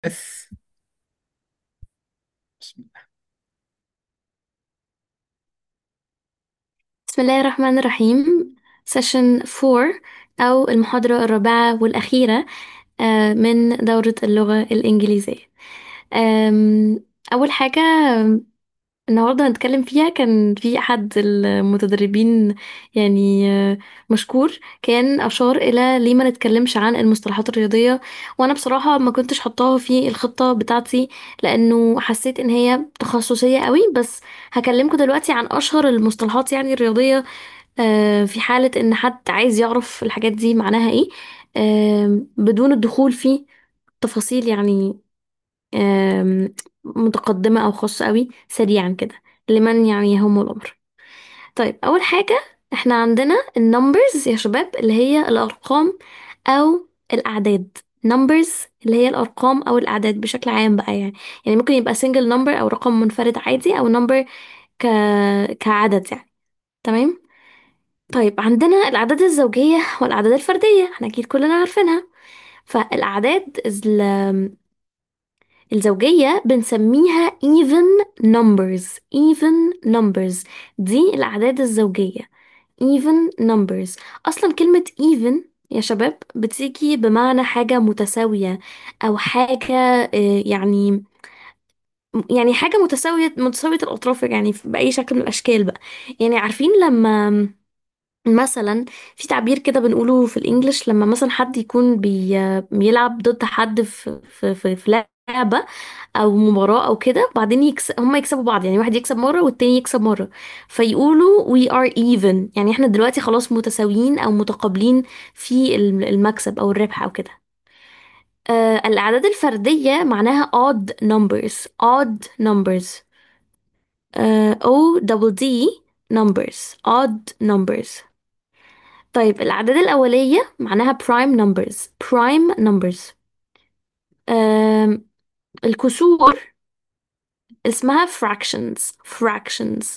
بس بسم الله الرحمن الرحيم سيشن 4 أو المحاضرة الرابعة والأخيرة آه، من دورة اللغة الإنجليزية آم، أول حاجة النهاردة هنتكلم فيها كان في أحد المتدربين يعني آه، مشكور كان أشار إلى ليه ما نتكلمش عن المصطلحات الرياضية وأنا بصراحة ما كنتش حطاها في الخطة بتاعتي لأنه حسيت إن هي تخصصية قوي بس هكلمكم دلوقتي عن أشهر المصطلحات يعني الرياضية آه، في حالة إن حد عايز يعرف الحاجات دي معناها إيه آم، بدون الدخول في تفاصيل يعني آم، متقدمة أو خاصة قوي سريعا كده لمن يعني يهم الأمر طيب أول حاجة احنا عندنا النمبرز يا شباب اللي هي الأرقام أو الأعداد numbers اللي هي الأرقام أو الأعداد بشكل عام بقى يعني يعني ممكن يبقى single number أو رقم منفرد عادي أو number ك... كعدد يعني تمام طيب عندنا الأعداد الزوجية والأعداد الفردية احنا أكيد كلنا عارفينها فالأعداد ال- الزوجية بنسميها even numbers even numbers دي الأعداد الزوجية even numbers أصلا كلمة even يا شباب بتيجي بمعنى حاجة متساوية أو حاجة آه، يعني يعني حاجة متساوية متساوية الأطراف يعني بأي شكل من الأشكال بقى يعني عارفين لما مثلا في تعبير كده بنقوله في الانجليش لما مثلا حد يكون بي بيلعب ضد حد في في في, في لعبة او مباراة او كده بعدين يكس... هما يكسبوا بعض يعني واحد يكسب مرة والتاني يكسب مرة فيقولوا we are even يعني احنا دلوقتي خلاص متساويين او متقابلين في الم- المكسب او الربح او كده آه الأعداد الفردية معناها odd numbers odd numbers آه O double D numbers odd numbers طيب الأعداد الأولية معناها prime numbers prime numbers أم الكسور اسمها fractions fractions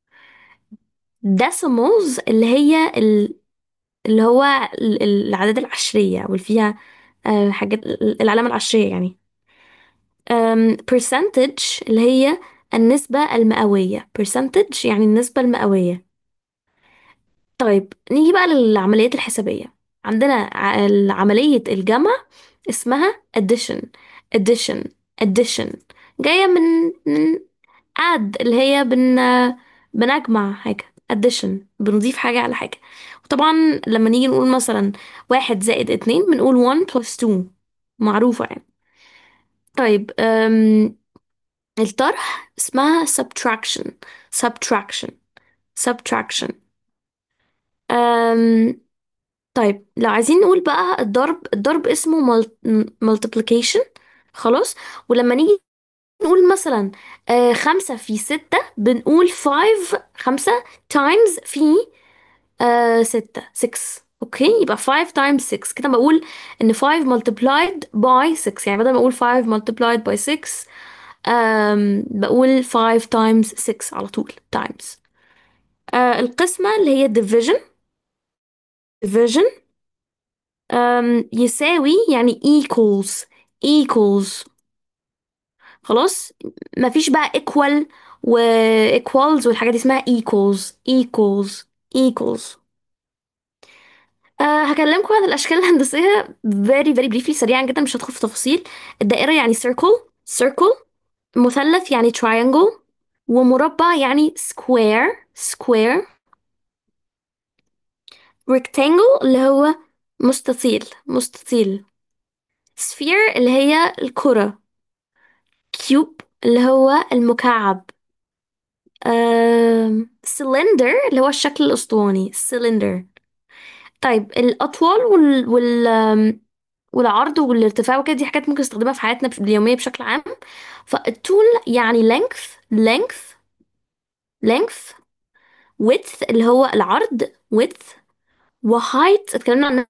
decimals اللي هي ال- اللي هو ال- ال- الأعداد العشرية واللي فيها أه، حاجات العلامة العشرية يعني أم percentage اللي هي النسبة المئوية percentage يعني النسبة المئوية طيب نيجي بقى للعمليات الحسابية عندنا ع- عملية الجمع اسمها addition addition addition جاية من من add اللي هي بن بنجمع حاجة addition بنضيف حاجة على حاجة وطبعا لما نيجي نقول مثلا واحد زائد اتنين بنقول one plus two معروفة يعني طيب أم الطرح اسمها subtraction subtraction subtraction أم طيب لو عايزين نقول بقى الضرب الضرب اسمه مل- multiplication خلاص ولما نيجي نقول مثلا آه خمسة في ستة بنقول five خمسة times في آه ستة six اوكي يبقى five times six كده بقول ان five multiplied by six يعني بدل ما اقول five multiplied by six آم بقول five times six على طول times آه القسمة اللي هي division division أم يساوي يعني equals equals خلاص مفيش بقى equal و equals والحاجات دي اسمها equals equals equals أه هكلمكم عن الأشكال الهندسية very very briefly سريعا جدا مش هدخل في تفاصيل الدائرة يعني circle circle مثلث يعني triangle ومربع يعني square square rectangle اللي هو مستطيل مستطيل sphere اللي هي الكرة كيوب اللي هو المكعب آم... سلندر اللي هو الشكل الأسطواني سلندر طيب الأطوال وال... وال... آم، والعرض والارتفاع وكده دي حاجات ممكن نستخدمها في حياتنا اليومية بشكل عام فالطول يعني length length length width اللي هو العرض width وheight اتكلمنا عن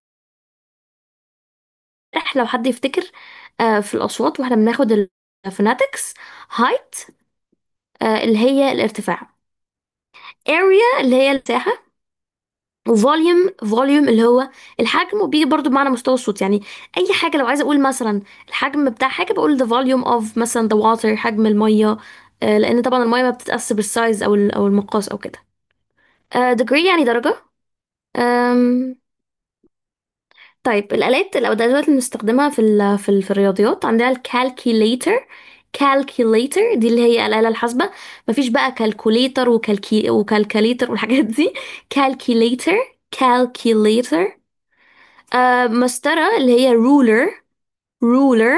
امبارح لو حد يفتكر آه، في الأصوات واحنا بناخد الفوناتكس height آه، اللي هي الارتفاع area اللي هي المساحة وفوليوم فوليوم اللي هو الحجم وبيجي برضو بمعنى مستوى الصوت يعني اي حاجه لو عايزه اقول مثلا الحجم بتاع حاجه بقول the volume of مثلا the water حجم الميه آه، لان طبعا الميه ما بتتقاس بالسايز او ال- او المقاس او كده آه، degree يعني درجه أم، طيب الالات الادوات اللي بنستخدمها في ال في ال في الرياضيات عندنا الكالكيليتر كالكيليتر دي اللي هي الآلة الحاسبة مفيش بقى كالكوليتر وكالكي وكالكاليتر والحاجات دي كالكيليتر كالكيليتر آه مسطرة اللي هي رولر رولر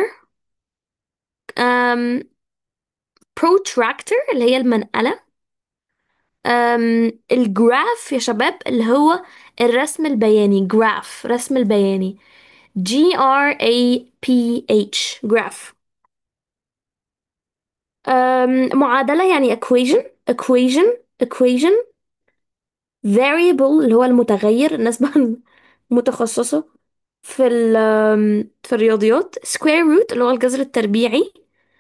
um, protractor اللي هي المنقلة um, الجراف يا شباب اللي هو الرسم البياني جراف رسم البياني G R A P H جراف um, معادلة يعني equation equation equation variable اللي هو المتغير الناس بقى متخصصة في ال في الرياضيات square root اللي هو الجذر التربيعي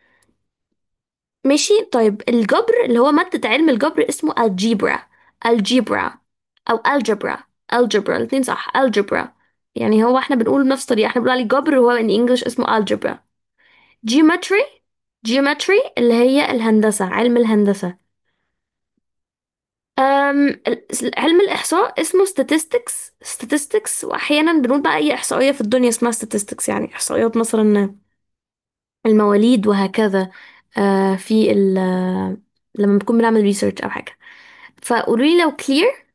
ماشي طيب الجبر اللي هو مادة علم الجبر اسمه الجبرا الجبرا أو الجبرا الجبرا الاتنين صح الجبرا يعني هو احنا بنقول بنفس الطريقة احنا بنقول عليه جبر وهو in English اسمه الجبرا geometry geometry اللي هي الهندسة علم الهندسة أم ال- علم الإحصاء اسمه statistics statistics وأحيانا بنقول بقى أي إحصائية في الدنيا اسمها statistics يعني إحصائيات مثلا المواليد وهكذا آه، في ال آه، لما بنكون بنعمل ريسيرش أو حاجة فقولوا لي لو كلير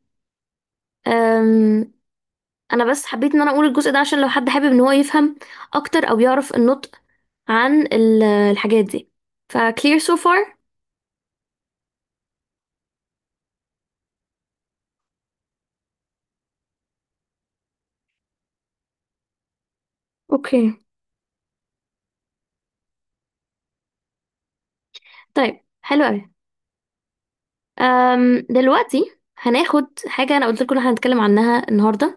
انا بس حبيت ان انا اقول الجزء ده عشان لو حد حابب ان هو يفهم اكتر او يعرف النطق عن ال- الحاجات دي فكلير so far اوكي طيب حلو قوي أم دلوقتي هناخد حاجة أنا قلت لكم إن إحنا هنتكلم عنها النهاردة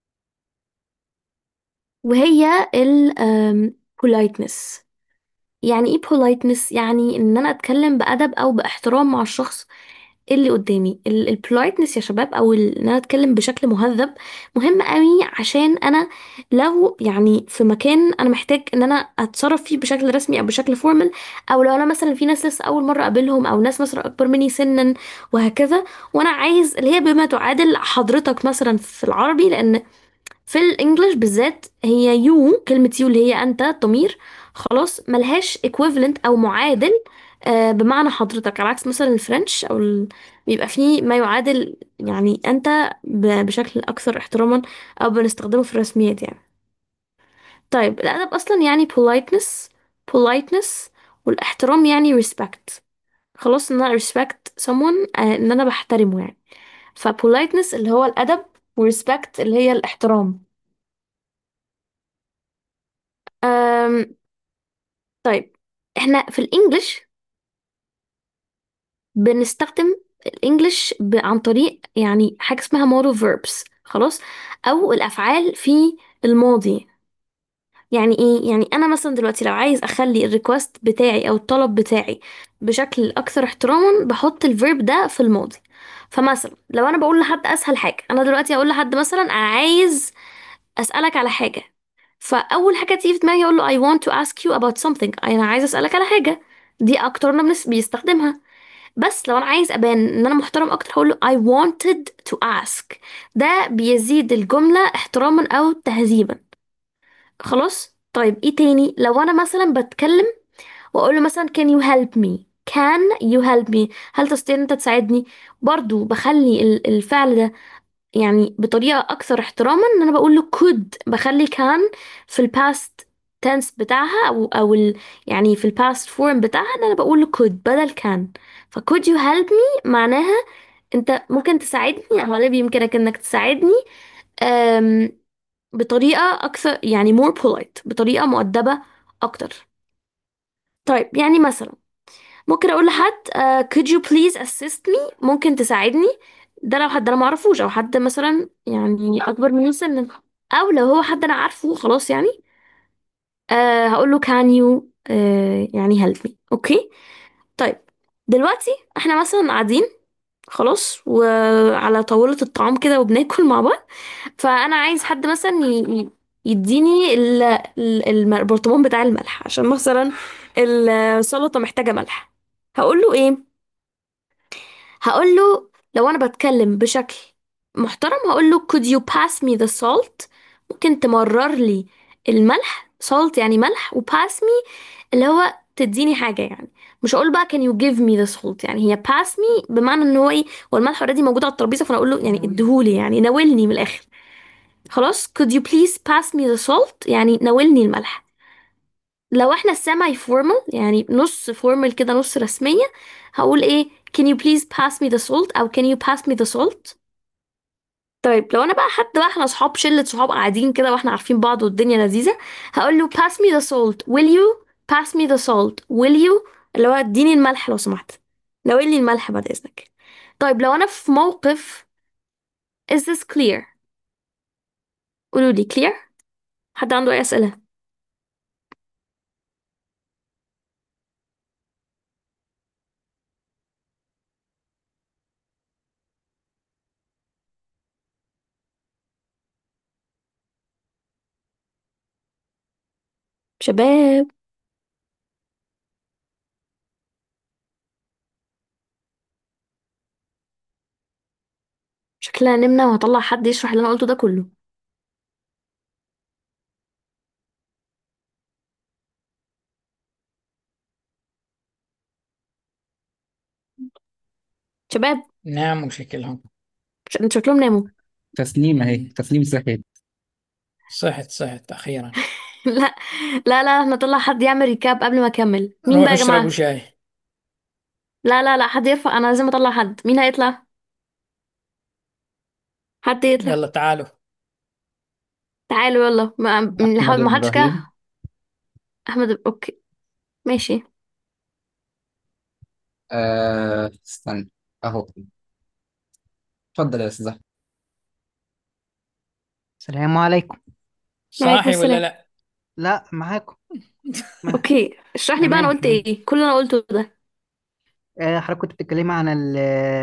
وهي ال أم politeness يعني إيه politeness؟ يعني إن أنا أتكلم بأدب أو باحترام مع الشخص اللي قدامي البلايتنس يا شباب او ال- ان انا اتكلم بشكل مهذب مهم قوي عشان انا لو يعني في مكان انا محتاج ان انا اتصرف فيه بشكل رسمي او بشكل فورمال او لو انا مثلا في ناس لسه اول مره اقابلهم او ناس مثلا اكبر مني سنا وهكذا وانا عايز اللي هي بما تعادل حضرتك مثلا في العربي لان في الانجليش بالذات هي يو كلمة يو اللي هي انت ضمير خلاص ملهاش equivalent او معادل آه، بمعنى حضرتك على عكس مثلا الفرنش او ال... بيبقى فيه ما يعادل يعني انت ب... بشكل اكثر احتراما او بنستخدمه في الرسميات يعني طيب الادب اصلا يعني politeness politeness والاحترام يعني respect خلاص ان انا respect someone آه، ان انا بحترمه يعني ف politeness اللي هو الادب و respect اللي هي الاحترام أم... طيب احنا في الانجليش بنستخدم الانجليش ب... عن طريق يعني حاجة اسمها modal verbs خلاص او الافعال في الماضي يعني ايه يعني انا مثلا دلوقتي لو عايز اخلي الريكوست بتاعي او الطلب بتاعي بشكل اكثر احتراما بحط الفيرب ده في الماضي فمثلا لو انا بقول لحد اسهل حاجة انا دلوقتي اقول لحد مثلا انا عايز اسالك على حاجة فاول حاجه تيجي في دماغي اقول له I want to ask you about something انا عايز اسالك على حاجه دي اكتر ناس بيستخدمها بس لو انا عايز ابان ان انا محترم اكتر هقول له I wanted to ask ده بيزيد الجمله احتراما او تهذيبا خلاص طيب ايه تاني لو انا مثلا بتكلم واقول له مثلا can you help me can you help me هل تستطيع ان انت تساعدني برضو بخلي ال- الفعل ده يعني بطريقة أكثر احتراما إن أنا بقول له could بخلي كان في الباست tense بتاعها أو أو ال يعني في الباست form بتاعها إن أنا بقول له could بدل كان ف could you help me معناها أنت ممكن تساعدني أو لا بيمكنك إنك تساعدني أم بطريقة أكثر يعني more polite بطريقة مؤدبة أكتر طيب يعني مثلا ممكن اقول لحد آه, could you please assist me ممكن تساعدني ده لو حد انا ما اعرفوش او حد مثلا يعني اكبر مني سنا او لو هو حد انا عارفه خلاص يعني آه هقول له can you آه يعني help me اوكي طيب دلوقتي احنا مثلا قاعدين خلاص وعلى طاولة الطعام كده وبناكل مع بعض فانا عايز حد مثلا ي- ي- يديني ال- ال- الم- البرطمان بتاع الملح عشان مثلا السلطة محتاجة ملح هقول له ايه هقول له لو انا بتكلم بشكل محترم هقول له could you pass me the salt ممكن تمرر لي الملح salt يعني ملح و pass me اللي هو تديني حاجة يعني مش هقول بقى can you give me the salt يعني هي pass me بمعنى ان هو ايه هو الملح اوريدي موجود على الترابيزة فانا اقول له يعني اديهولي يعني ناولني من الاخر خلاص could you please pass me the salt يعني ناولني الملح لو احنا semi formal يعني نص formal كده نص رسمية هقول ايه can you please pass me the salt او can you pass me the salt طيب لو انا بقى حد بقى احنا صحاب شلة صحاب قاعدين كده واحنا عارفين بعض والدنيا لذيذة هقول له pass me the salt will you pass me the salt will you اللي هو اديني الملح لو سمحت ناولني الملح بعد اذنك طيب لو انا في موقف is this clear قولوا لي clear حد عنده اي اسئلة شباب شكلنا نمنا وهطلع حد يشرح اللي انا قلته ده كله شباب نعم وشكلهم ش- انتوا شكلهم ناموا تسليم اهي تسليم صحي صحت صحت أخيرا لا لا لا احنا طلع حد يعمل ريكاب قبل ما اكمل مين بقى روحوا يا اشربوا جماعة شاي لا لا لا حد يرفع انا لازم اطلع حد مين هيطلع حد يطلع يلا تعالوا تعالوا يلا ما من احمد حاول ما حدش ابراهيم كده احمد اوكي ماشي آه استنى اهو اتفضل يا استاذ أحمد. السلام عليكم وعليكم صاحي ولا السلام لا لا معاكم ما اوكي اشرح لي بقى انا تمام قلت تمام ايه كل اللي انا قلته ده آه، حضرتك كنت بتتكلمي عن ال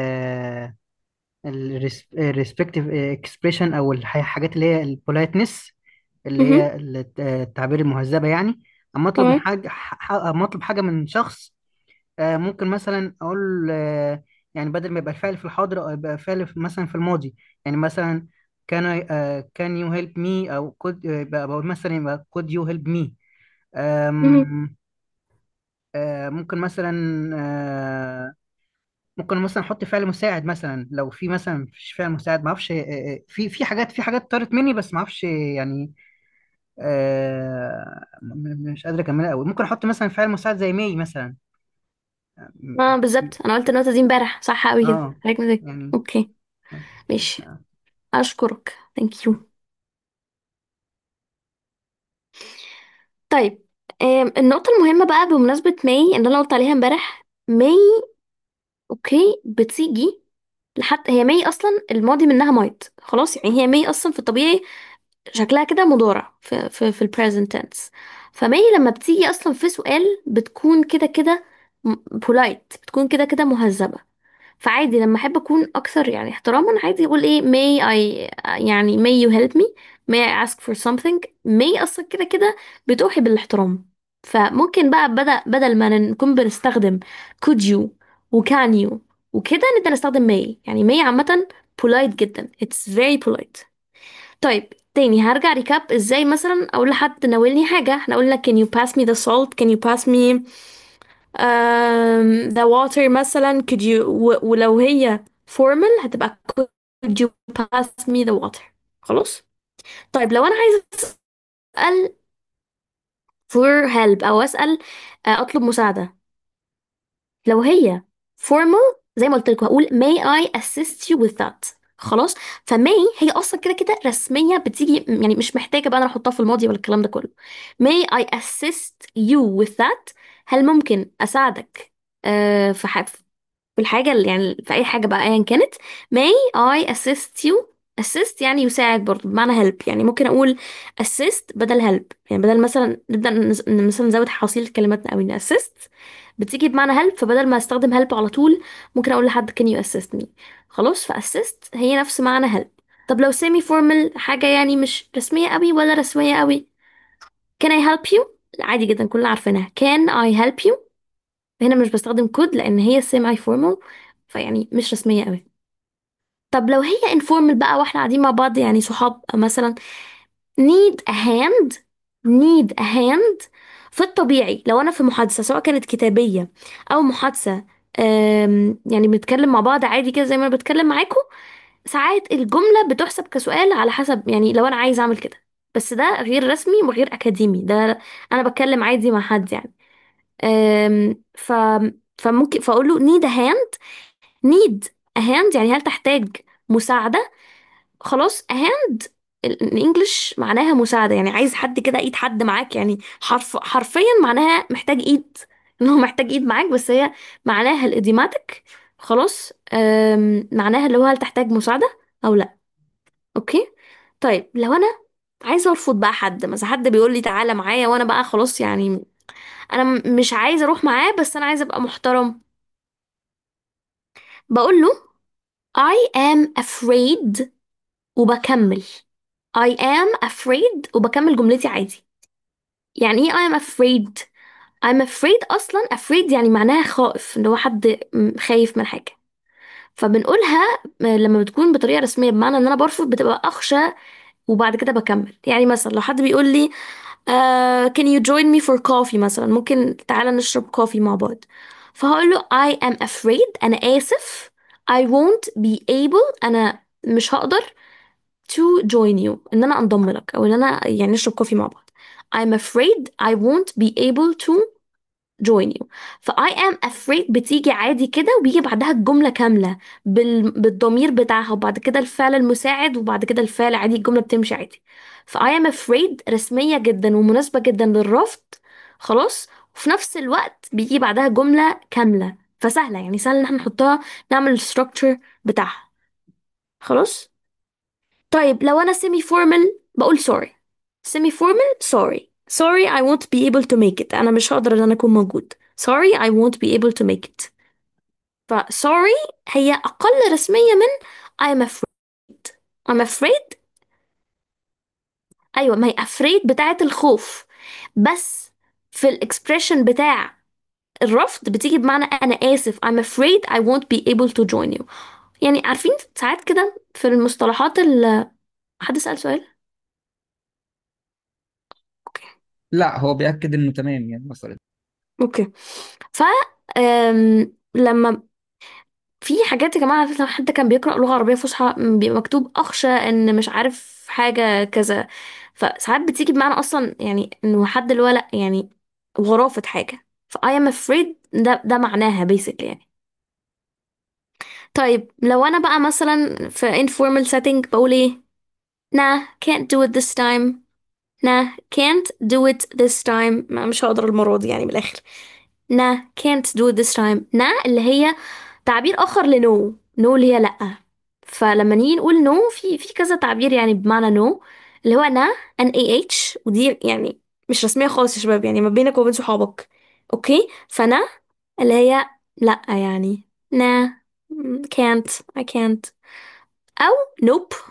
الريسبكتيف اكسبريشن او الح- الحاجات اللي هي البولايتنس اللي مهم. هي الت- التعبير المهذبة يعني اما اطلب من تمام حاجة ح- اما اطلب حاجة من شخص آه، ممكن مثلا اقول آه، يعني بدل ما يبقى الفعل في الحاضر او يبقى فعل في- مثلا في الماضي يعني مثلا كان كان يو هيلب مي او could يبقى بقول مثلا يبقى could you help me مهم. أم، آه، ممكن مثلا آه، ممكن مثلا احط فعل مساعد مثلا لو في مثلا مفيش فعل مساعد ما اعرفش آه، آه، في في حاجات في حاجات طارت مني بس ما اعرفش يعني آه، م- م- مش قادر اكملها قوي ممكن احط مثلا فعل مساعد زي ماي مثلا اه بالظبط انا قلت النقطة دي امبارح صح قوي كده اه عليك مزاج يعني اوكي مش ماشي اشكرك ثانك يو طيب آم، النقطة المهمة بقى بمناسبة ماي اللي انا قلت عليها امبارح ماي اوكي بتيجي لحد هي ماي اصلا الماضي منها مايت خلاص يعني هي ماي اصلا في الطبيعي شكلها كده مضارع في في في البريزنت تنس فماي لما بتيجي اصلا في سؤال بتكون كده كده بولايت بتكون كده كده مهذبة فعادي لما احب اكون اكثر يعني احتراما عادي اقول ايه may I يعني may you help me may I ask for something may اصلا كده كده بتوحي بالاحترام فممكن بقى بدأ بدل ما نكون بنستخدم could you و can you وكده نبدأ نستخدم may يعني may عامة polite جدا it's very polite طيب تاني هرجع ريكاب ازاي مثلا اقول لحد ناولني حاجة احنا قلنا can you pass me the salt can you pass me um, the water مثلا could you و- ولو هي formal هتبقى could you pass me the water خلاص طيب لو انا عايزة اسأل for help او اسأل آه، اطلب مساعدة لو هي formal زي ما قلت لكم هقول may I assist you with that خلاص فماي هي اصلا كده كده رسميه بتيجي يعني مش محتاجه بقى انا احطها في الماضي ولا الكلام ده كله may I assist you with that هل ممكن اساعدك آه في ح- في الحاجه اللي يعني في اي حاجه بقى ايا كانت may I assist you assist يعني يساعد برضه بمعنى help يعني ممكن اقول assist بدل help يعني بدل مثلا نبدأ نز- مثلا نزود حصيلة كلماتنا قوي assist بتيجي بمعنى help فبدل ما استخدم help على طول ممكن اقول لحد can you assist me خلاص فassist هي نفس معنى help طب لو semi formal حاجة يعني مش رسمية قوي ولا رسمية قوي can I help you عادي جدا كلنا عارفينها can I help you هنا مش بستخدم كود لان هي semi formal فيعني مش رسمية قوي طب لو هي informal بقى واحنا قاعدين مع بعض يعني صحاب مثلا need a hand need a hand في الطبيعي لو انا في محادثة سواء كانت كتابية او محادثة أم، يعني بنتكلم مع بعض عادي كده زي ما انا بتكلم معاكم ساعات الجملة بتحسب كسؤال على حسب يعني لو انا عايز اعمل كده بس ده غير رسمي وغير اكاديمي ده انا بتكلم عادي مع حد يعني أم، ف فممكن فاقول له need a hand need a hand يعني هل تحتاج مساعدة خلاص a hand ال- الانجليش معناها مساعدة يعني عايز حد كده ايد حد معاك يعني حرف حرفيا معناها محتاج ايد ان هو محتاج ايد معاك بس هي معناها الاديماتيك خلاص أم، معناها اللي هو هل تحتاج مساعدة او لا اوكي طيب لو انا عايزه ارفض بقى حد مثلا حد بيقول لي تعالى معايا وانا بقى خلاص يعني انا م- مش عايزه اروح معاه بس انا عايزه ابقى محترم بقول له I am afraid وبكمل I am afraid وبكمل جملتي عادي يعني ايه I am afraid I'm afraid اصلا afraid يعني معناها خائف اللي هو حد م- خايف من حاجة فبنقولها لما بتكون بطريقة رسمية بمعنى ان انا برفض بتبقى اخشى وبعد كده بكمل يعني مثلا لو حد بيقول لي uh, can you join me for coffee مثلا ممكن تعالى نشرب كوفي مع بعض فهقول له I am afraid أنا آسف I won't be able أنا مش هقدر to join you إن أنا أنضم لك أو إن أنا يعني نشرب كوفي مع بعض I'm afraid I won't be able to join you ف I am afraid بتيجي عادي كده وبيجي بعدها الجملة كاملة بال... بالضمير بتاعها وبعد كده الفعل المساعد وبعد كده الفعل عادي الجملة بتمشي عادي ف I am afraid رسمية جدا ومناسبة جدا للرفض خلاص وفي نفس الوقت بيجي بعدها جملة كاملة فسهلة يعني سهل ان احنا نحطها نعمل الستراكشر بتاعها خلاص طيب لو انا semi formal بقول sorry semi formal sorry sorry I won't be able to make it انا مش هقدر ان انا اكون موجود sorry I won't be able to make it ف sorry هي اقل رسمية من I'm afraid I'm afraid ايوه ما هي afraid بتاعت الخوف بس في الاكسبريشن بتاع الرفض بتيجي بمعنى انا اسف I'm afraid I won't be able to join you يعني عارفين ساعات كده في المصطلحات ال حد سأل سؤال اوكي لا هو بيأكد انه تمام يعني وصلت اوكي ف أم، لما في حاجات يا جماعة لو حد كان بيقرأ لغة عربية فصحى م، بيبقى مكتوب أخشى إن مش عارف حاجة كذا فساعات بتيجي بمعنى أصلا يعني إنه حد اللي هو لأ يعني غرافة حاجة ف I am afraid ده ده معناها basically يعني طيب لو أنا بقى مثلا في informal setting بقول إيه nah can't do it this time nah can't do it this time ما مش هقدر المرة دي يعني من الآخر nah can't do it this time nah اللي هي تعبير آخر لنو نو اللي هي لأ فلما نيجي نقول نو في في كذا تعبير يعني بمعنى نو اللي هو نا ان اي اتش ودي يعني مش رسمية خالص يا شباب يعني ما بينك وبين صحابك اوكي فنا اللي هي لأ يعني نا can't I can't أو nope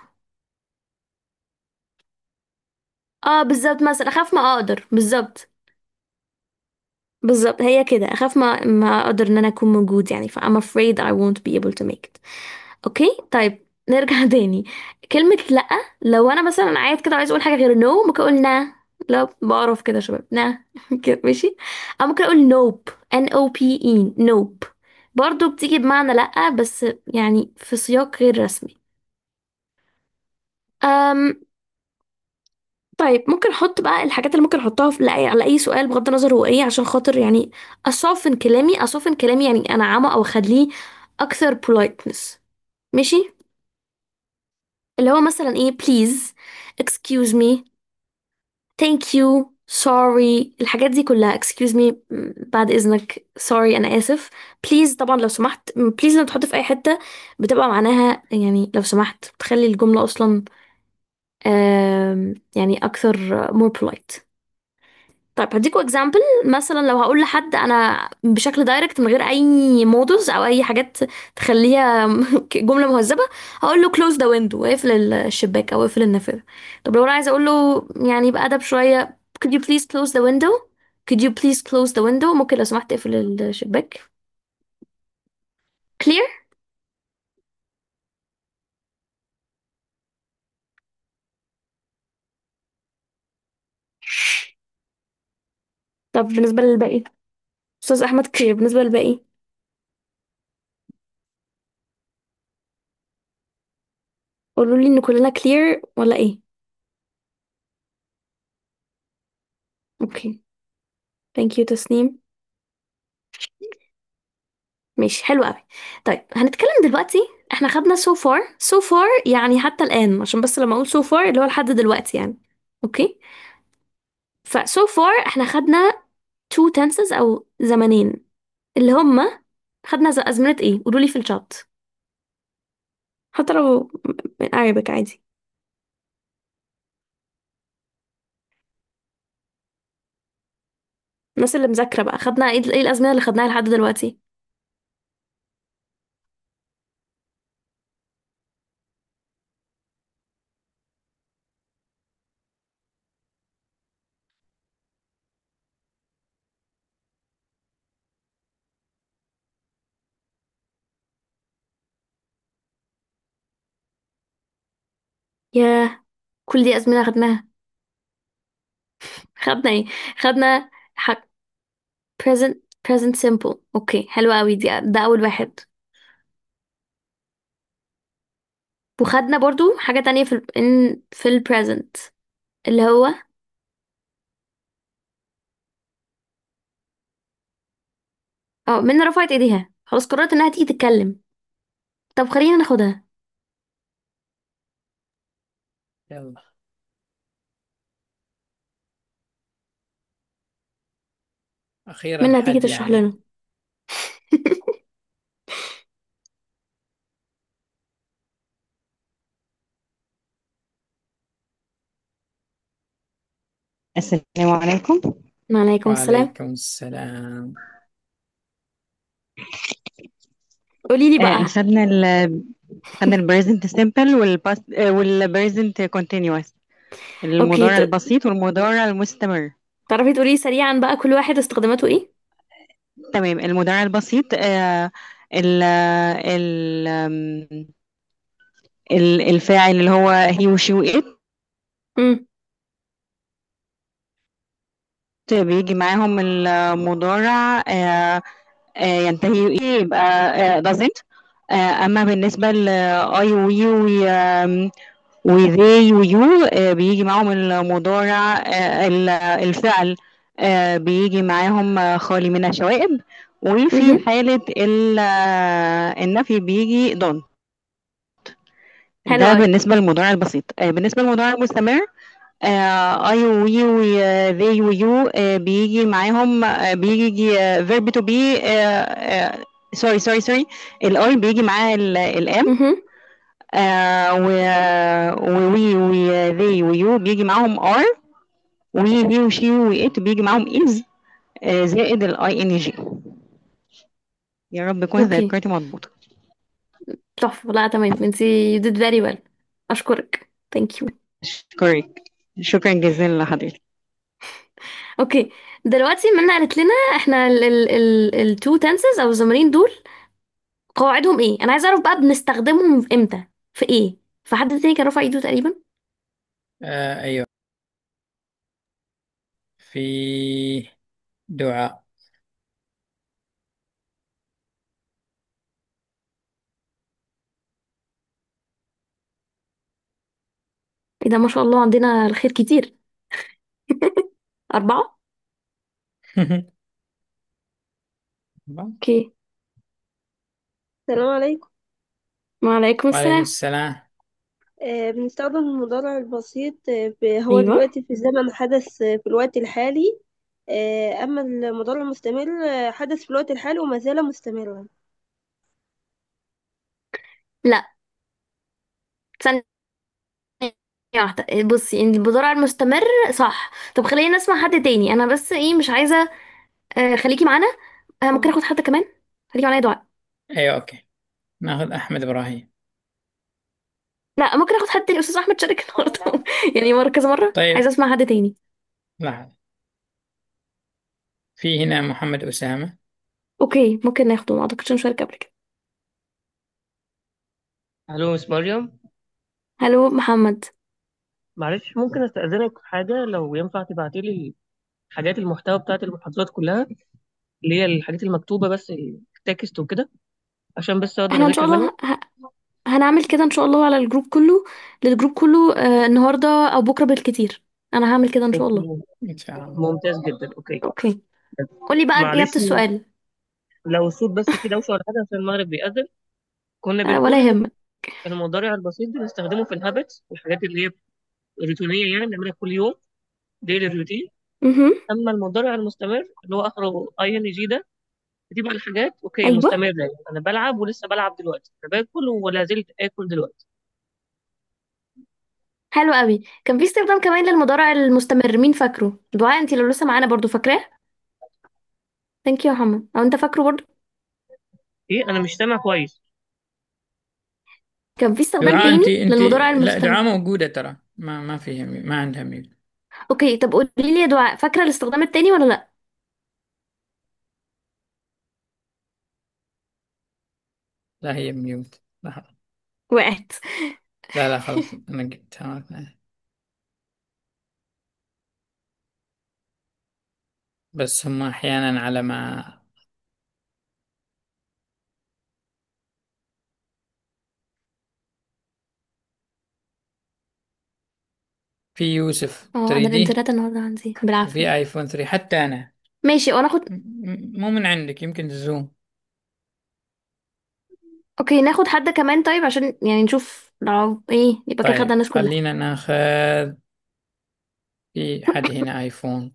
اه بالظبط مثلا أخاف ما أقدر بالظبط بالظبط هي كده أخاف ما ما أقدر إن أنا أكون موجود يعني ف I'm afraid I won't be able to make it اوكي طيب نرجع تاني كلمة لأ لو أنا مثلا قاعد كده وعايز أقول حاجة غير نو ممكن أقول نا لا بعرف كده يا شباب نا كده ماشي أو ممكن أقول نوب N O P E نوب برضو بتيجي بمعنى لأ بس يعني في سياق غير رسمي أم طيب ممكن أحط بقى الحاجات اللي ممكن أحطها في لأي على أي سؤال بغض النظر هو إيه عشان خاطر يعني أصافن كلامي أصافن كلامي يعني أنعمه أو أخليه أكثر politeness ماشي اللي هو مثلا ايه please excuse me thank you sorry الحاجات دي كلها excuse me م، بعد إذنك sorry أنا آسف please طبعا لو سمحت م، please لما تحط في أي حتة بتبقى معناها يعني لو سمحت بتخلي الجملة أصلا آم، يعني أكثر more polite طيب هديكوا اكزامبل مثلا لو هقول لحد انا بشكل دايركت من غير اي مودلز او اي حاجات تخليها جمله مهذبه هقول له close the window واقفل الشباك او اقفل النافذه طب لو انا عايزه اقول له يعني بأدب شويه could you please close the window could you please close the window ممكن لو سمحت تقفل الشباك clear طب بالنسبه للباقي استاذ احمد clear بالنسبه للباقي قولوا لي ان كلنا clear ولا ايه اوكي thank you تسنيم ماشي حلو قوي طيب هنتكلم دلوقتي احنا خدنا so far so far يعني حتى الآن عشان بس لما اقول so far اللي هو لحد دلوقتي يعني اوكي ف so far احنا خدنا two tenses او زمنين اللي هما خدنا ز- أزمنة ايه قولوا لي في الشات حتى لو Arabic عادي الناس اللي مذاكرة بقى خدنا ايه ايه الأزمنة اللي خدناها لحد دلوقتي ياه كل دي أزمنة خدناها خدنا ايه خدنا ح... present present simple اوكي حلو قوي دي ده أول واحد وخدنا برضو حاجة تانية في ال in في ال present اللي هو اه منى رفعت ايديها خلاص قررت انها تيجي تتكلم طب خلينا ناخدها يلا أخيرا منى هتيجي حد تشرح يعني لنا السلام عليكم وعليكم السلام وعليكم السلام قولي لي آه، بقى خدنا ال خدنا ال present simple وال past آه، وال present continuous اوكي المضارع ت- البسيط والمضارع المستمر تعرفي تقولي لي سريعا بقى كل واحد استخداماته ايه تمام المضارع البسيط آه، ال ال آم، ال- الفاعل اللي هو he و she و it امم بيجي معاهم المضارع آه، آه، ينتهي إيه يبقى آه، doesn't آه، أما بالنسبة ل I و you و آم، وذي ويو آه، بيجي معاهم المضارع آه، ال- الفعل آه، بيجي معاهم آه، خالي من الشوائب وفي مهم. حالة ال- آه، النفي بيجي دون حلو ده قوي بالنسبة للمضارع البسيط آه، بالنسبة للمضارع المستمر اي وي وذي ويو بيجي معاهم آه، بيجي فيرب تو بي سوري سوري سوري الاي بيجي معاه الام مهم. آه و وي وذي ويو بيجي معاهم ار وي هي وشي وإت بيجي معاهم إز آه زائد الأي إن جي يا رب يكون اوكي ذاكرتي مضبوطة تحفة لا تمام انتي you did very well اشكرك thank you أشكرك شكرا جزيلا لحضرتك اوكي دلوقتي منى قالت لنا احنا ال ال ال ال two tenses او الزمرين دول قواعدهم ايه انا عايزه اعرف بقى بنستخدمهم في امتى في ايه فحد تاني كان رافع ايده تقريبا آه أيوه في دعاء ايه ده ما شاء الله عندنا الخير كتير أربعة اوكي السلام عليكم وعليكم وعليكم السلام السلام آه، بنستخدم المضارع البسيط آه، في- هو ايوه دلوقتي في زمن حدث آه، في الوقت الحالي آه، أما المضارع المستمر آه، حدث في الوقت الحالي وما زال مستمرا لا ثانية واحدة بصي ان المضارع المستمر صح طب خلينا نسمع حد تاني انا بس ايه مش عايزة آه خليكي معانا آه ممكن اخد حد كمان خليكي معايا يا دعاء أيوة أوكي ناخذ أحمد إبراهيم لا ممكن اخد حد تاني استاذ احمد شارك النهارده يعني مرة كذا مرة عايزة طيب اسمع حد تاني لحظة في هنا محمد أسامة اوكي ممكن ناخده ما اعتقدش نشارك قبل كده الو مس مريم هلو محمد معلش ممكن استأذنك في حاجة لو ينفع تبعتي لي حاجات المحتوى بتاعت المحاضرات كلها اللي هي الحاجات المكتوبة بس التكست وكده عشان بس اقدر احنا ان شاء اذاكر منها الله ه... هنعمل كده ان شاء الله على الجروب كله للجروب كله آه النهارده او بكره بالكتير انا هعمل كده ان شاء الله اوكي إن شاء الله ممتاز جدا اوكي اوكي قولي بقى اجابة معلش السؤال لو الصوت بس فيه دوشة ولا حاجة عشان المغرب بيأذن كنا آه ولا بنقول يهمك ان المضارع البسيط بنستخدمه في الهابتس الحاجات اللي هي روتينية يعني بنعملها كل يوم ديلي روتين مهم. اما المضارع المستمر اللي هو اخره اي ان جي ده دي بقى الحاجات اوكي ايوه مستمرة يعني انا بلعب ولسه بلعب دلوقتي انا باكل ولا زلت اكل دلوقتي حلو قوي كان في استخدام كمان للمضارع المستمر مين فاكره دعاء انت لو لسه معانا برضو فاكراه ثانك يو يا محمد او انت فاكره برضو ايه انا مش سامع كويس كان في استخدام دعاء أنت تاني أنت للمضارع لا المستمر دعاء موجودة ترى ما ما فيها مي- ما عندها ميوت اوكي طب قولي لي يا دعاء فاكره الاستخدام التاني ولا لا لا هي ميوت لحظة وقعت لا لا خلاص أنا جبتها بس هم أحيانا على ما في يوسف اه انا تريدي الانترنت النهارده عندي وفي بالعافيه آيفون 3 حتى أنا ماشي وانا اخد م- م- مو من عندك يمكن الزوم اوكي ناخد حد كمان طيب عشان يعني نشوف لو ايه يبقى كده خدنا طيب الناس كلها خلينا ناخذ في حد هنا آيفون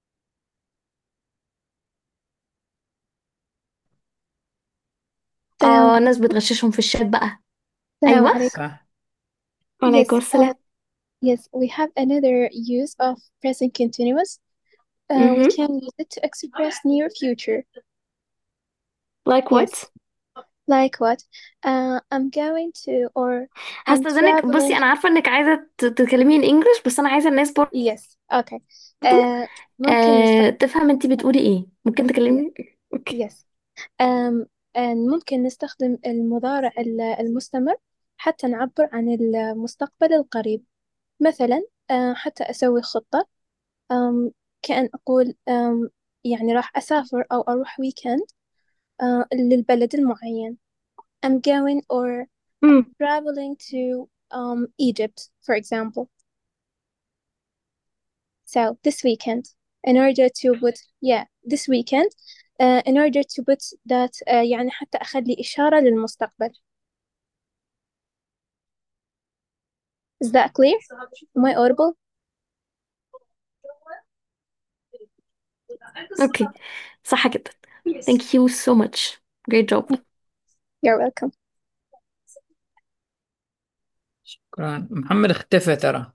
السلام اه ناس بتغششهم في الشات بقى السلام ايوه عليكم. صح وعليكم Yes, uh, السلام yes, we have another use of present continuous. Uh, we mhm can use it to express near future. like Yes, what like what? Uh, I'm going to or I'm هستأذنك بصي traveling. انا عارفه انك عايزه ت- تكلميني الانجليش بس انا عايزه الناس برضو Yes, okay. Uh, ممكن نستخدم آه تفهم انتي بتقولي ايه ممكن تكلميني اوكي yes. Um, and ممكن نستخدم المضارع ال- المستمر حتى نعبر عن المستقبل القريب مثلا uh, حتى أسوي خطة um, كأن أقول um, يعني راح أسافر أو أروح ويكند uh, للبلد المعين I'm going or امم traveling to um, Egypt for example so this weekend in order to put yeah this weekend uh, in order to put that uh, يعني حتى أخلي إشارة للمستقبل is that clear am I audible اوكي صح جدا thank you so much great job you're welcome شكرا محمد اختفى ترى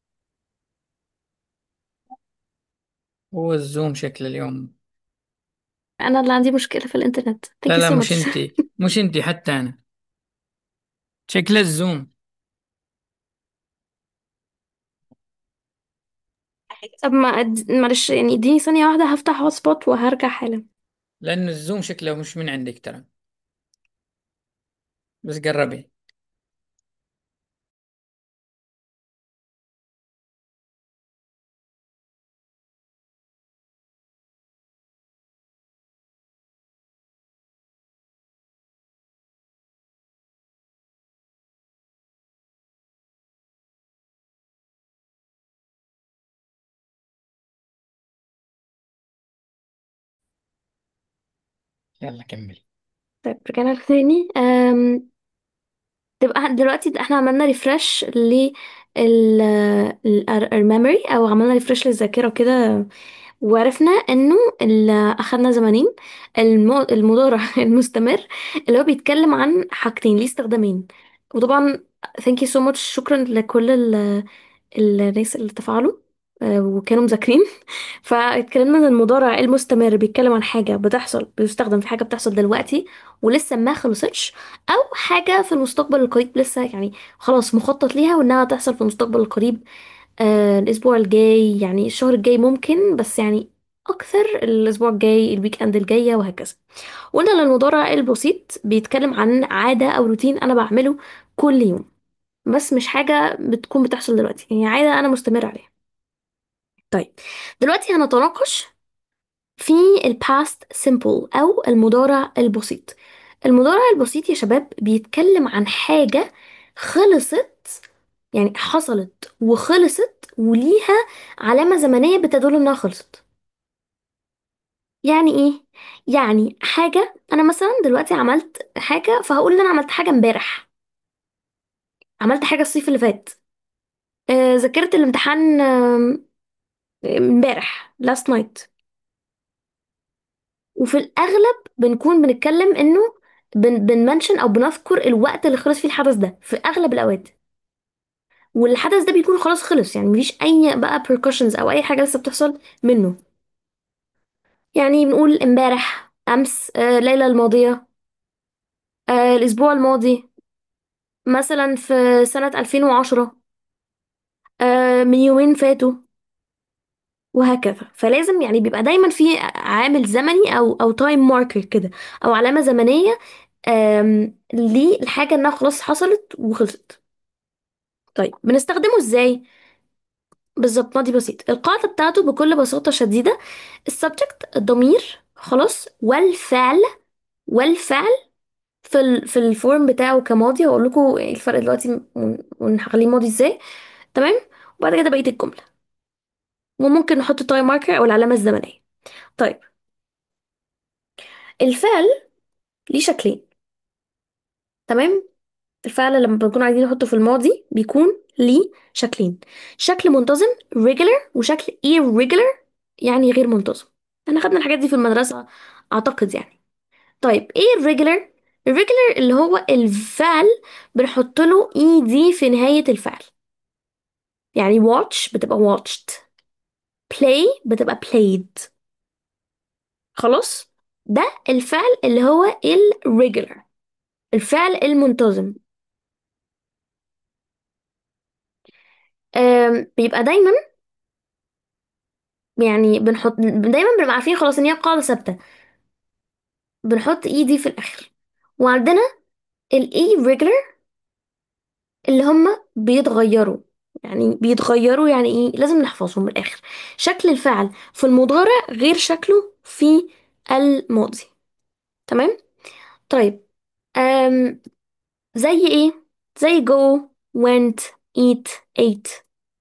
هو الزوم شكل اليوم انا اللي عندي مشكله في الانترنت thank لا you لا so مش much انتي مش انتي حتى أنا شكل الزوم طب ما أد... معلش يعني اديني ثانيه واحده هفتح هوت سبوت وهرجع حالا لأن الزوم شكله مش من عندك ترى بس قربي يلا كملي طيب رجعنا لك تاني أم... تبقى دلوقتي احنا عملنا ريفرش لل الميموري او عملنا ريفرش للذاكره كده وعرفنا انه اللي اخدنا زمانين المو... المضارع المستمر اللي هو بيتكلم عن حاجتين ليه استخدامين وطبعا thank you so much شكرا لكل ال... الناس اللي تفاعلوا آه، وكانوا مذاكرين فاتكلمنا ان المضارع المستمر بيتكلم عن حاجة بتحصل بيستخدم في حاجة بتحصل دلوقتي ولسه ما خلصتش او حاجة في المستقبل القريب لسه يعني خلاص مخطط ليها وانها تحصل في المستقبل القريب آه الاسبوع الجاي يعني الشهر الجاي ممكن بس يعني اكثر الاسبوع الجاي الويك اند الجاية وهكذا وقلنا ان المضارع البسيط بيتكلم عن عادة او روتين انا بعمله كل يوم بس مش حاجة بتكون بتحصل دلوقتي يعني عادة انا مستمر عليها طيب دلوقتي هنتناقش في ال past simple أو المضارع البسيط المضارع البسيط يا شباب بيتكلم عن حاجة خلصت يعني حصلت وخلصت وليها علامة زمنية بتدل إنها خلصت يعني إيه؟ يعني حاجة أنا مثلا دلوقتي عملت حاجة فهقول إن أنا عملت حاجة امبارح عملت حاجة الصيف اللي فات آه، ذاكرت الامتحان آم، امبارح last night وفي الأغلب بنكون بنتكلم إنه بن بنمنشن أو بنذكر الوقت اللي خلص فيه الحدث ده في أغلب الأوقات والحدث ده بيكون خلاص خلص يعني مفيش أي بقى precautions أو أي حاجة لسه بتحصل منه يعني بنقول امبارح أمس آه ليلة الماضية آه الأسبوع الماضي مثلا في سنة 2010 آه من يومين فاتوا وهكذا فلازم يعني بيبقى دايما في عامل زمني او او تايم ماركر كده او علامه زمنيه آم، للحاجه انها خلاص حصلت وخلصت طيب بنستخدمه ازاي بالظبط ماضي بسيط القاعده بتاعته بكل بساطه شديده السبجكت الضمير خلاص والفعل والفعل في ال في الفورم بتاعه كماضي هقول لكم ايه الفرق دلوقتي ون- ونخليه ماضي ازاي تمام وبعد كده بقيه الجمله وممكن نحط تايم ماركر او العلامه الزمنيه طيب الفعل ليه شكلين تمام الفعل لما بنكون عايزين نحطه في الماضي بيكون ليه شكلين شكل منتظم regular وشكل irregular يعني غير منتظم احنا خدنا الحاجات دي في المدرسة اعتقد يعني طيب ايه irregular irregular اللي هو الفعل بنحط له اي دي في نهاية الفعل يعني watch بتبقى watched play بتبقى played خلاص ده الفعل اللي هو irregular الفعل المنتظم آم، بيبقى دايما يعني بنحط دايما بنبقى عارفين خلاص ان هي قاعدة ثابتة بنحط اي دي في الاخر وعندنا الاي regular اللي هم بيتغيروا يعني بيتغيروا يعني ايه لازم نحفظهم من الاخر شكل الفعل في المضارع غير شكله في الماضي تمام طيب أم زي ايه زي go went eat ate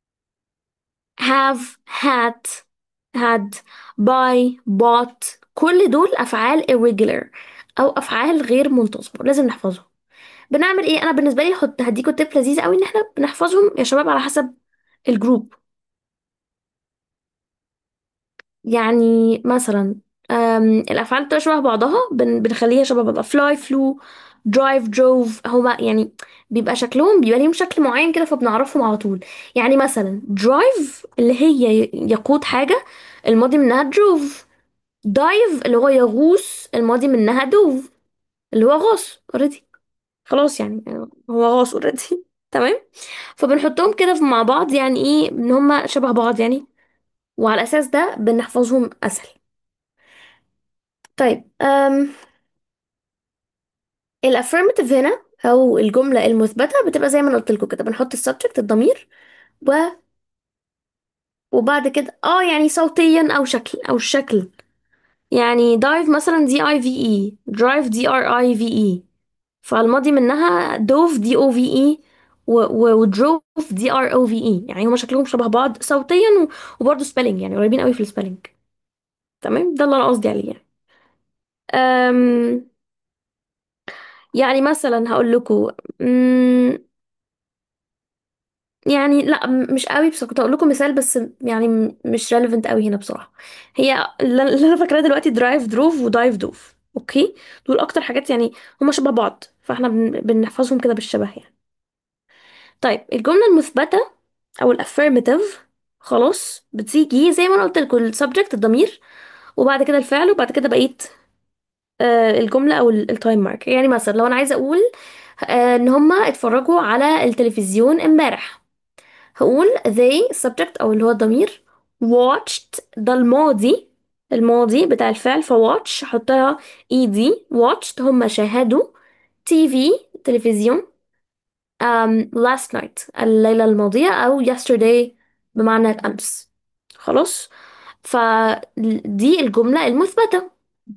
have had had buy bought كل دول أفعال irregular أو أفعال غير منتظمة لازم نحفظهم بنعمل إيه أنا بالنسبة لي هحط هديكوا تيب لذيذ قوي إن إحنا بنحفظهم يا شباب على حسب الجروب يعني مثلا أم الأفعال بتبقى شبه بعضها بن بنخليها شبه بعضها fly flew drive drove هما يعني بيبقى شكلهم بيبقى ليهم شكل معين كده فبنعرفهم على طول يعني مثلا drive اللي هي يقود حاجة الماضي منها drove دايف اللي هو يغوص الماضي منها دوف اللي هو غاص اوريدي خلاص يعني هو غاص اوريدي تمام فبنحطهم كده في- مع بعض يعني ايه ان هما شبه بعض يعني وعلى الاساس ده بنحفظهم اسهل طيب أم الافirmative هنا او الجمله المثبته بتبقى زي ما انا قلت لكم كده بنحط السبجكت الضمير و وبعد كده اه يعني صوتيا او شكل او الشكل يعني دايف مثلا دي اي في اي درايف دي ار اي في اي فالماضي منها دوف دي او في اي ودروف دي ار او في اي يعني هما شكلهم شبه بعض صوتيا و- وبرضه سبيلنج يعني قريبين قوي في السبيلنج تمام ده اللي انا قصدي عليه يعني أم يعني مثلا هقول لكم يعني لا م- مش قوي بس كنت اقول لكم مثال بس يعني م- مش relevant قوي هنا بصراحة هي اللي اللي انا فاكراه دلوقتي درايف دروف ودايف دوف اوكي دول اكتر حاجات يعني هما شبه بعض فاحنا بن- بنحفظهم كده بالشبه يعني طيب الجملة المثبتة او الافيرماتيف خلاص بتيجي زي ما انا قلت لكم السبجكت الضمير وبعد كده الفعل وبعد كده بقيت آه، الجملة او التايم مارك يعني مثلا لو انا عايزة اقول آه، ان هما اتفرجوا على التلفزيون امبارح هقول they subject أو اللي هو الضمير watched ده الماضي الماضي بتاع الفعل فwatch حطها ed watched هم شاهدوا TV تلفزيون um, last night الليلة الماضية أو yesterday بمعنى الأمس خلاص فدي الجملة المثبتة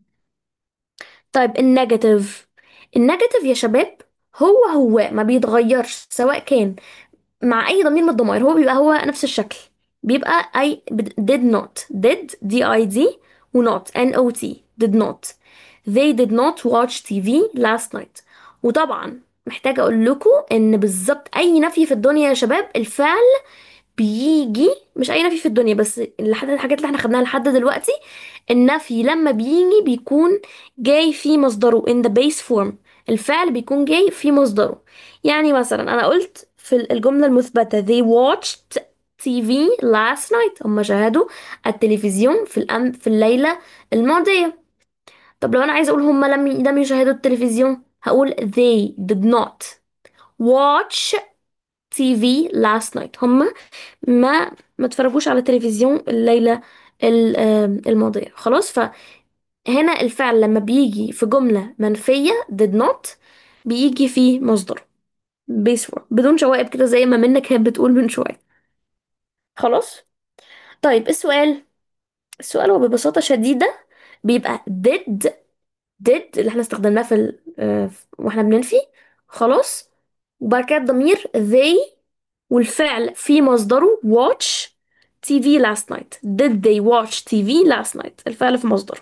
طيب النيجاتيف النيجاتيف يا شباب هو هو ما بيتغيرش سواء كان مع اي ضمير من الضمائر هو بيبقى هو نفس الشكل بيبقى اي did not did d i d و not n o t did not they did not watch TV last night وطبعا محتاجة اقول لكم ان بالظبط اي نفي في الدنيا يا شباب الفعل بيجي مش اي نفي في الدنيا بس لحد الحاجات اللي احنا خدناها لحد دلوقتي النفي لما بيجي بيكون جاي في مصدره in the base form الفعل بيكون جاي في مصدره يعني مثلا انا قلت في الجملة المثبتة they watched TV last night هم شاهدوا التلفزيون في الأم في الليلة الماضية طب لو انا عايزة اقول هم لم لم يشاهدوا التلفزيون هقول they did not watch TV last night هم ما ما اتفرجوش على التلفزيون الليلة ال- آم، الماضية خلاص فهنا الفعل لما بيجي في جملة منفية did not بيجي في مصدر base form بدون شوائب كده زي ما منك كانت بتقول من شوية خلاص طيب السؤال السؤال هو ببساطة شديدة بيبقى did did اللي احنا استخدمناه في ال... آه، واحنا بننفي خلاص وبعد كده الضمير they والفعل في مصدره watch TV last night did they watch TV last night الفعل في مصدره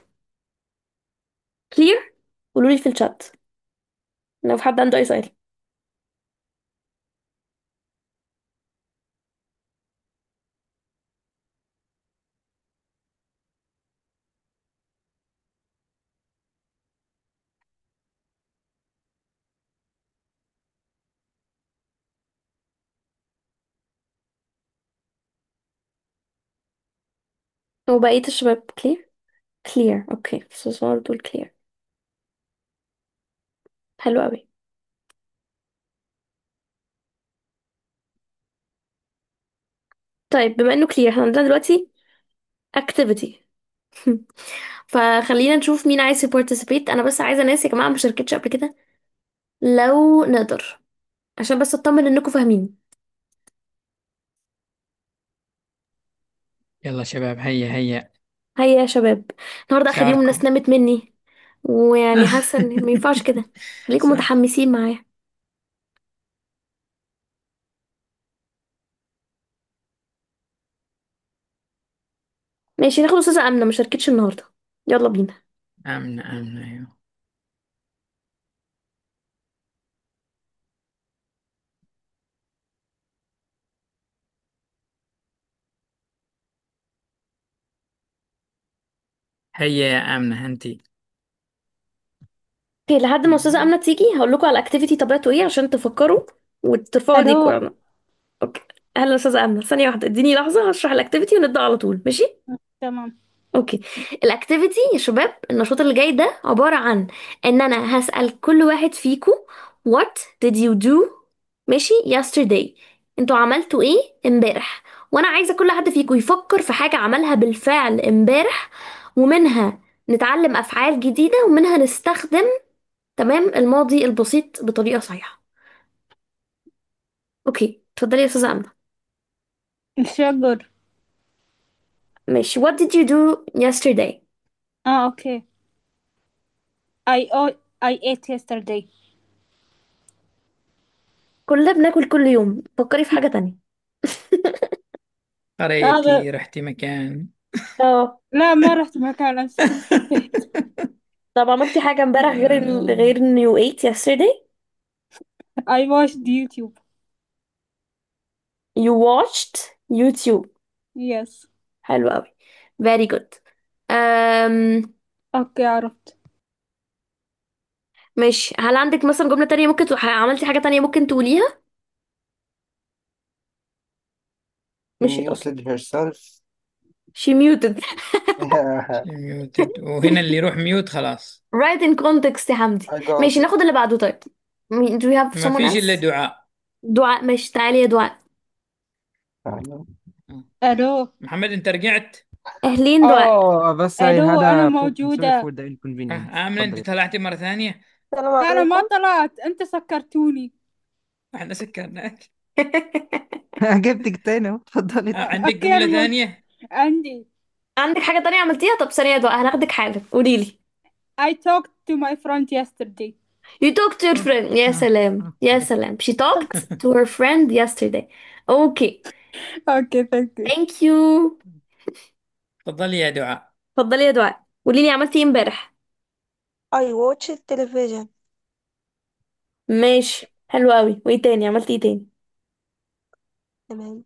clear قولوا لي في الشات لو في حد عنده اي سؤال وبقية الشباب clear clear اوكي بس صور تقول clear حلو قوي طيب بما انه clear احنا عندنا دلوقتي activity فخلينا نشوف مين عايز participate انا بس عايزه ناس يا جماعه ما شاركتش قبل كده لو نقدر عشان بس اطمن انكم فاهمين يلا شباب هيا هيا هيا يا شباب النهارده اخر يوم الناس شاركوا نامت مني ويعني حاسه ان ما ينفعش كده خليكم صح متحمسين معايا ماشي ناخد استاذه امنه ما شاركتش النهارده يلا بينا آمنة آمنة أيوه هيا يا آمنة أنتي اوكي لحد ما استاذه امنه تيجي هقول لكم على الاكتيفيتي طبيعته ايه عشان تفكروا وترفعوا الو ايديكم اوكي اهلا استاذه امنه ثانيه واحده اديني لحظه هشرح الاكتيفيتي ونبدا على طول ماشي تمام اوكي الاكتيفيتي يا شباب النشاط اللي جاي ده عبارة عن ان انا هسأل كل واحد فيكم what did you do ماشي yesterday انتوا عملتوا ايه امبارح وانا عايزة كل حد فيكم يفكر في حاجة عملها بالفعل امبارح ومنها نتعلم افعال جديدة ومنها نستخدم تمام الماضي البسيط بطريقة صحيحة اوكي اتفضلي يا استاذة امنة الشجر ماشي what did you do yesterday اه اوكي I oh, I ate yesterday كلنا بناكل كل يوم فكري في حاجة تانية قريتي هذا رحتي مكان اه لا ما رحت مكان أمس كنت في البيت طب عملتي حاجة امبارح غير ال... غير ان you ate yesterday I watched YouTube you watched YouTube yes حلو قوي very good um, اوكي عرفت ماشي هل عندك مثلا جملة تانية ممكن تق... عملتي حاجة تانية ممكن تقوليها مشيت أصلا muted herself she muted ميوتد وهنا اللي يروح ميوت خلاص right in context يا حمدي I got ماشي it ناخد اللي بعده طيب do we have ما someone فيش إلا else دعاء دعاء ماشي تعالي يا دعاء الو محمد أنت رجعت أهلين دعاء اه بس هي الو انا هذا sorry موجودة for the inconvenience آه، آمنة أنت تفضلي طلعتي مرة ثانية السلام انا ما عليكم طلعت انت سكرتوني احنا سكرناك جبتك تاني اهو تفضلي آه، عندك اوكي جملة الم... ثانية عندي عندك حاجة تانية عملتيها طب ثانية يا دعاء هناخدك حالا قوليلي I talked to my friend yesterday you talked to your friend يا سلام يا سلام she talked to her friend yesterday okay اوكي thank you thank you تفضلي يا دعاء اتفضلي يا دعاء قوليلي عملتي ايه امبارح I watch television ماشي حلو قوي وايه تاني عملتي ايه تاني تمام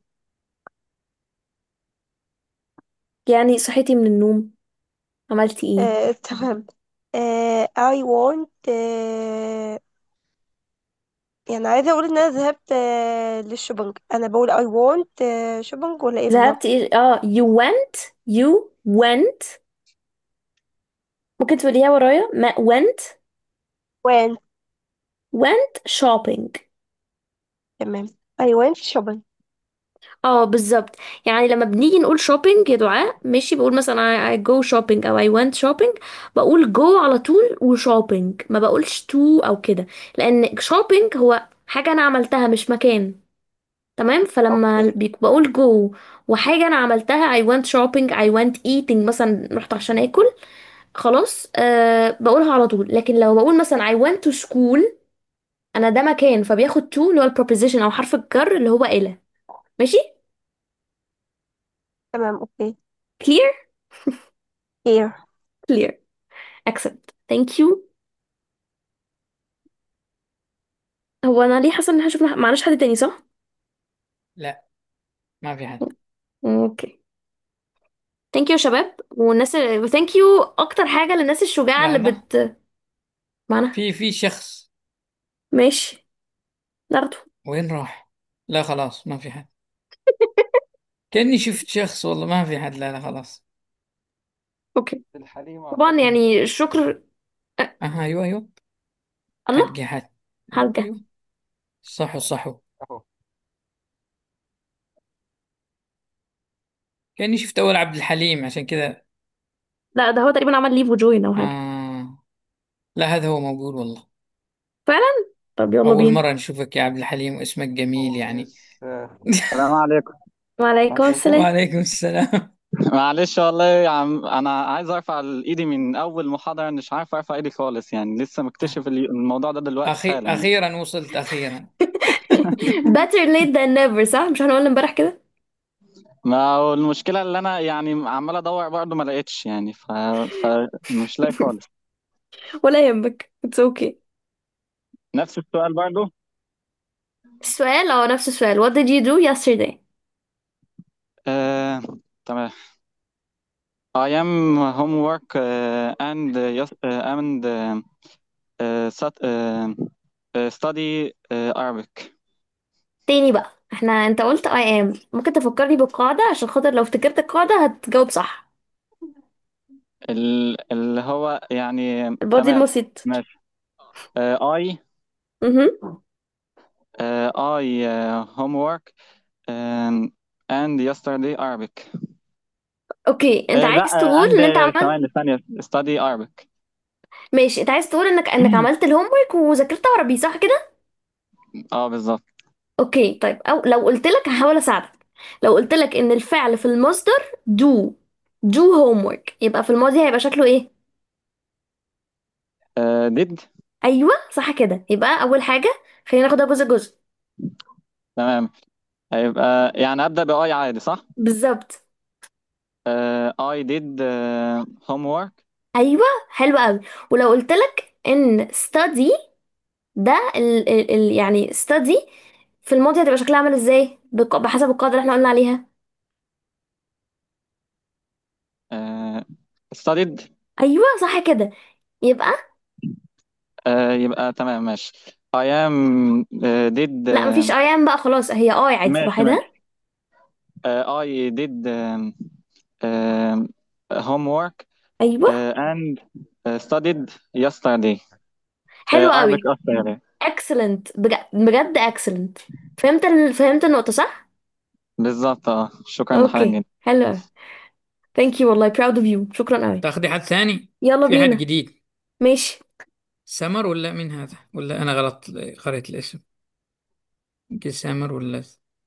يعني صحيتي من النوم عملتي ايه آه، تمام آه، I want آه، يعني عايزة أقول إن أنا ذهبت آه، للشوبينج أنا بقول I want آه، شوبينج ولا إيه بالظبط ذهبتي ايه اه you went you went ممكن تقوليها ورايا ما went went went shopping تمام I went shopping اه بالظبط يعني لما بنيجي نقول shopping يا دعاء ماشي بقول مثلا I, I go shopping او I went shopping بقول go على طول و shopping ما بقولش to او كده لان shopping هو حاجة انا عملتها مش مكان تمام فلما أوكي بيك- بقول جو وحاجة أنا عملتها I went shopping I went eating مثلا رحت عشان آكل خلاص أه بقولها على طول لكن لو بقول مثلا I went to school أنا ده مكان فبياخد to اللي هو ال preposition أو حرف الجر اللي هو إلى ماشي تمام أوكي clear here clear accept thank you هو أنا ليه حاسة إن احنا شفنا معناش حد تاني صح؟ لا ما في حد اوكي thank you يا شباب والناس thank you أكتر حاجة للناس الشجاعة لا اللي لا بت معنا في في شخص ماشي ناخده وين راح لا خلاص ما في حد كأني شفت شخص والله ما في حد لا لا خلاص اوكي الحليم طبعا أعتقد يعني الشكر أه. اها ايوه ايوه الله حلقة حد ايوه حلقة ايوه صحوا صحوا أهو كأني شفت اول عبد الحليم عشان كذا لا ده هو تقريبا عمل ليف وجوين او حاجة آه لا هذا هو موجود والله فعلا طب يلا أول بينا مرة نشوفك يا عبد الحليم واسمك جميل يعني بس آه، السلام عليكم وعليكم عليكم السلام وعليكم السلام معلش والله يا عم انا عايز ارفع ايدي من اول محاضرة مش عارف ارفع ايدي خالص يعني لسه مكتشف ال- الموضوع ده دلوقتي أخي... حالا يعني أخيرا وصلت أخيرا better late than never صح مش احنا قلنا امبارح كده ما هو المشكلة اللي انا يعني عمال ادور برضه ما لقيتش يعني ف... فمش لاقي خالص ولا يهمك it's okay نفس السؤال برضه السؤال اه نفس السؤال what did you do yesterday آه... تمام I am homework uh, and uh, yes, uh, and uh, uh, sat, uh, uh, study uh, Arabic تاني بقى احنا انت قلت I am ممكن تفكرني بالقاعدة عشان خاطر لو افتكرت القاعدة هتجاوب صح ال- اللي هو يعني البادي تمام المسيط ماشي آه I مهم. uh, I uh, homework um, and yesterday Arabic اوكي انت آه عايز لا تقول and ان انت uh, عملت ثواني ثانية study Arabic ماشي انت عايز تقول انك انك عملت الهوم ورك وذاكرت عربي صح كده اه بالظبط اوكي طيب او لو قلت لك هحاول اساعدك لو قلت لك ان الفعل في المصدر do do homework يبقى في الماضي هيبقى شكله ايه آه did ايوه صح كده يبقى اول حاجه خلينا ناخدها جزء جزء تمام هيبقى يعني أبدأ ب I عادي صح بالظبط آه I did uh, homework ايوه حلو قوي ولو قلت لك ان study ده ال ال ال يعني study في الماضي هتبقى شكلها عامل ازاي بق- بحسب القاعده اللي احنا قلنا عليها آه studied ايوه صح كده يبقى آه يبقى تمام ماشي I am آه did لا آه مفيش ايام بقى خلاص هي اي عادي ماشي لوحدها ماشي آه I did آم، آم، homework ايوه آه and آه studied yesterday حلو آه Arabic قوي yesterday excellent بجد بجد excellent فهمت ال... فهمت النقطه صح بالظبط اه شكرا لحضرتك اوكي جدا حلو قوي thank you والله proud of you شكرا قوي تاخدي حد ثاني يلا في حد بينا جديد ماشي سمر ولا مين هذا ولا انا غلط قريت الاسم يمكن سمر ولا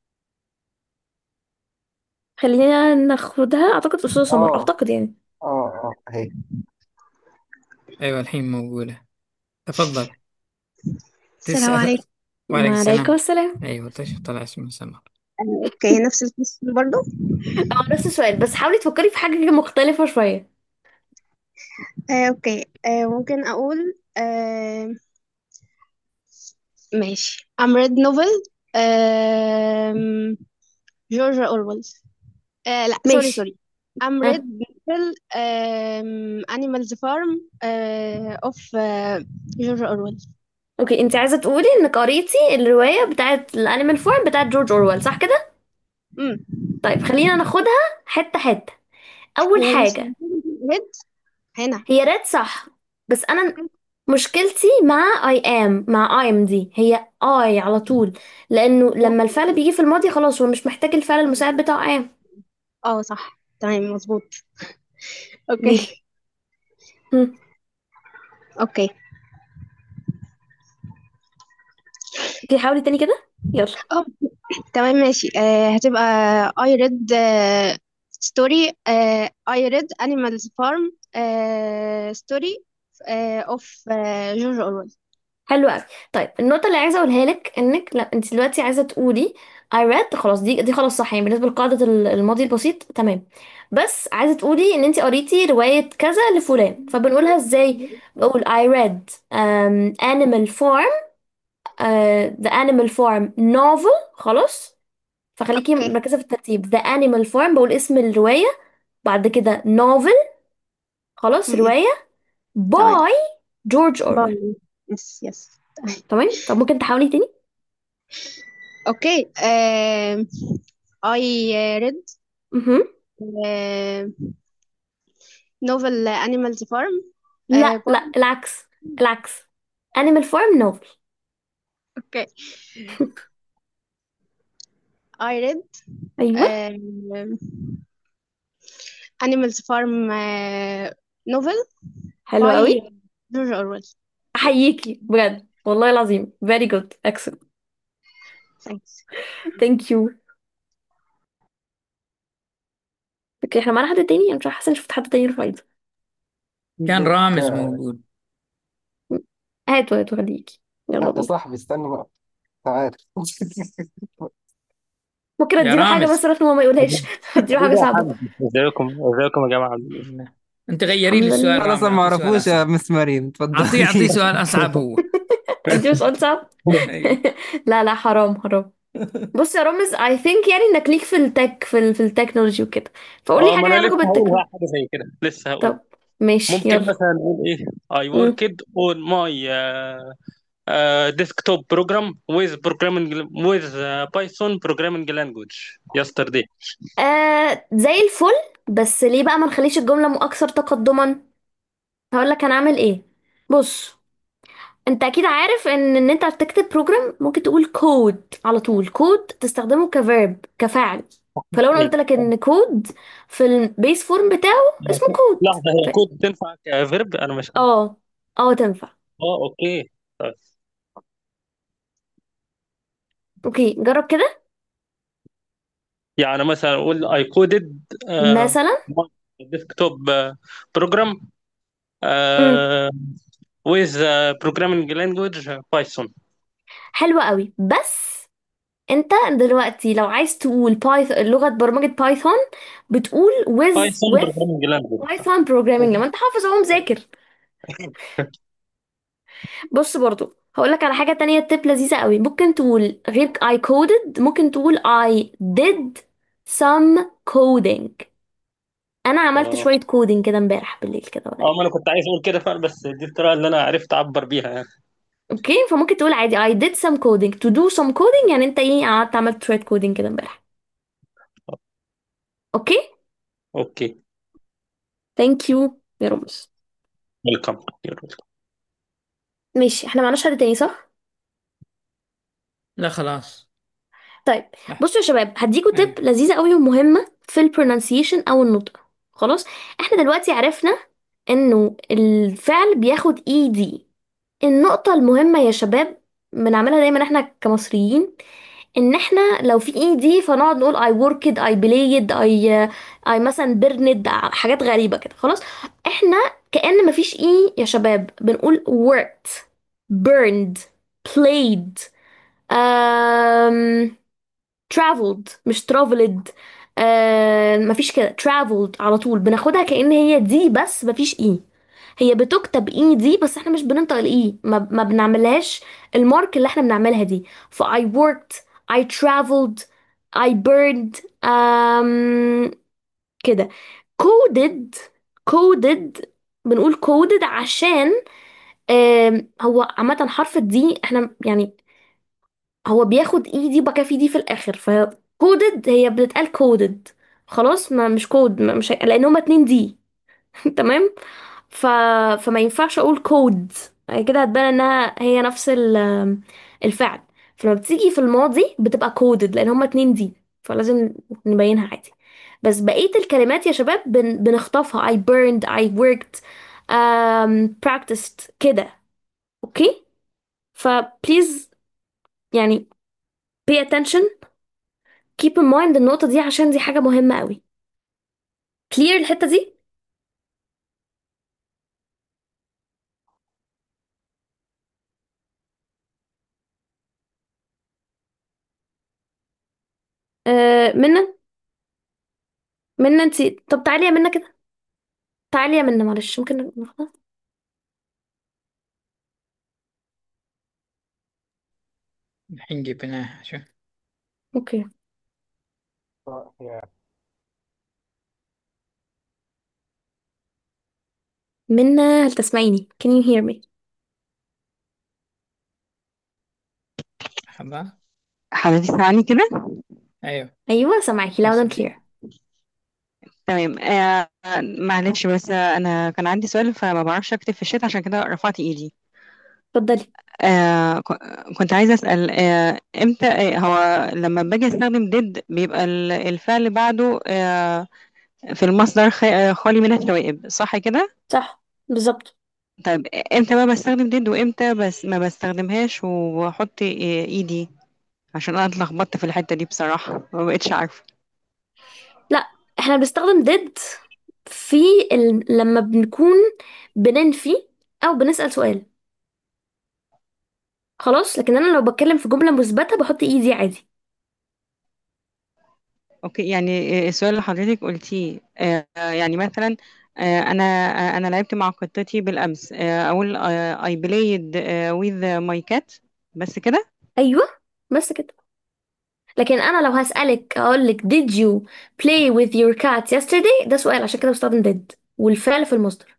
خلينا ناخدها اعتقد استاذ سمر اه اعتقد يعني اه اه اهي ايوه الحين موجودة تفضل السلام تسأل عليكم وعليكم وعليكم السلام السلام ايوه طيب طلع اسمه سمر آه، اوكي نفس القسم برضو اه نفس السؤال بس حاولي تفكري في حاجه مختلفه شويه آه، اوكي آه، ممكن اقول آه، ماشي I'm read novel آم، جورج أورويل آه لا سوري ماشي سوري I'm read ها novel آم، Animals Farm آه، of آه، جورج أورويل اوكي انت عايزه تقولي انك قريتي الروايه بتاعت الانيمال فورم بتاعت جورج اورويل صح كده امم طيب خلينا ناخدها حته حته اول هي مش حاجه read هنا هي ريد صح بس انا مشكلتي مع I am مع I am دي هي I على طول لانه لما الفعل بيجي في الماضي خلاص هو مش محتاج الفعل المساعد بتاع I am اه صح تمام مظبوط اوكي ماشي هم. اوكي اوكي حاولي تاني كده يلا اه تمام ماشي آه هتبقى I read آه story آه I read Animals Farm آه story آه of آه جورج أورويل حلو قوي طيب النقطة اللي عايزة اقولها لك انك لا انت دلوقتي عايزة تقولي I read خلاص دي دي خلاص صح يعني بالنسبة لقاعدة ال- الماضي البسيط تمام بس عايزة تقولي ان انت قريتي رواية كذا لفلان فبنقولها ازاي بقول I read um, Animal Farm uh, The Animal Farm novel خلاص فخليكي اوكي مركزة في الترتيب The Animal Farm بقول اسم الرواية بعد كده novel خلاص م- م. رواية تمام باي جورج أورويل باي يس يس تمام تمام طب ممكن تحاولي تاني اوكي آه I read مهم. آه novel Animals Farm آه لا boy لا العكس العكس Animal Farm novel اوكي I read أيوة آه Animals Farm آه novel حلو قوي by جورج أورويل أحييكي بجد والله العظيم very good excellent thanks thank you اوكي احنا معانا حد تاني انا مش حاسه اني شفت حد تاني رفع ايده كان عندك رامز آه، موجود هاتوا هاتوا خليكي يلا يا بينا صاحبي استنى بقى تعال ممكن يا اديله حاجه رامز مثلا عشان هو ما يقولهاش اديله حاجه حبيبي يا صعبه حمد ازيكم ازيكم يا جماعه الحمد لله انت غيري الحمد لي السؤال لله خلاص رامي ما اعطيه سؤال اعرفوش يا اصعب مس مريم اعطيه اعطيه اتفضلي سؤال اصعب هو اديله سؤال صعب ايوه لا لا حرام حرام بص يا رامز I think يعني انك ليك في التك في ال في التكنولوجي وكده فقول لي اه حاجه ما ليها انا علاقه لسه هقول بالتكنولوجي بقى حاجه زي كده لسه هقول طب ماشي ممكن يلا مثلا نقول ايه I مم. worked on my uh, uh, desktop program with programming with uh, Python programming language yesterday آه زي الفل بس ليه بقى ما نخليش الجمله م- اكثر تقدما هقول لك هنعمل ايه بص انت اكيد عارف ان ان انت تكتب بروجرام ممكن تقول كود على طول كود تستخدمه كفيرب كفعل فلو انا قلت ايوه لك ان كود في البيس فورم بتاعه اسمه كود لحظه هي ف... كود تنفع كفيرب انا مش اه اه تنفع اه اوكي طيب. اوكي جرب كده يعني مثلا اقول I coded uh, مثلا my desktop uh, program امم uh, with uh, programming language Python حلو قوي بس انت دلوقتي لو عايز تقول بايثون لغة برمجة بايثون بتقول with بايثون with بروجرامينج لانجوج بايثون programming لما انت حافظ اهو مذاكر بص برضو هقول لك على حاجة تانية تip لذيذة قوي ممكن تقول غير I coded ممكن تقول I did some coding انا عملت اه شوية كودينج كده امبارح بالليل كده ولا اه ايه ما انا كنت عايز اقول كده فعلا بس دي الطريقه اللي انا عرفت اعبر بيها يعني اوكي فممكن تقول عادي I did some coding to do some coding يعني انت ايه قعدت عملت شوية كودينج كده امبارح اوكي اوكي thank you يا رمز ويلكم ماشي احنا معناش حد تاني صح لا خلاص طيب لا بصوا يا شباب هديكوا أيوة. تip لذيذة قوي ومهمة في البرونانسيشن او النطق خلاص احنا دلوقتي عرفنا انه الفعل بياخد اي دي النقطة المهمة يا شباب بنعملها دايما احنا كمصريين ان احنا لو في اي دي فنقعد نقول I worked I played I I مثلا burned حاجات غريبة كده خلاص احنا كأن مفيش اي يا شباب بنقول worked burned played um, traveled مش traveled آه مفيش كده traveled على طول بناخدها كأن هي دي بس مفيش اي هي بتكتب اي دي بس احنا مش بننطق الاي ما, ما بنعملهاش المارك اللي احنا بنعملها دي ف I worked I traveled I burned um, كده coded coded بنقول coded عشان um, هو عامة حرف الدي احنا يعني هو بياخد اي دي وبقى في دي في الاخر ف coded هي بتتقال coded خلاص ما مش كود ما مش هي- لان هما اتنين دي تمام ف... فما ينفعش اقول كود كده هتبان انها هي نفس ال- الفعل فلما بتيجي في الماضي بتبقى كودد لان هما اتنين دي فلازم نبينها عادي بس بقية الكلمات يا شباب بن... بنخطفها I burned I worked um, practiced كده اوكي فبليز يعني pay attention keep in mind النقطة دي عشان دي حاجة مهمة قوي clear الحتة دي آه منى منى انتي طب تعالي يا منى كده تعالي يا منى معلش ممكن ناخدها الحين جبناها شو اوكي منى هل تسمعيني can you hear me لحظة حضرتك سامعني كده أيوه ايوه سامعاكي loud and بس clear تمام آه معلش بس انا كان عندي سؤال فما بعرفش اكتب في الشات عشان كده رفعت ايدي اتفضلي آه ك- كنت عايزة أسأل آه امتى آه هو لما باجي استخدم did بيبقى ال- الفعل بعده آه في المصدر خ- آه، خالي من الشوائب صح كده؟ صح بالظبط طيب امتى بقى بستخدم did وامتى بس ما بستخدمهاش واحط آه، ايدي عشان انا اتلخبطت في الحتة دي بصراحة ما بقتش عارفة لا احنا بنستخدم did في ال... لما بنكون بننفي او بنسأل سؤال خلاص لكن انا لو بتكلم في جملة مثبتة بحط ايدي عادي اوكي يعني آه، السؤال اللي حضرتك قلتيه آه يعني مثلا آه انا آه انا لعبت مع قطتي بالامس آه اقول آه I played آه with my cat بس كده ايوه بس كده لكن انا لو هسألك اقول لك did you play with your cat yesterday ده سؤال عشان كده بستخدم did والفعل في المصدر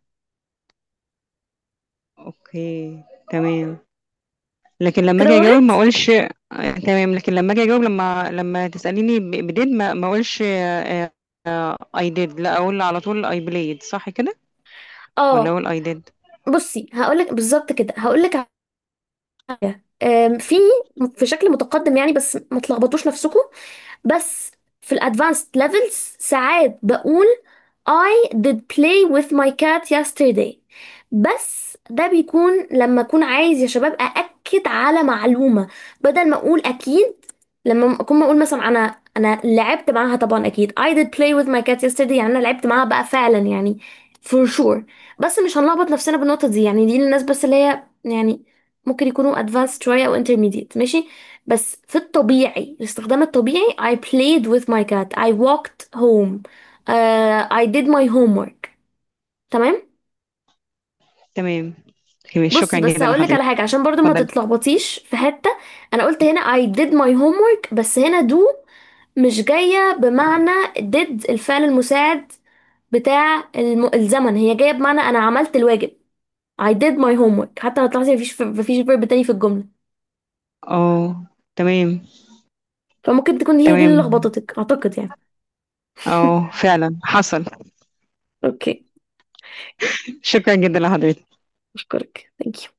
اوكي تمام لكن لما كده اجي اجاوب ما وضحت اقولش آه، تمام لكن لما اجي اجاوب لما لما تساليني ب- بديد ما ما اقولش آه، آه، I did لا اقول على طول I played صح كده ولا اه اقول I did بصي هقولك بالظبط كده هقولك حاجة أم، في في شكل متقدم يعني بس ما تلخبطوش نفسكم بس في الادفانسد ليفلز ساعات بقول I did play with my cat yesterday بس ده بيكون لما أكون عايز يا شباب أأكد على معلومة بدل ما أقول أكيد لما أكون بقول مثلا أنا أنا لعبت معاها طبعا أكيد I did play with my cat yesterday يعني أنا لعبت معاها بقى فعلا يعني for sure بس مش هنلخبط نفسنا بالنقطة دي يعني دي للناس بس اللي هي يعني ممكن يكونوا advanced شوية أو intermediate ماشي بس في الطبيعي الاستخدام الطبيعي I played with my cat I walked home uh, I did my homework تمام تمام تمام بص شكرا بس جدا هقول لك على لحضرتك حاجة عشان برضو ما اتفضلي تتلخبطيش في حتة أنا قلت هنا I did my homework بس هنا do مش جاية بمعنى did الفعل المساعد بتاع الم... الزمن هي جاية بمعنى أنا عملت الواجب I did my homework حتى لو تلاحظي مفيش مفيش verb تاني في الجملة اه تمام فممكن تكون هي دي اللي تمام لخبطتك أعتقد يعني اه فعلا حصل أوكي شكرا جدا لحضرتك أشكرك thank you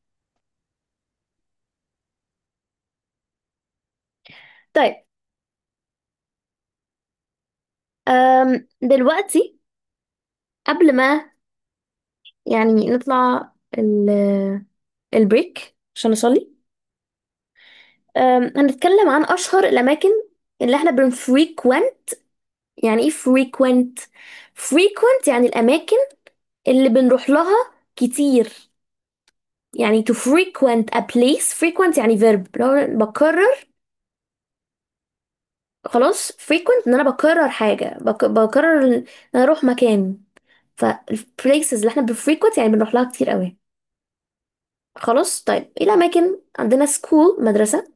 طيب أم دلوقتي قبل ما يعني نطلع ال البريك عشان نصلي أم هنتكلم عن أشهر الأماكن اللي احنا بنفريكوينت يعني ايه frequent frequent يعني الأماكن اللي بنروح لها كتير يعني to frequent a place frequent يعني verb لو بكرر خلاص frequent ان انا بكرر حاجة بك... بكرر ان انا اروح مكان ف places اللي احنا بفريكوينت يعني بنروح لها كتير قوي خلاص طيب ايه الاماكن عندنا school مدرسة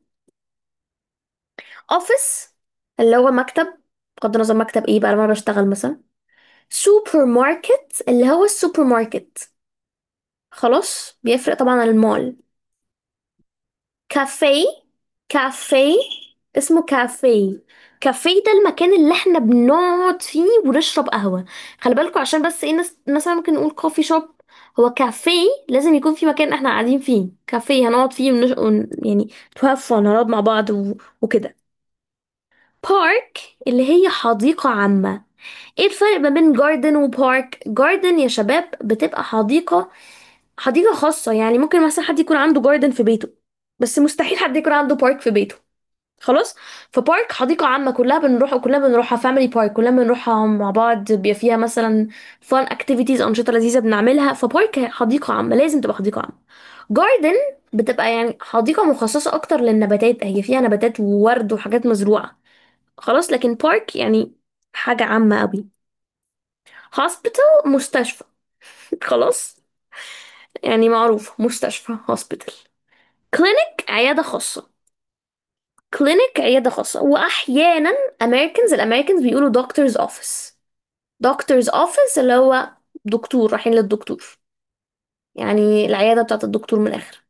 office اللي هو مكتب بغض النظر مكتب ايه بقى لما انا بشتغل مثلا سوبر ماركت اللي هو السوبر ماركت خلاص بيفرق طبعا عن المول كافيه كافيه اسمه كافيه كافيه ده المكان اللي احنا بنقعد فيه ونشرب قهوة خلي بالكوا عشان بس ايه ناس مثلا ممكن نقول كوفي شوب هو كافيه لازم يكون في مكان احنا قاعدين فيه كافيه هنقعد فيه ونش... ون... يعني to have fun هنقعد مع بعض و... وكده بارك اللي هي حديقة عامة ايه الفرق ما بين جاردن وبارك جاردن يا شباب بتبقى حديقة حديقة خاصة يعني ممكن مثلا حد يكون عنده جاردن في بيته بس مستحيل حد يكون عنده بارك في بيته خلاص فبارك حديقة عامة كلها بنروح كلنا بنروحها فاميلي بارك كلنا بنروحها مع بعض بيبقى فيها مثلا فان اكتيفيتيز أنشطة لذيذة بنعملها فبارك حديقة عامة لازم تبقى حديقة عامة جاردن بتبقى يعني حديقة مخصصة أكتر للنباتات هي فيها نباتات وورد وحاجات مزروعة خلاص لكن بارك يعني حاجة عامة أوي هوسبيتال مستشفى خلاص يعني معروف مستشفى هوسبيتال كلينيك عيادة خاصة كلينيك عيادة خاصة وأحيانا أمريكانز الأمريكانز بيقولوا دكتورز أوفيس دكتورز أوفيس اللي هو دكتور رايحين للدكتور يعني العيادة بتاعت الدكتور من الآخر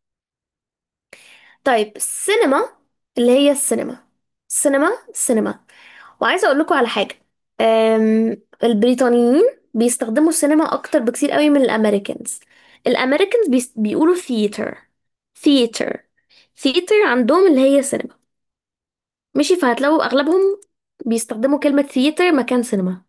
طيب السينما اللي هي السينما السينما السينما وعايزة أقول لكم على حاجة أم، البريطانيين بيستخدموا السينما أكتر بكتير قوي من الأمريكانز الأمريكانز بيس- بيقولوا theater theater theater عندهم اللي هي سينما ماشي فهتلاقوا أغلبهم بيستخدموا كلمة theater مكان سينما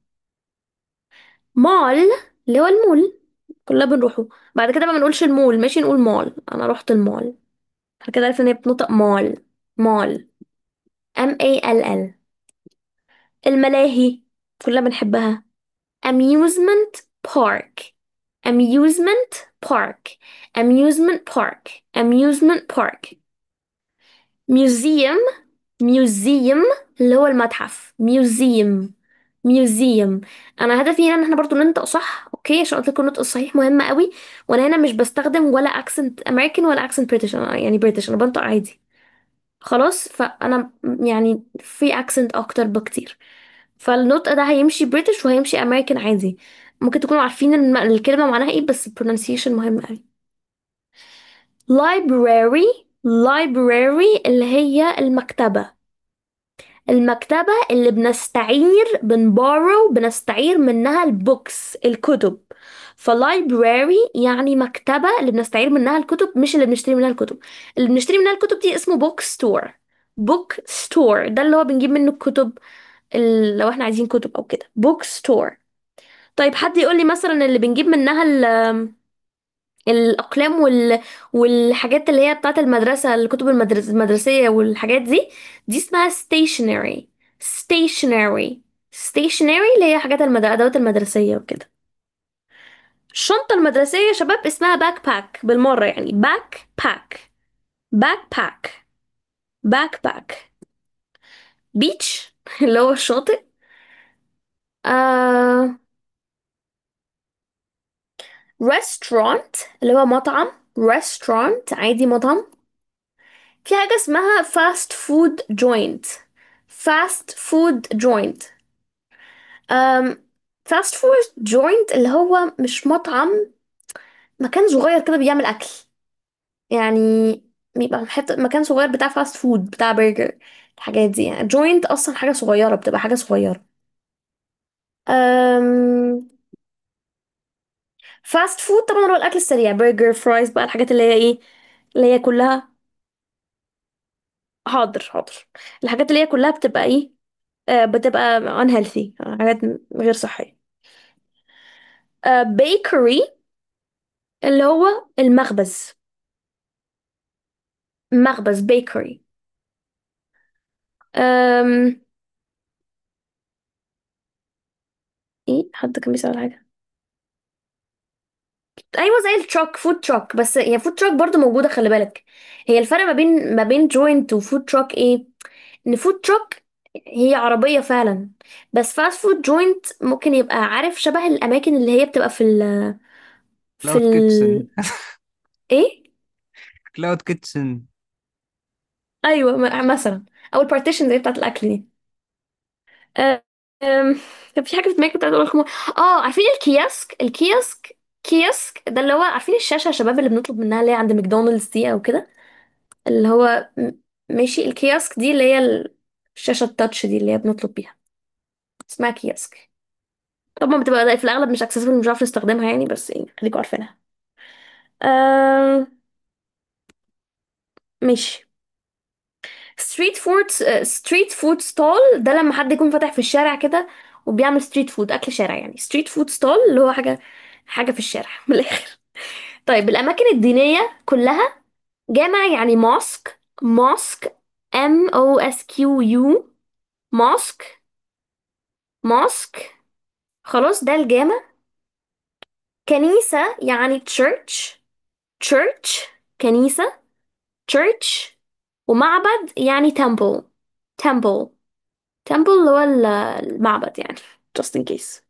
مول اللي هو المول كلنا بنروحه بعد كده بقى ما نقولش المول ماشي نقول مول أنا رحت المول بعد كده عرفت إن هي بتنطق مول مول M A L L الملاهي كلنا بنحبها amusement park amusement park amusement park amusement park museum museum اللي هو المتحف museum museum انا هدفي هنا ان احنا برضو ننطق صح اوكي عشان قلت لكم النطق الصحيح مهم قوي وانا هنا مش بستخدم ولا اكسنت امريكان ولا اكسنت بريتش انا يعني بريتش انا بنطق عادي خلاص فانا يعني في اكسنت اكتر بكتير فالنطق ده هيمشي بريتش وهيمشي امريكان عادي ممكن تكونوا عارفين الم- الكلمة معناها ايه بس pronunciation مهم قوي library library اللي هي المكتبة المكتبة اللي بنستعير بنبارو بنستعير منها البوكس الكتب فلايبراري يعني مكتبة اللي بنستعير منها الكتب مش اللي بنشتري منها الكتب اللي بنشتري منها الكتب دي اسمه بوك ستور بوك ستور ده اللي هو بنجيب منه الكتب ال- لو احنا عايزين كتب او كده بوك ستور طيب حد يقول لي مثلا اللي بنجيب منها ال- الأقلام وال... والحاجات اللي هي بتاعت المدرسة الكتب المدرس... المدرسية والحاجات دي دي اسمها stationery stationery stationery اللي هي حاجات المد... الأدوات المدرسية وكده الشنطة المدرسية يا شباب اسمها باك باك بالمرة يعني باك backpack backpack backpack beach اللي هو الشاطئ آه restaurant اللي هو مطعم restaurant عادي مطعم في حاجة اسمها fast food joint fast food joint um, fast food joint اللي هو مش مطعم مكان صغير كده بيعمل أكل يعني بيبقى حتة مكان صغير بتاع فاست فود بتاع برجر الحاجات دي يعني جوينت أصلا حاجة صغيرة بتبقى حاجة صغيرة um, فاست فود طبعا هو الأكل السريع برجر فرايز بقى الحاجات اللي هي ايه اللي هي كلها حاضر حاضر الحاجات اللي هي كلها بتبقى ايه آه بتبقى unhealthy حاجات غير صحية آه bakery اللي هو المخبز مخبز bakery أم... ايه حد كان بيسأل حاجة ايوه زي التراك فود تراك بس هي فود تراك برضو موجودة خلي بالك هي الفرق ما بين ما بين جوينت وفود تراك ايه ان فود تراك هي عربية فعلا بس فاست فود جوينت ممكن يبقى عارف شبه الأماكن اللي هي بتبقى في ال في كلاود ال كيتشن ايه كلاود كيتشن ايوه م- مثلا او البارتيشن زي بتاعت الاكل دي أه، أم، كان في حاجه في دماغي كنت عايزه اقول لكم اه عارفين الكياسك الكياسك كياسك ده اللي هو عارفين الشاشه يا شباب اللي بنطلب منها اللي هي عند ماكدونالدز دي او كده اللي هو م- ماشي الكياسك دي اللي هي الشاشه التاتش دي اللي هي بنطلب بيها اسمها كياسك طبعا بتبقى في الاغلب مش اكسسبل مش عارف نستخدمها يعني بس يعني خليكم عارفينها آه ماشي ستريت فود ستريت فود ستول ده لما حد يكون فاتح في الشارع كده وبيعمل ستريت فود اكل شارع يعني ستريت فود ستول اللي هو حاجه حاجه في الشارع من الاخر طيب الاماكن الدينيه كلها جامع يعني ماسك ماسك ام او اس كيو يو ماسك ماسك خلاص ده الجامع كنيسه يعني church church كنيسه church ومعبد يعني temple temple temple اللي هو ال- المعبد يعني just in case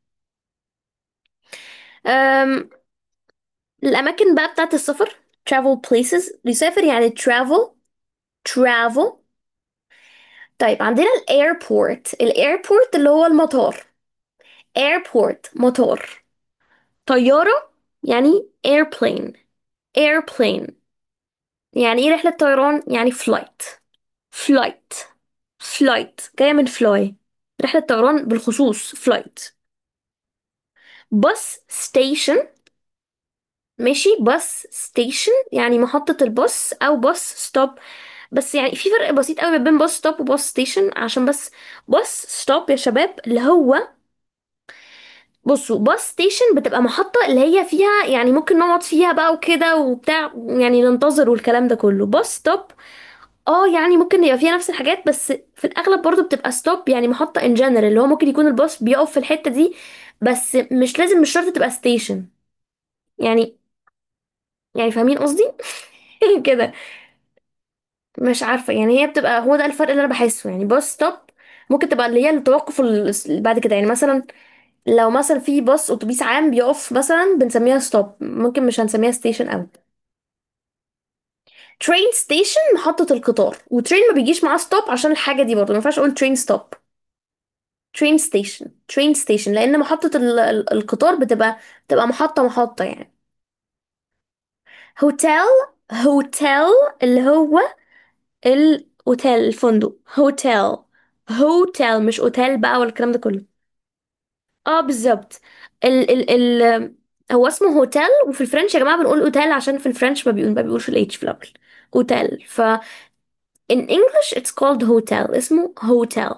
أم الأماكن بقى بتاعت السفر travel places يسافر يعني travel travel طيب عندنا الايربورت الايربورت اللي هو المطار airport مطار طيارة يعني airplane airplane يعني ايه رحلة طيران يعني flight flight flight جاية من fly رحلة طيران بالخصوص flight bus station ماشي باص ستيشن يعني محطة الباص أو باص ستوب بس يعني في فرق بسيط قوي ما بين باص ستوب وباص ستيشن عشان بس باص ستوب يا شباب اللي هو بصوا باص ستيشن بتبقى محطة اللي هي فيها يعني ممكن نقعد فيها بقى وكده وبتاع يعني ننتظر والكلام ده كله باص ستوب اه يعني ممكن يبقى فيها نفس الحاجات بس في الأغلب برضو بتبقى ستوب يعني محطة ان جنرال اللي هو ممكن يكون الباص بيقف في الحتة دي بس مش لازم مش شرط تبقى ستيشن يعني يعني فاهمين قصدي كده مش عارفة يعني هي بتبقى هو ده الفرق اللي انا بحسه يعني باص ستوب ممكن تبقى اللي هي التوقف ال- اللي بعد كده يعني مثلا لو مثلا في باص اتوبيس عام بيقف مثلا بنسميها ستوب ممكن مش هنسميها ستيشن اوي ترين ستيشن محطة القطار وترين ما بيجيش معاه ستوب عشان الحاجة دي برضه ما ينفعش اقول ترين ستوب ترين ستيشن ترين ستيشن لان محطة ال- ال- القطار بتبقى بتبقى محطة محطة يعني هوتيل هوتيل اللي هو الاوتيل الفندق هوتيل هوتيل مش اوتيل بقى ولا الكلام ده كله اه بالظبط ال ال ال هو اسمه هوتيل وفي الفرنش يا جماعه بنقول اوتيل عشان في الفرنش ما بيقول ما بيقولش الاتش في الاول اوتيل ف in English it's called hotel اسمه hotel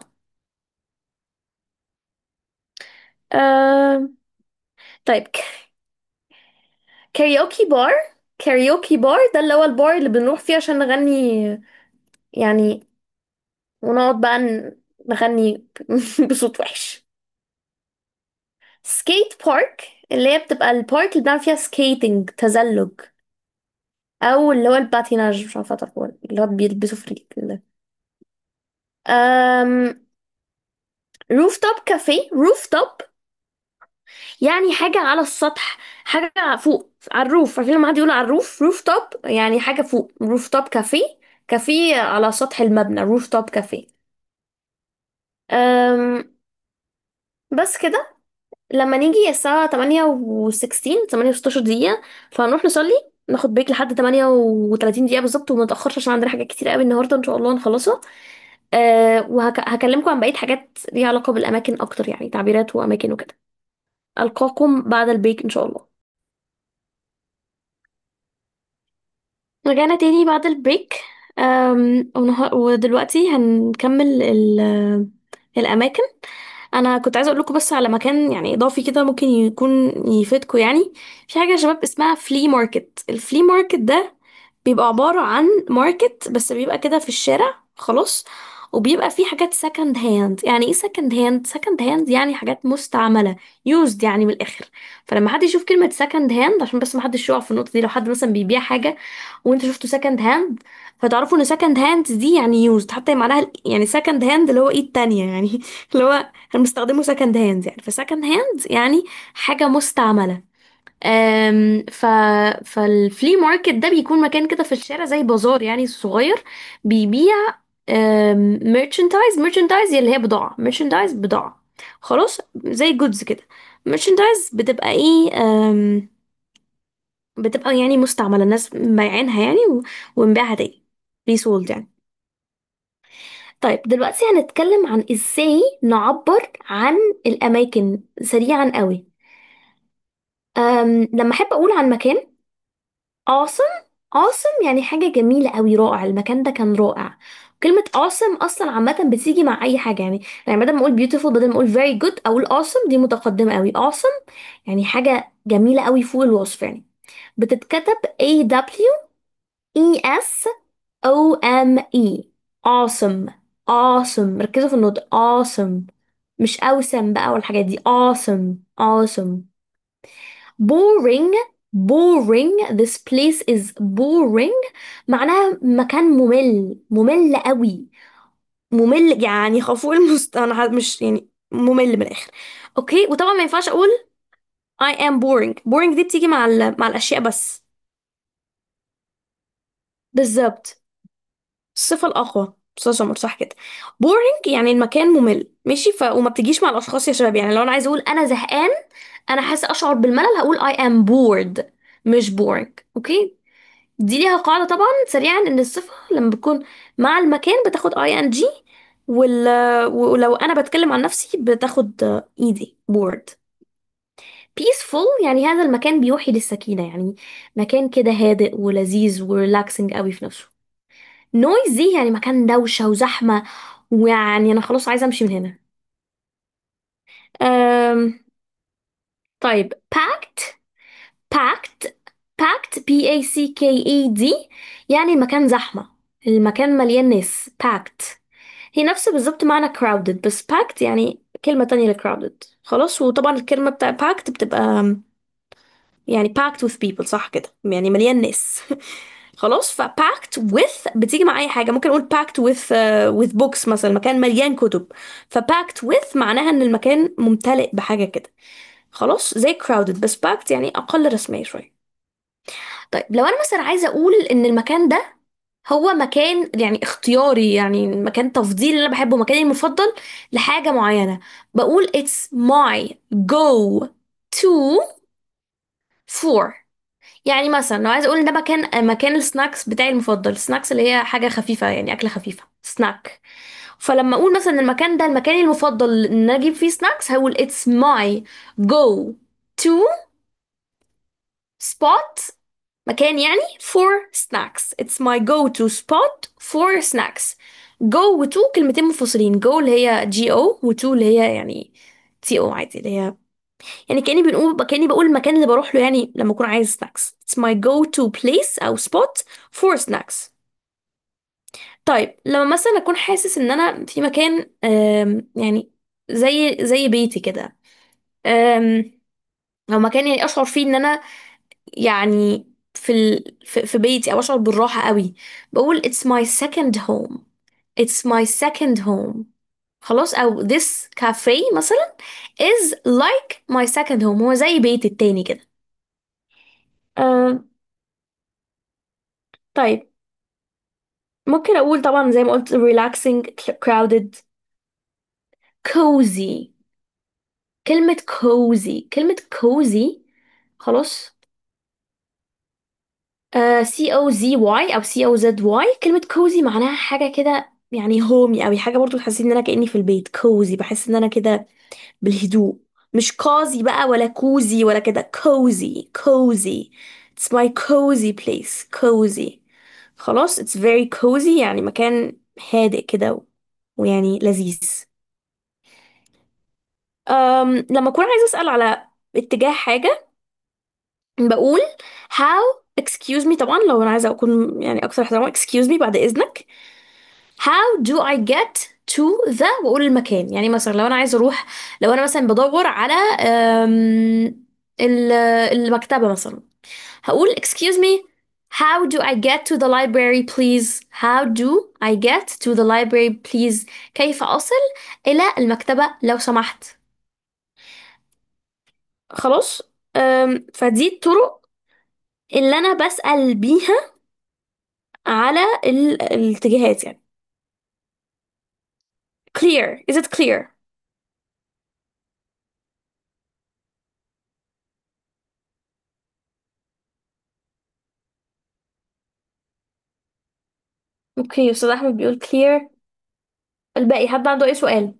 آه... طيب كاريوكي بار كاريوكي بار ده اللي هو البار اللي بنروح فيه عشان نغني يعني ونقعد بقى ن- نغني بصوت وحش سكيت بارك اللي هي بتبقى البارك اللي بنعمل فيها سكيتنج تزلج او اللي هو الباتيناج مش عارفه تعرفوه اللي هو بيلبسوا في الرجل ده أم... روف توب كافيه روف توب يعني حاجة على السطح حاجة فوق على الروف عارفين لما حد يقول على الروف روف توب يعني حاجة فوق روف توب كافيه كافيه على سطح المبنى روف توب كافيه أم... بس كده لما نيجي الساعة 8 و16 8 و16 دقيقة فهنروح نصلي ناخد بريك لحد 38 دقيقة بالظبط وما نتأخرش عشان عندنا حاجات كتير قوي النهاردة إن شاء الله نخلصها أه وهكلمكم عن بقية حاجات ليها علاقة بالأماكن أكتر يعني تعبيرات وأماكن وكده ألقاكم بعد البريك إن شاء الله رجعنا تاني بعد البريك أم، ونه- ودلوقتي هنكمل ال- الأماكن أنا كنت عايزة أقول لكم بس على مكان يعني إضافي كده ممكن يكون يفيدكم يعني في حاجة يا شباب اسمها فلي ماركت الفلي ماركت ده بيبقى عبارة عن ماركت بس بيبقى كده في الشارع خلاص وبيبقى فيه حاجات سكند هاند يعني ايه سكند هاند سكند هاند يعني حاجات مستعملة يوزد يعني من الآخر فلما حد يشوف كلمة سكند هاند عشان بس ما حدش يقع في النقطة دي لو حد مثلا بيبيع حاجة وانت شفته سكند هاند فتعرفوا ان سكند هاند دي يعني يوزد حتى معناها يعني سكند هاند اللي هو ايه التانية يعني اللي هو هنستخدمه سكند هاند يعني فسكند هاند يعني حاجة مستعملة أم ف فالفلي ماركت ده بيكون مكان كده في الشارع زي بازار يعني صغير بيبيع ميرشنتايز ميرشنتايز اللي هي بضاعة ميرشنتايز بضاعة خلاص زي جودز كده ميرشنتايز بتبقى ايه أم، بتبقى يعني مستعملة الناس بايعينها يعني و- ونبيعها تاني ريسولد يعني طيب دلوقتي هنتكلم عن ازاي نعبر عن الأماكن سريعا قوي أم، لما أحب أقول عن مكان awesome awesome يعني حاجة جميلة قوي رائع المكان ده كان رائع كلمة awesome أصلا عامة بتيجي مع أي حاجة يعني يعني بدل ما أقول beautiful بدل ما أقول very good أقول awesome دي متقدمة قوي awesome يعني حاجة جميلة قوي فوق الوصف يعني بتتكتب A W E S O M E awesome awesome ركزوا في النطق awesome مش awesome بقى والحاجات دي awesome awesome boring boring this place is boring معناها مكان ممل ممل قوي ممل يعني خفوق المست انا ه- مش يعني ممل من الاخر اوكي وطبعا ما ينفعش اقول I am boring boring دي بتيجي مع ال... مع الاشياء بس بالظبط الصفة الأقوى أستاذ سمر صح كده boring يعني المكان ممل ماشي ف... وما بتجيش مع الأشخاص يا شباب يعني لو أنا عايزة أقول أنا زهقان أنا حاسة أشعر بالملل هقول I am bored مش boring أوكي دي ليها قاعدة طبعا سريعا إن الصفة لما بتكون مع المكان بتاخد ing وال... ولو أنا بتكلم عن نفسي بتاخد ايدي bored peaceful يعني هذا المكان بيوحي للسكينة يعني مكان كده هادئ ولذيذ وريلاكسنج قوي في نفسه noisy يعني مكان دوشة وزحمة ويعني أنا خلاص عايزة أمشي من هنا أم... طيب packed packed packed P A C K E D يعني المكان زحمة المكان مليان ناس packed هي نفس بالظبط معنى crowded بس packed يعني كلمة تانية ل crowded خلاص وطبعا الكلمة بتاع packed بتبقى يعني packed with people صح كده يعني مليان ناس خلاص ف packed with بتيجي مع اي حاجه ممكن اقول packed with uh, with books مثلا مكان مليان كتب ف packed with معناها ان المكان ممتلئ بحاجه كده خلاص زي crowded بس packed يعني اقل رسميه شويه طيب لو انا مثلا عايزه اقول ان المكان ده هو مكان يعني اختياري يعني مكان تفضيلي اللي انا بحبه مكاني المفضل لحاجه معينه بقول it's my go to for يعني مثلا لو عايزه اقول ان ده مكان مكان السناكس بتاعي المفضل السناكس اللي هي حاجه خفيفه يعني اكله خفيفه سناك فلما اقول مثلا المكان ده المكان المفضل ان أنا اجيب فيه سناكس هقول it's my go to spot مكان يعني for snacks it's my go to spot for snacks go و to كلمتين منفصلين go اللي هي جي او و to اللي هي يعني تي او عادي اللي هي يعني كأني بنقول كأني بقول المكان اللي بروح له يعني لما أكون عايز سناكس it's my go to place أو spot for snacks طيب لما مثلا أكون حاسس إن أنا في مكان آم، يعني زي زي بيتي كده آم، أو مكان يعني أشعر فيه إن أنا يعني في ال... في, في بيتي او اشعر بالراحة قوي بقول it's my second home it's my second home خلاص او this cafe مثلا is like my second home هو زي بيتي التاني كده آه طيب ممكن اقول طبعا زي ما قلت relaxing crowded cozy كلمة cozy كلمة cozy خلاص سي او زي واي او سي او زد واي كلمة كوزي معناها حاجة كده يعني هومي قوي حاجة برضو تحسسني ان انا كأني في البيت كوزي بحس ان انا كده بالهدوء مش كازي بقى ولا كوزي ولا كده كوزي كوزي it's my cozy place cozy خلاص it's very cozy يعني مكان هادئ كده و- ويعني لذيذ أم لما أكون عايزة أسأل على اتجاه حاجة بقول how excuse me طبعا لو أنا عايزة أكون يعني أكثر احتراما excuse me بعد إذنك how do I get to the وأقول المكان يعني مثلا لو أنا عايزة أروح لو أنا مثلا بدور على أم، ال- المكتبة مثلا هقول excuse me how do I get to the library please how do I get to the library please كيف أصل إلى المكتبة لو سمحت خلاص أم، فدي الطرق اللي أنا بسأل بيها على ال- الاتجاهات يعني clear is it clear اوكي استاذ احمد بيقول clear الباقي حد عنده اي سؤال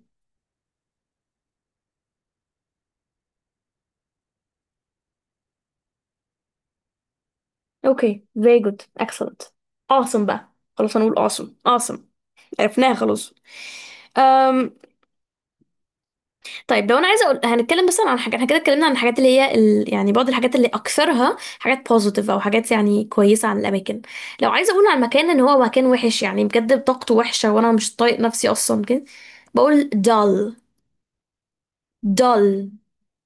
اوكي very good excellent awesome بقى خلاص هنقول awesome awesome عرفناها خلاص أم... طيب لو انا عايزه اقول هنتكلم مثلا عن حاجه احنا كده اتكلمنا عن الحاجات اللي هي ال... يعني بعض الحاجات اللي اكثرها حاجات بوزيتيف او حاجات يعني كويسه عن الاماكن لو عايزه اقول عن مكان ان هو مكان وحش يعني بجد طاقته وحشه وانا مش طايق نفسي اصلا كده بقول dull dull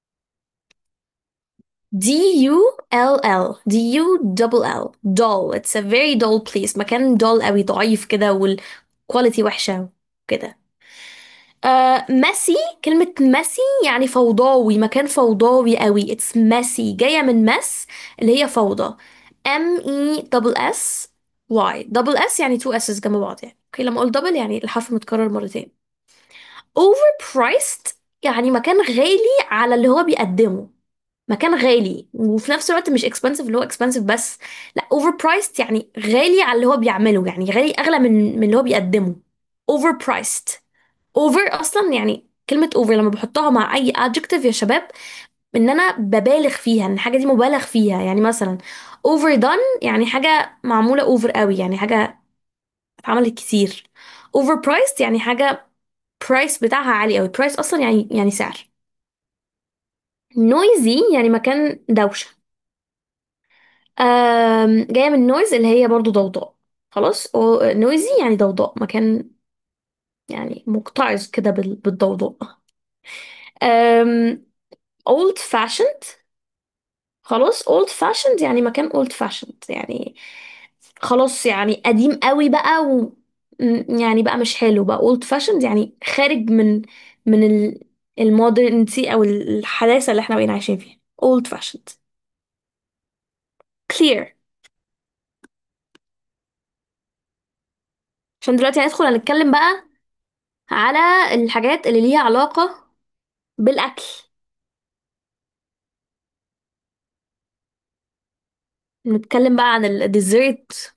D U L L D U double L dull it's a very dull place مكان dull قوي ضعيف كده والكواليتي وحشة كده آه messy كلمة messy يعني فوضاوي مكان فوضاوي قوي it's messy جاية من mess اللي هي فوضى M E double S Y double S يعني two S's جنب بعض يعني اوكي لما اقول double يعني الحرف متكرر مرتين overpriced يعني مكان غالي على اللي هو بيقدمه مكان غالي وفي نفس الوقت مش expensive اللي هو expensive بس لا overpriced يعني غالي على اللي هو بيعمله يعني غالي اغلى من من اللي هو بيقدمه overpriced over اصلا يعني كلمة over لما بحطها مع اي adjective يا شباب ان انا ببالغ فيها ان الحاجة دي مبالغ فيها يعني مثلا overdone يعني حاجة معمولة over قوي يعني حاجة اتعملت كتير overpriced يعني حاجة price بتاعها عالي قوي price اصلا يعني يعني سعر noisy يعني مكان دوشة أم جاية من نويز اللي هي برضو ضوضاء خلاص نويزي يعني ضوضاء مكان يعني مكتعظ كده بال- بالضوضاء أم old fashioned خلاص old fashioned يعني مكان old fashioned يعني خلاص يعني قديم قوي بقى و م- يعني بقى مش حلو بقى old fashioned يعني خارج من من ال المودرنتي او الحداثة اللي احنا بقينا عايشين فيها old fashioned clear عشان دلوقتي هندخل هنتكلم بقى على الحاجات اللي ليها علاقة بالأكل نتكلم بقى عن الديزرت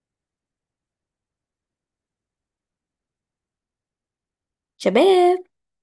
شباب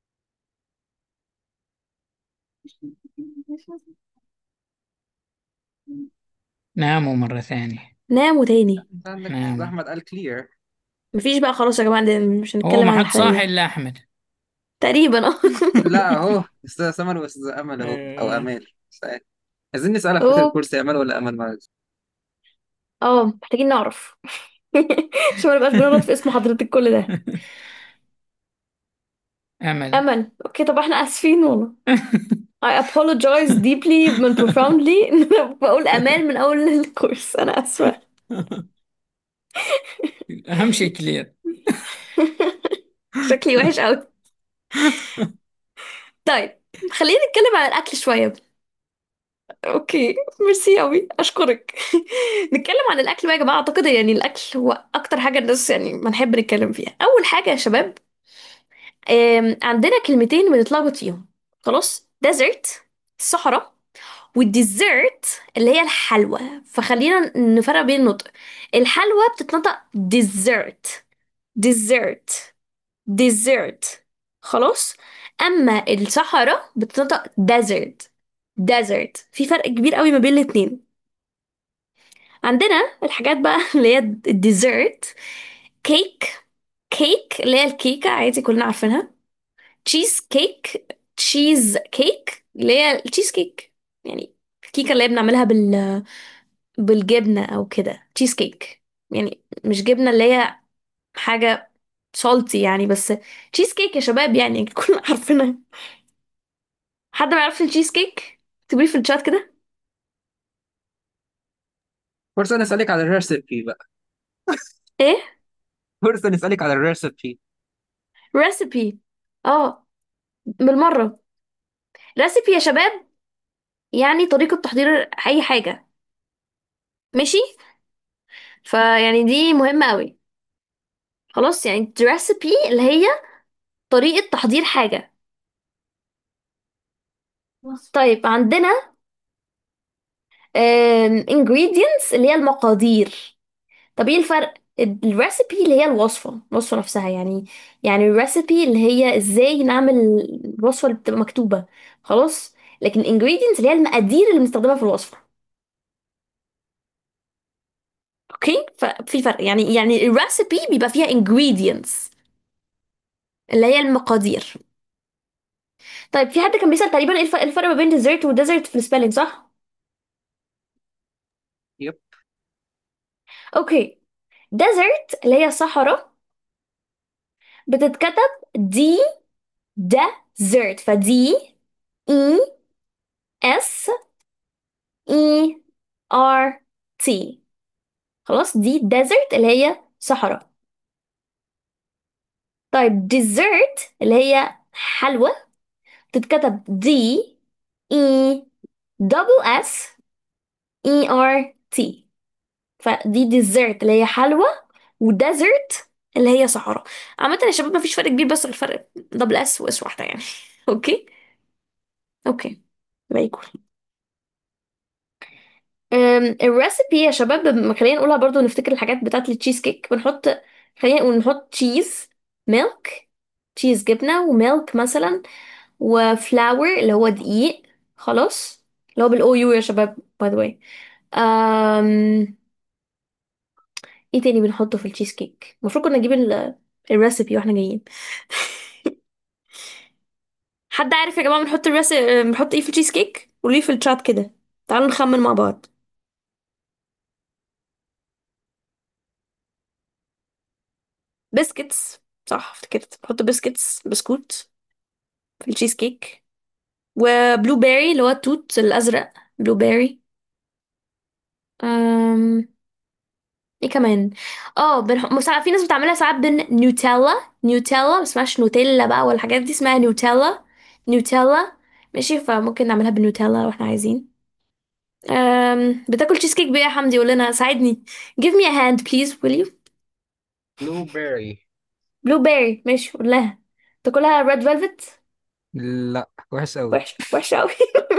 ناموا مرة ثانية ناموا تاني انت عندك استاذ ناموا احمد قال كلير مفيش بقى خلاص يا جماعة ده مش هو هنتكلم ما عن حد الحلقة صاحي دي إلا أحمد تقريبا اه لا اهو استاذ سمر واستاذ امل اهو او آه، امال سأل. عايزين نسالك فاكر اوه الكرسي امل ولا امل معلش اه محتاجين نعرف عشان ما نبقاش بنغلط في اسم حضرتك كل ده أمل أمل اوكي طب احنا آسفين والله I apologize deeply من profoundly إن أنا بقول أمان من أول الكورس أنا آسفة اهم شيء كلير شكلي وحش أوي طيب خلينا نتكلم عن الأكل شوية اوكي ميرسي قوي اشكرك نتكلم عن الاكل بقى يا جماعه اعتقد يعني الاكل هو اكتر حاجه الناس يعني ما نحب نتكلم فيها اول حاجه يا شباب آم، عندنا كلمتين بنتلخبط فيهم خلاص ديزرت الصحراء والديزرت اللي هي الحلوى فخلينا نفرق بين النطق الحلوى بتتنطق ديزرت ديزرت ديزرت خلاص اما الصحراء بتتنطق ديزرت ديزرت في فرق كبير قوي ما بين الاتنين عندنا الحاجات بقى اللي هي الديزرت كيك كيك اللي هي الكيكة عادي كلنا عارفينها تشيز كيك تشيز كيك اللي هي التشيز كيك يعني الكيكة اللي هي بنعملها بال بالجبنة أو كده تشيز كيك يعني مش جبنة اللي هي حاجة سالتي يعني بس تشيز كيك يا شباب يعني كلنا عارفينها حد ما يعرفش التشيز كيك تقولي في الشات كده فرصة نسألك على الريسبي بقى ايه فرصة نسألك على الريسبي ريسيبي اه بالمرة ريسيبي يا شباب يعني طريقة تحضير أي حاجة ماشي فيعني دي مهمة قوي خلاص يعني recipe اللي هي طريقة تحضير حاجة طيب عندنا um, ingredients اللي هي المقادير طب ايه الفرق الريسبي اللي هي الوصفة الوصفة نفسها يعني يعني الريسبي اللي هي ازاي نعمل الوصفة اللي بتبقى مكتوبة خلاص لكن ingredients اللي هي المقادير اللي بنستخدمها في الوصفة اوكي ففي فرق يعني يعني الريسبي بيبقى فيها ingredients اللي هي المقادير طيب في حد كان بيسأل تقريبا ايه الف- الفرق ما بين ديزرت وديزرت في السبيلنج صح؟ يب اوكي ديزرت اللي هي صحراء بتتكتب دي ديزرت فدي اي اس اي ار تي خلاص دي ديزرت اللي هي صحراء طيب ديزرت اللي هي حلوى بتتكتب دي اي دبل اس اي ار تي فدي ديزرت اللي هي حلوى وديزرت اللي هي صحراء عامة يا شباب مفيش فرق كبير بس الفرق دبل اس واس واحدة يعني اوكي اوكي very cool أم، الريسبي يا شباب ب- خلينا نقولها برضو نفتكر الحاجات بتاعت التشيز كيك بنحط خلينا نقول نحط تشيز ميلك تشيز جبنة وميلك مثلا وفلاور اللي هو دقيق خلاص اللي هو بالاو يو يا شباب باي ذا واي ايه تاني بنحطه في التشيز كيك المفروض كنا نجيب ال- الريسبي واحنا جايين حد عارف يا جماعة بنحط الرس بنحط ايه في التشيز كيك قولي في الشات كده تعالوا نخمن مع بعض بسكتس صح افتكرت بحط بسكتس بسكوت في التشيز كيك وبلو بيري اللي هو التوت الأزرق بلو بيري أم... ايه كمان اه بنح... مسا- في ناس بتعملها ساعات بين نيوتيلا نيوتيلا ما اسمهاش نوتيلا بقى والحاجات دي اسمها نيوتيلا نيوتيلا ماشي فممكن نعملها بالنيوتيلا لو احنا عايزين أم... بتاكل تشيز كيك بيه يا حمدي قول لنا ساعدني give me a hand please will you بلو بيري بلو بيري ماشي قول لها تاكلها ريد فيلفت لا وحش قوي وحش وحش قوي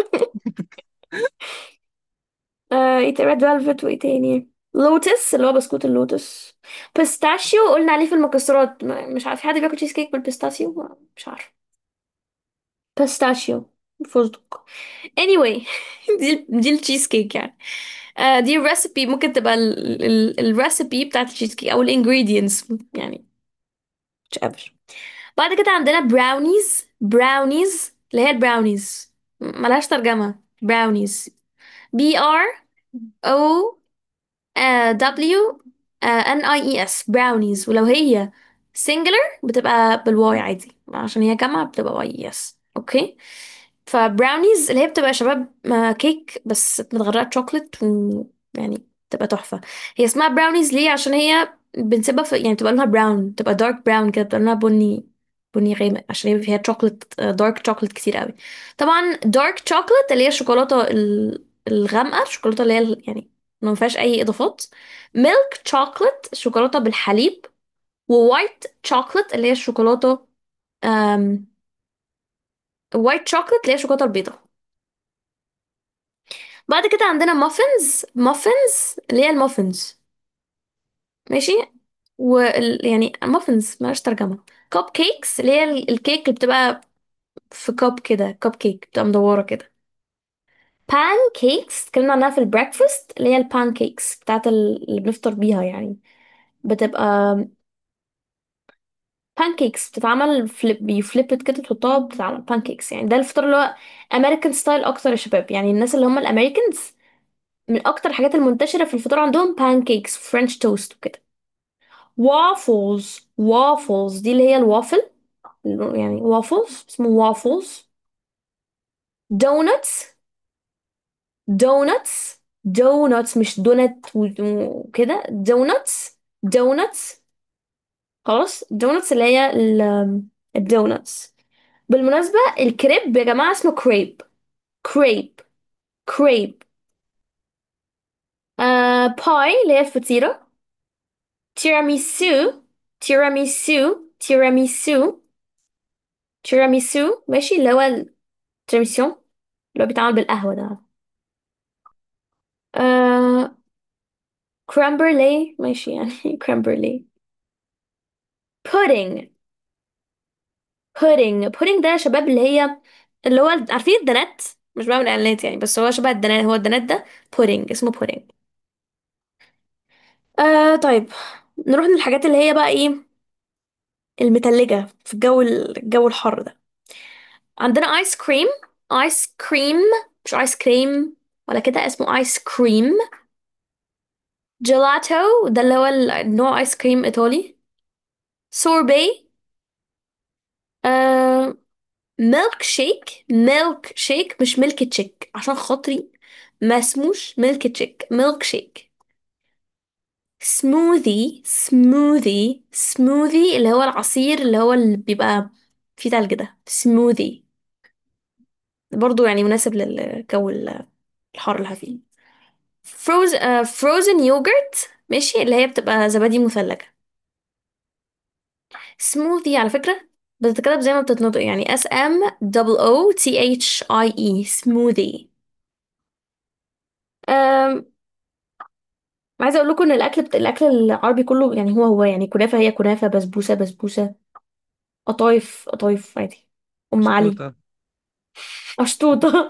آه ايه ريد فيلفت وايه تاني لوتس اللي هو بسكوت اللوتس بيستاشيو قلنا عليه في المكسرات ما- مش عارف في حد بياكل تشيز كيك بالبيستاشيو مش عارف بيستاشيو فستق anyway دي دي التشيز كيك يعني آه دي الريسبي ممكن تبقى الريسبي بتاعت التشيز كيك او الانجريدينتس يعني whichever بعد كده عندنا براونيز براونيز اللي هي البراونيز ملهاش ترجمة براونيز بي ار او دبليو ان اي اي اس براونيز ولو هي singular بتبقى بالواي عادي عشان هي جامعة بتبقى واي اس اوكي فبراونيز اللي هي بتبقى شباب آه، كيك بس متغرقة شوكليت و يعني بتبقى تحفة هي اسمها براونيز ليه عشان هي بنسيبها في يعني بتبقى لونها براون بتبقى دارك براون كده بتبقى لونها بني بني غامق عشان هي فيها شوكليت دارك شوكليت كتير قوي طبعا دارك شوكليت اللي هي الشوكولاتة ال- الغامقة الشوكولاتة اللي هي ال- يعني ما فيهاش اي اضافات ميلك شوكليت شوكولاتة بالحليب ووايت شوكليت اللي هي الشوكولاتة وايت شوكليت اللي هي الشوكولاتة البيضاء بعد كده عندنا مافنز مافنز اللي هي المافنز ماشي وال يعني مافنز مالهاش ترجمة كوب كيكس اللي هي ال- الكيك اللي بتبقى في كوب كده كوب كيك بتبقى مدورة كده بان كيكس اتكلمنا عنها في البريكفاست اللي هي البان كيكس بتاعت ال- اللي بنفطر بيها يعني بتبقى بان كيكس بتتعمل فليب بيفليبت كده تحطها بتتعمل بان كيكس يعني ده الفطار اللي هو امريكان ستايل اكتر يا شباب يعني الناس اللي هم الامريكانز من اكتر الحاجات المنتشرة في الفطار عندهم بان كيكس فرنش توست وكده وافلز وافلز دي اللي هي الوافل يعني وافلز اسمه وافلز دونتس دونتس دونتس مش دونت وكده دونتس دونتس خلاص دونتس اللي هي ال- الدونتس بالمناسبة الكريب يا جماعة اسمه كريب كريب كريب آه باي اللي هي الفطيرة تيراميسو تيراميسو تيراميسو تيراميسو ماشي اللي هو التيراميسو اللي هو بيتعمل بالقهوة ده آه كرامبرلي ماشي يعني كرامبرلي بودينج بودينج بودينج ده يا شباب اللي هي اللي هو عارفين الدنات مش بعمل اعلانات يعني بس هو شبه الدنات هو الدنات ده بودينج اسمه بودينج آه طيب نروح للحاجات اللي هي بقى ايه المتلجة في الجو الجو الحر ده عندنا ايس كريم ايس كريم مش ايس كريم ولا كده اسمه ايس كريم جيلاتو ده اللي هو النوع ايس كريم ايطالي سوربي آه ميلك شيك ميلك شيك مش ميلك تشيك عشان خاطري ما اسموش ميلك تشيك ميلك شيك سموذي سموذي سموذي اللي هو العصير اللي هو اللي بيبقى فيه تلج ده سموذي برضو يعني مناسب للجو الحر اللي فيه فروز فروزن يوجرت ماشي اللي هي بتبقى زبادي مثلجة سموذي على فكرة بتتكتب زي ما بتتنطق يعني اس ام دبل او تي اتش اي اي سموذي عايزه اقول لكم ان الاكل بت... الاكل العربي كله يعني هو هو يعني كنافه هي كنافه بسبوسه بسبوسه قطايف قطايف عادي ام علي شطوطة اشطوطه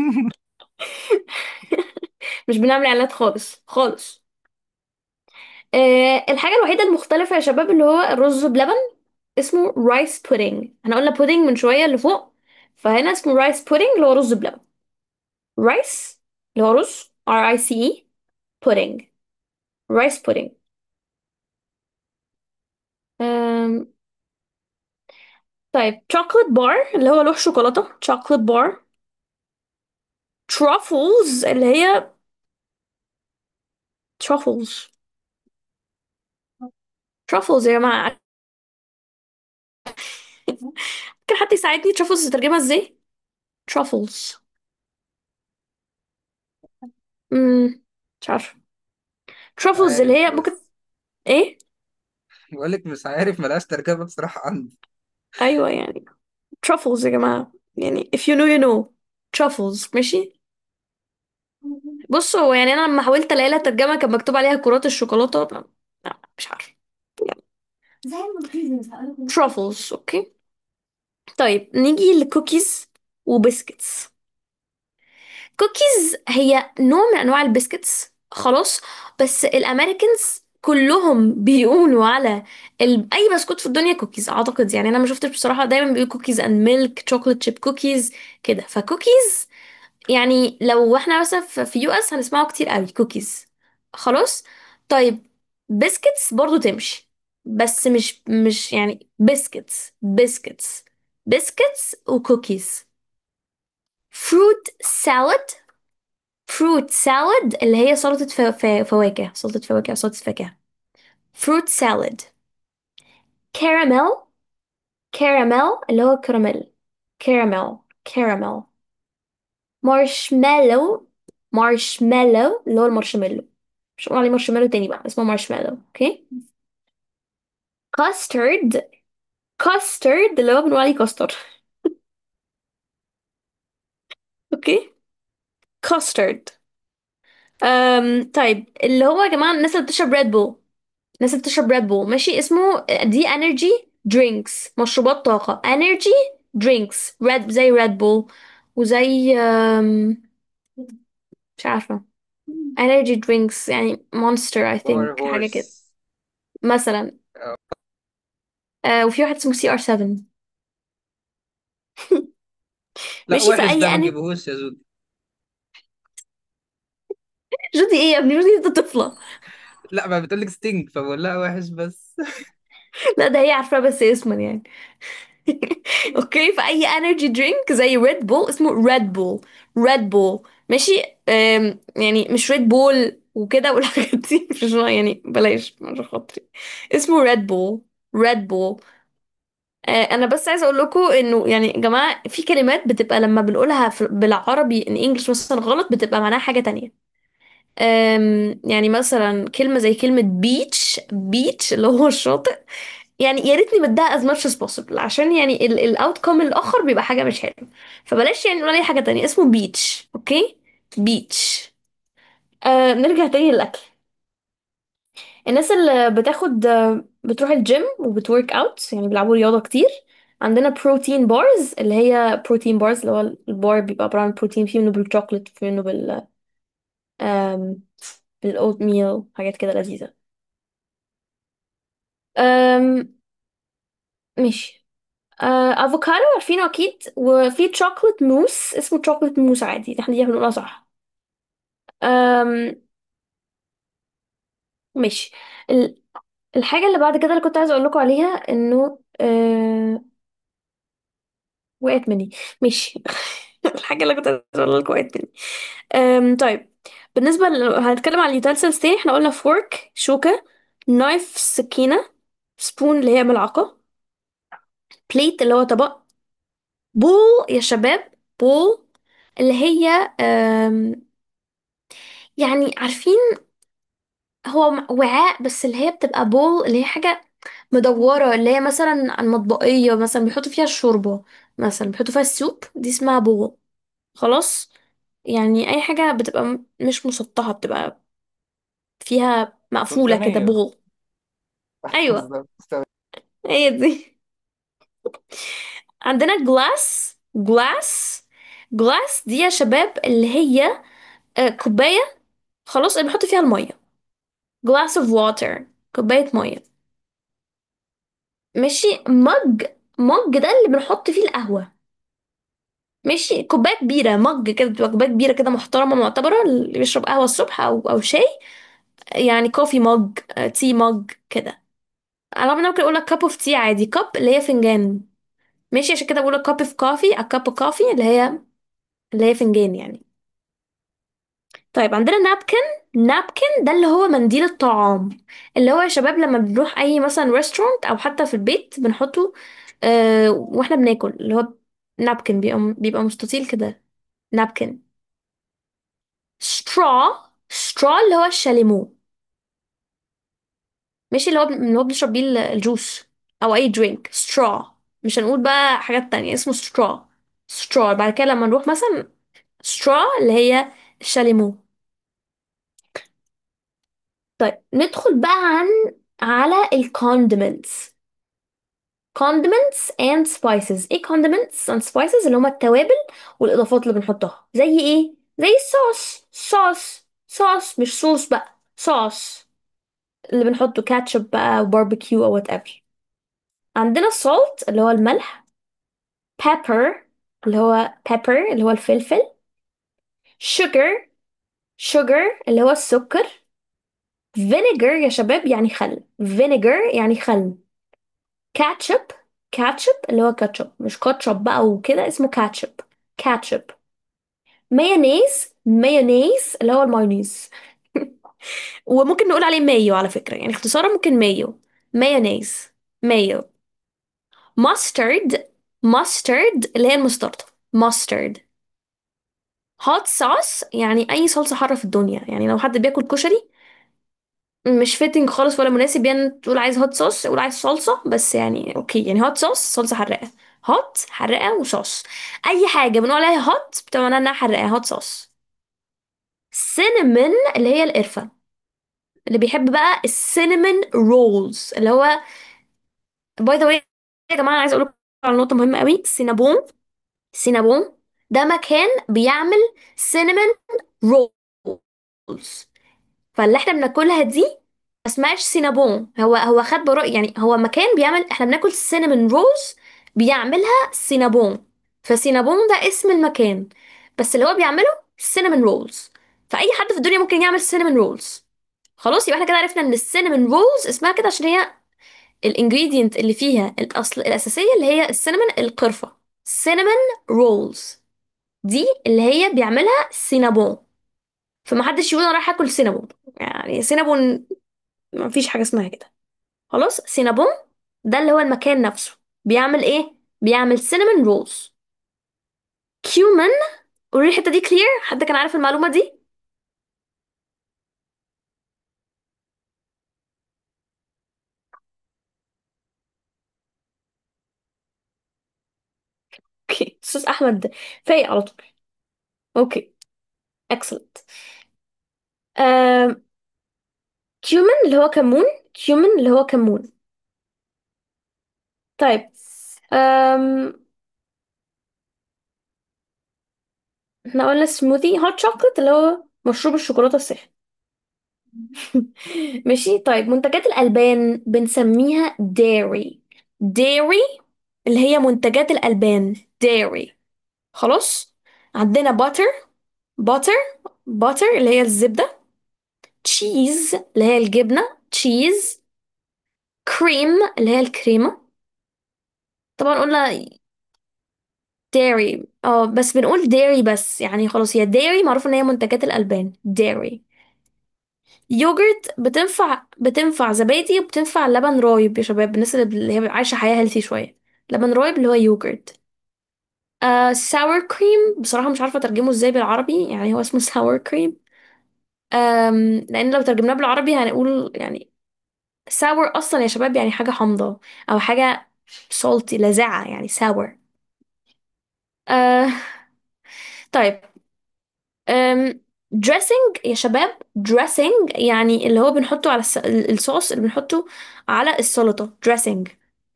مش بنعمل اعلانات خالص خالص آه الحاجه الوحيده المختلفه يا شباب اللي هو الرز بلبن اسمه رايس بودينج احنا قلنا بودينج من شويه اللي فوق فهنا اسمه رايس بودينج اللي هو رز بلبن رايس اللي هو رز ار اي سي اي بودينج رايس بودينج طيب chocolate بار اللي هو لوح شوكولاتة chocolate بار truffles اللي هي truffles truffles يا جماعة ممكن حد يساعدني truffles ترجمها ازاي truffles امم مش عارفة truffles اللي عارف هي ممكن بس ايه بقولك مش عارف ملهاش ترجمة بصراحة عندي ايوه يعني truffles يا جماعة يعني if you know you know truffles ماشي بصوا هو يعني انا لما حاولت الاقي لها ترجمة كان مكتوب عليها كرات الشوكولاتة لا لا، مش عارفة يعني truffles اوكي طيب نيجي لكوكيز وبسكتس كوكيز هي نوع من انواع البسكتس خلاص بس الامريكانز كلهم بيقولوا على ال... اي بسكوت في الدنيا كوكيز اعتقد يعني انا ما شفتش بصراحه دايما بيقولوا كوكيز اند ميلك شوكليت شيب كوكيز كده فكوكيز يعني لو احنا مثلا في في يو اس هنسمعه كتير قوي كوكيز خلاص طيب بسكتس برضو تمشي بس مش مش يعني بسكتس بسكتس بسكتس وكوكيز fruit salad fruit salad اللي هي سلطة ف... ف... فواكه سلطة فواكه أو سلطة فاكهة fruit salad caramel caramel اللي هو كراميل caramel caramel marshmallow marshmallow اللي هو المارشميلو مش هقول عليه مارشميلو تاني بقى اسمه مارشميلو اوكي custard custard اللي هو بنقول عليه كاستر اوكي custard أم طيب اللي هو يا جماعة الناس اللي بتشرب ريد بول الناس اللي بتشرب ريد بول ماشي اسمه دي انرجي درينكس مشروبات طاقة انرجي درينكس ريد زي ريد بول وزي أم، مش عارفة انرجي درينكس يعني مونستر اي فور ثينك حاجة كده هورس مثلا آه وفي واحد اسمه سي ار 7 لا ماشي في وحش اي ده ما انرجي تجيبهوش يا زود جودي ايه يا ابني جودي انت طفلة لا ما بتقولك ستينج فبقول لها وحش بس لا ده هي عارفاه بس اسما يعني اوكي في اي انرجي درينك زي ريد بول اسمه ريد بول ريد بول ماشي أم يعني مش ريد بول وكده والحاجات دي مش يعني بلاش عشان خاطري اسمه ريد بول ريد بول انا بس عايزه اقول لكم انه يعني يا جماعه في كلمات بتبقى لما بنقولها في- بالعربي ان انجلش مثلا غلط بتبقى معناها حاجه تانية أم يعني مثلا كلمه زي كلمه بيتش بيتش اللي هو الشاطئ يعني يا ريتني مديها as much as possible عشان يعني الاوتكم الاخر بيبقى حاجه مش حلوه فبلاش يعني نقول عليه حاجه تانية اسمه بيتش اوكي بيتش آه نرجع تاني للاكل الناس اللي بتاخد آه، بتروح الجيم وبتورك اوت يعني بيلعبوا رياضه كتير عندنا بروتين بارز اللي هي بروتين بارز اللي هو البار بيبقى عباره عن بروتين فيه منه بالشوكليت فيه منه بال آم، بالاوت ميل حاجات كده لذيذه أم ماشي آه، افوكادو عارفينه اكيد وفي تشوكلت موس اسمه تشوكلت موس عادي احنا دي بنقولها صح أم ماشي ال- الحاجه اللي بعد كده اللي كنت عايزه اقول لكم عليها انه أه وقعت مني ماشي الحاجه اللي كنت عايزه اقول لكم وقعت مني أم طيب بالنسبه ل... هنتكلم عن اليوتنسلز تاني احنا قلنا فورك شوكه نايف سكينه سبون اللي هي ملعقه بليت اللي هو طبق بول يا شباب بول اللي هي أم يعني عارفين هو م- وعاء بس اللي هي بتبقى بول اللي هي حاجة مدورة اللي هي مثلا المطبقية مثلا بيحطوا فيها الشوربة مثلا بيحطوا فيها السوب دي اسمها بول خلاص يعني أي حاجة بتبقى م- مش مسطحة بتبقى فيها مقفولة كده سلطانية بول أيوة بالظبط استوعب. هي دي عندنا جلاس جلاس جلاس دي يا شباب اللي هي آه، كوباية خلاص اللي بنحط فيها المية glass of water كوباية مية ماشي مج مج ده اللي بنحط فيه القهوة ماشي كوباية كبيرة مج كده بتبقى كوباية كبيرة كده محترمة معتبرة اللي بيشرب قهوة الصبح أو أو شاي يعني كوفي مج تي مج كده على الرغم إن أنا ممكن أقول لك كاب اوف تي عادي كاب اللي هي فنجان ماشي عشان كده بقول لك كاب اوف كوفي أو كاب اوف كوفي اللي هي اللي هي فنجان يعني طيب عندنا نابكن نابكن ده اللي هو منديل الطعام اللي هو يا شباب لما بنروح اي مثلا ريستورانت او حتى في البيت بنحطه آه واحنا بناكل اللي هو نابكن بيبقى بيبقى مستطيل كده نابكن سترا سترا اللي هو الشاليمو مش اللي هو اللي هو بنشرب بيه ال- الجوس او اي درينك سترا مش هنقول بقى حاجات تانية اسمه سترا سترا بعد كده لما نروح مثلا سترا اللي هي الشاليمو طيب ندخل بقى عن على ال condiments condiments and spices ايه condiments and spices اللي هما التوابل والإضافات اللي بنحطها زي ايه زي الصوص صوص صوص مش صوص بقى صوص اللي بنحطه كاتشب بقى وباربيكيو او whatever عندنا salt اللي هو الملح pepper اللي هو pepper اللي هو الفلفل sugar sugar اللي هو السكر vinegar يا شباب يعني خل vinegar يعني خل كاتشب كاتشب اللي هو كاتشب مش كاتشب بقى وكده اسمه كاتشب كاتشب مايونيز مايونيز اللي هو المايونيز وممكن نقول عليه مايو على فكرة يعني اختصارا ممكن مايو مايونيز مايو ماسترد ماسترد اللي هي المستردة ماسترد هوت صوص يعني اي صلصة حارة في الدنيا يعني لو حد بياكل كشري مش فيتنج خالص ولا مناسب يعني تقول عايز هوت صوص قول عايز صلصة بس يعني اوكي يعني هوت صوص صلصة حراقة هوت حراقة وصوص اي حاجة بنقول عليها هوت بتبقى معناها انها حراقة هوت صوص سينامون اللي هي القرفة اللي بيحب بقى السينامون رولز اللي هو باي ذا واي يا جماعة أنا عايزة اقول لكم على نقطة مهمة قوي سينابون سينابون ده مكان بيعمل سينامون رولز فاللي احنا بناكلها دي ما اسمهاش سينابون هو هو خد براء يعني هو مكان بيعمل احنا بناكل سينامون رولز بيعملها سينابون فسينابون ده اسم المكان بس اللي هو بيعمله سينامون رولز فأي حد في الدنيا ممكن يعمل سينامون رولز خلاص يبقى احنا كده عرفنا ان السينامون رولز اسمها كده عشان هي الانجريدينت اللي فيها الاصل الاساسيه اللي هي السينامون القرفه سينامون رولز دي اللي هي بيعملها سينابون فمحدش يقول انا رايح اكل سينابون يعني سينابون مفيش حاجه اسمها كده خلاص سينابون ده اللي هو المكان نفسه بيعمل ايه بيعمل سينامون رولز كيومن قولي لي الحته دي كلير حد كان عارف المعلومه دي اوكي استاذ احمد فايق على طول اوكي اكسلنت كيومن اللي هو كمون كيومن اللي هو كمون طيب أم... احنا قلنا سموذي هوت شوكليت اللي هو مشروب الشوكولاتة الساخن ماشي طيب منتجات الألبان بنسميها dairy dairy اللي هي منتجات الألبان dairy خلاص عندنا butter butter butter اللي هي الزبدة cheese اللي هي الجبنة cheese cream اللي هي الكريمة طبعا قلنا dairy اه بس بنقول dairy بس يعني خلاص هي dairy معروف ان هي منتجات الألبان dairy يوجرت بتنفع بتنفع زبادي وبتنفع لبن رايب يا شباب الناس اللي اللي هي عايشة حياة هيلثي شوية لبن رايب اللي هو يوجرت آه ساور كريم بصراحة مش عارفة أترجمه ازاي بالعربي يعني هو اسمه ساور كريم أم لأن لو ترجمناه بالعربي هنقول يعني ساور أصلا يا شباب يعني حاجة حامضة أو حاجة salty لاذعة يعني ساور آه طيب أم دريسنج يا شباب دريسنج يعني اللي هو بنحطه على الس... الصوص اللي بنحطه على السلطة دريسنج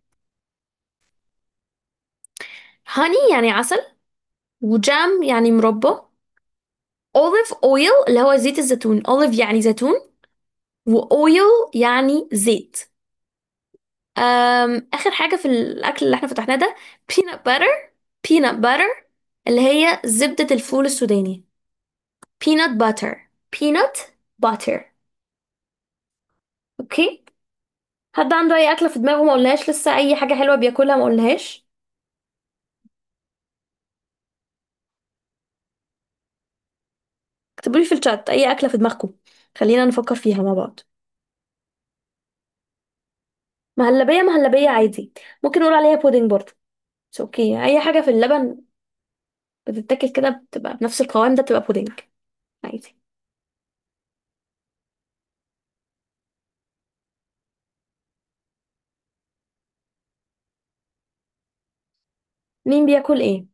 هاني يعني عسل وجام يعني مربى اوليف اويل اللي هو زيت الزيتون اوليف يعني زيتون واويل يعني زيت أم... اخر حاجة في الاكل اللي احنا فتحناه ده peanut butter peanut butter اللي هي زبدة الفول السوداني peanut butter peanut butter اوكي حد عنده اي اكله في دماغه ما قلناهاش لسه اي حاجه حلوه بياكلها ما قلناهاش اكتبوا لي في الشات اي اكله في دماغكم خلينا نفكر فيها مع بعض مهلبيه مهلبيه عادي ممكن نقول عليها بودنج برضه بس اوكي اي حاجه في اللبن بتتاكل كده بتبقى بنفس القوام ده بتبقى بودنج عادي مين بياكل ايه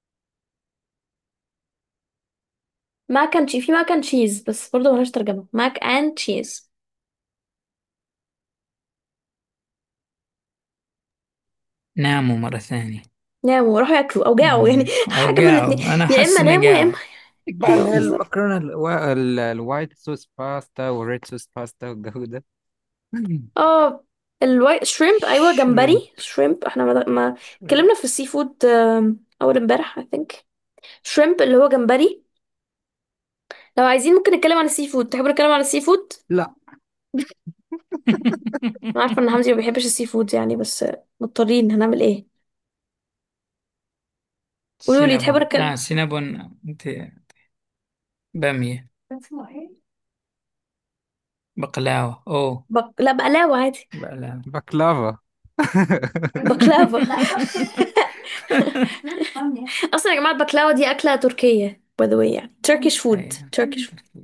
ماك اند في ماك اند تشيز بس برضه ملهاش ترجمه ماك اند تشيز ناموا مرة ثانية ناموا راحوا ياكلوا او جاعوا يعني أو حاجه من جاعوا الاتنين أنا يا حاسس اما إني ناموا يا جاعوا اما بقى اللي هي بالظبط المكرونة الوا- ال- الوايت صوص باستا والريد صوص باستا والجو ده اه الوايت شريمب ايوه شريمب جمبري شريمب احنا ما ما اتكلمنا في السي فود آم، اول امبارح I think شريمب اللي هو جمبري لو عايزين ممكن نتكلم عن السي فود تحبوا نتكلم عن السي فود لا انا عارفه ان حمزي ما بيحبش السي فود يعني بس مضطرين هنعمل ايه قولوا لي تحبوا سينابون نتكلم آه سينابون أنت بامية بقلاوة أوه بق... لا بقلاوة عادي بقلاوة بكلافا بقلاوة اصلا يا جماعة البقلاوة دي أكلة تركية by the way يعني Turkish food أيوة. Turkish food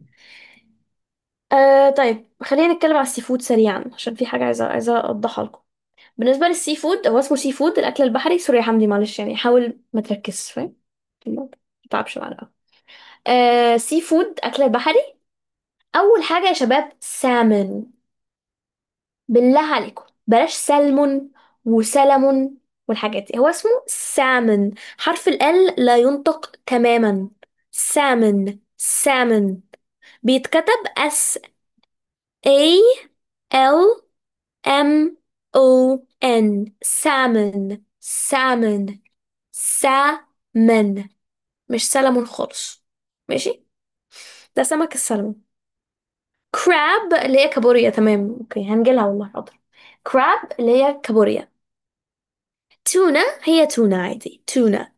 آه طيب خلينا نتكلم على السي فود سريعا عشان في حاجة عايزة عايزة أوضحها لكم بالنسبة للسي فود هو اسمه سي فود الأكل البحري سوري يا حمدي معلش يعني حاول ما تركزش فاهم ما تتعبش معانا آه سي فود أكل البحري أول حاجة يا شباب سالمون بالله عليكم بلاش سلمون وسلمون والحاجات دي هو اسمه سالمون حرف ال L لا ينطق تماما سالمون سالمون بيتكتب S A L M O N salmon salmon salmon مش سلمون خالص ماشي ده سمك السلمون كراب اللي هي كابوريا تمام اوكي هنجيلها والله حاضر كراب اللي هي كابوريا تونة هي تونة عادي تونة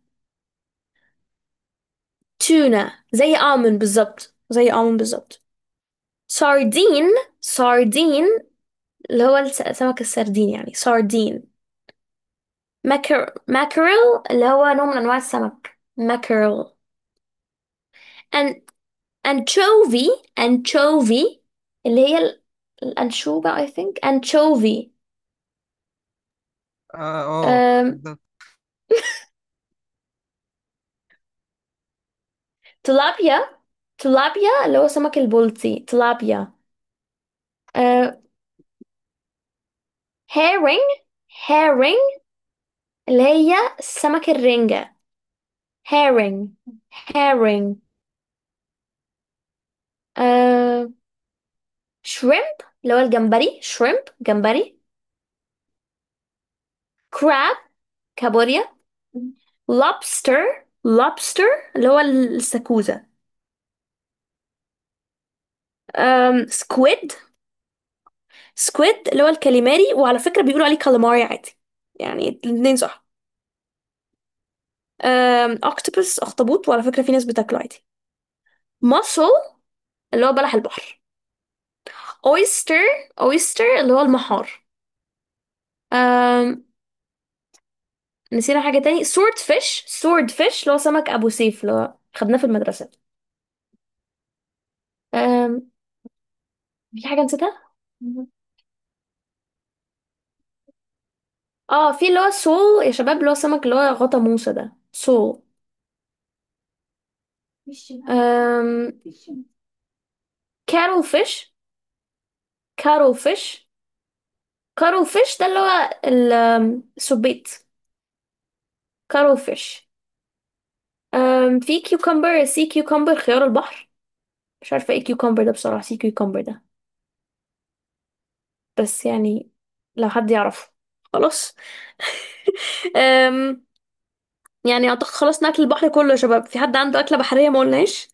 تونة زي آمون بالظبط زي آمون بالظبط ساردين ساردين اللي هو الس- سمك السردين يعني ساردين ماكر ماكريل اللي هو نوع من أنواع السمك ماكريل and anchovy anchovy اللي هي ال- الأنشوبة I think anchovy اه اه um, بالظبط. tilapia tilapia اللي هو سمك البلطي tilapia uh, herring herring اللي هي سمك الرنجة herring herring uh, shrimp اللي هو الجمبري shrimp جمبري crab كابوريا lobster lobster اللي هو السكوزة um, squid squid اللي هو الكاليماري وعلى فكرة بيقولوا عليه كاليماري عادي يعني الاتنين صح um, octopus أخطبوط وعلى فكرة في ناس بتاكله عادي mussel اللي هو بلح البحر oyster oyster اللي هو المحار um, نسينا حاجة تاني sword fish sword fish اللي هو سمك أبو سيف اللي هو خدناه في المدرسة um, في حاجة نسيتها؟ اه في اللي هو سول يا شباب اللي هو سمك اللي هو غطا موسى ده سول um, كارل فيش كارل فيش كارل فيش ده اللي هو ال- آم، السبيط كارل فيش أم في كيوكمبر سي كيوكمبر خيار البحر مش عارفة ايه كيوكمبر ده بصراحة سي كيوكمبر ده بس يعني لو حد يعرفه خلاص أم يعني اعتقد خلاص ناكل البحر كله يا شباب في حد عنده أكلة بحرية ما قلناش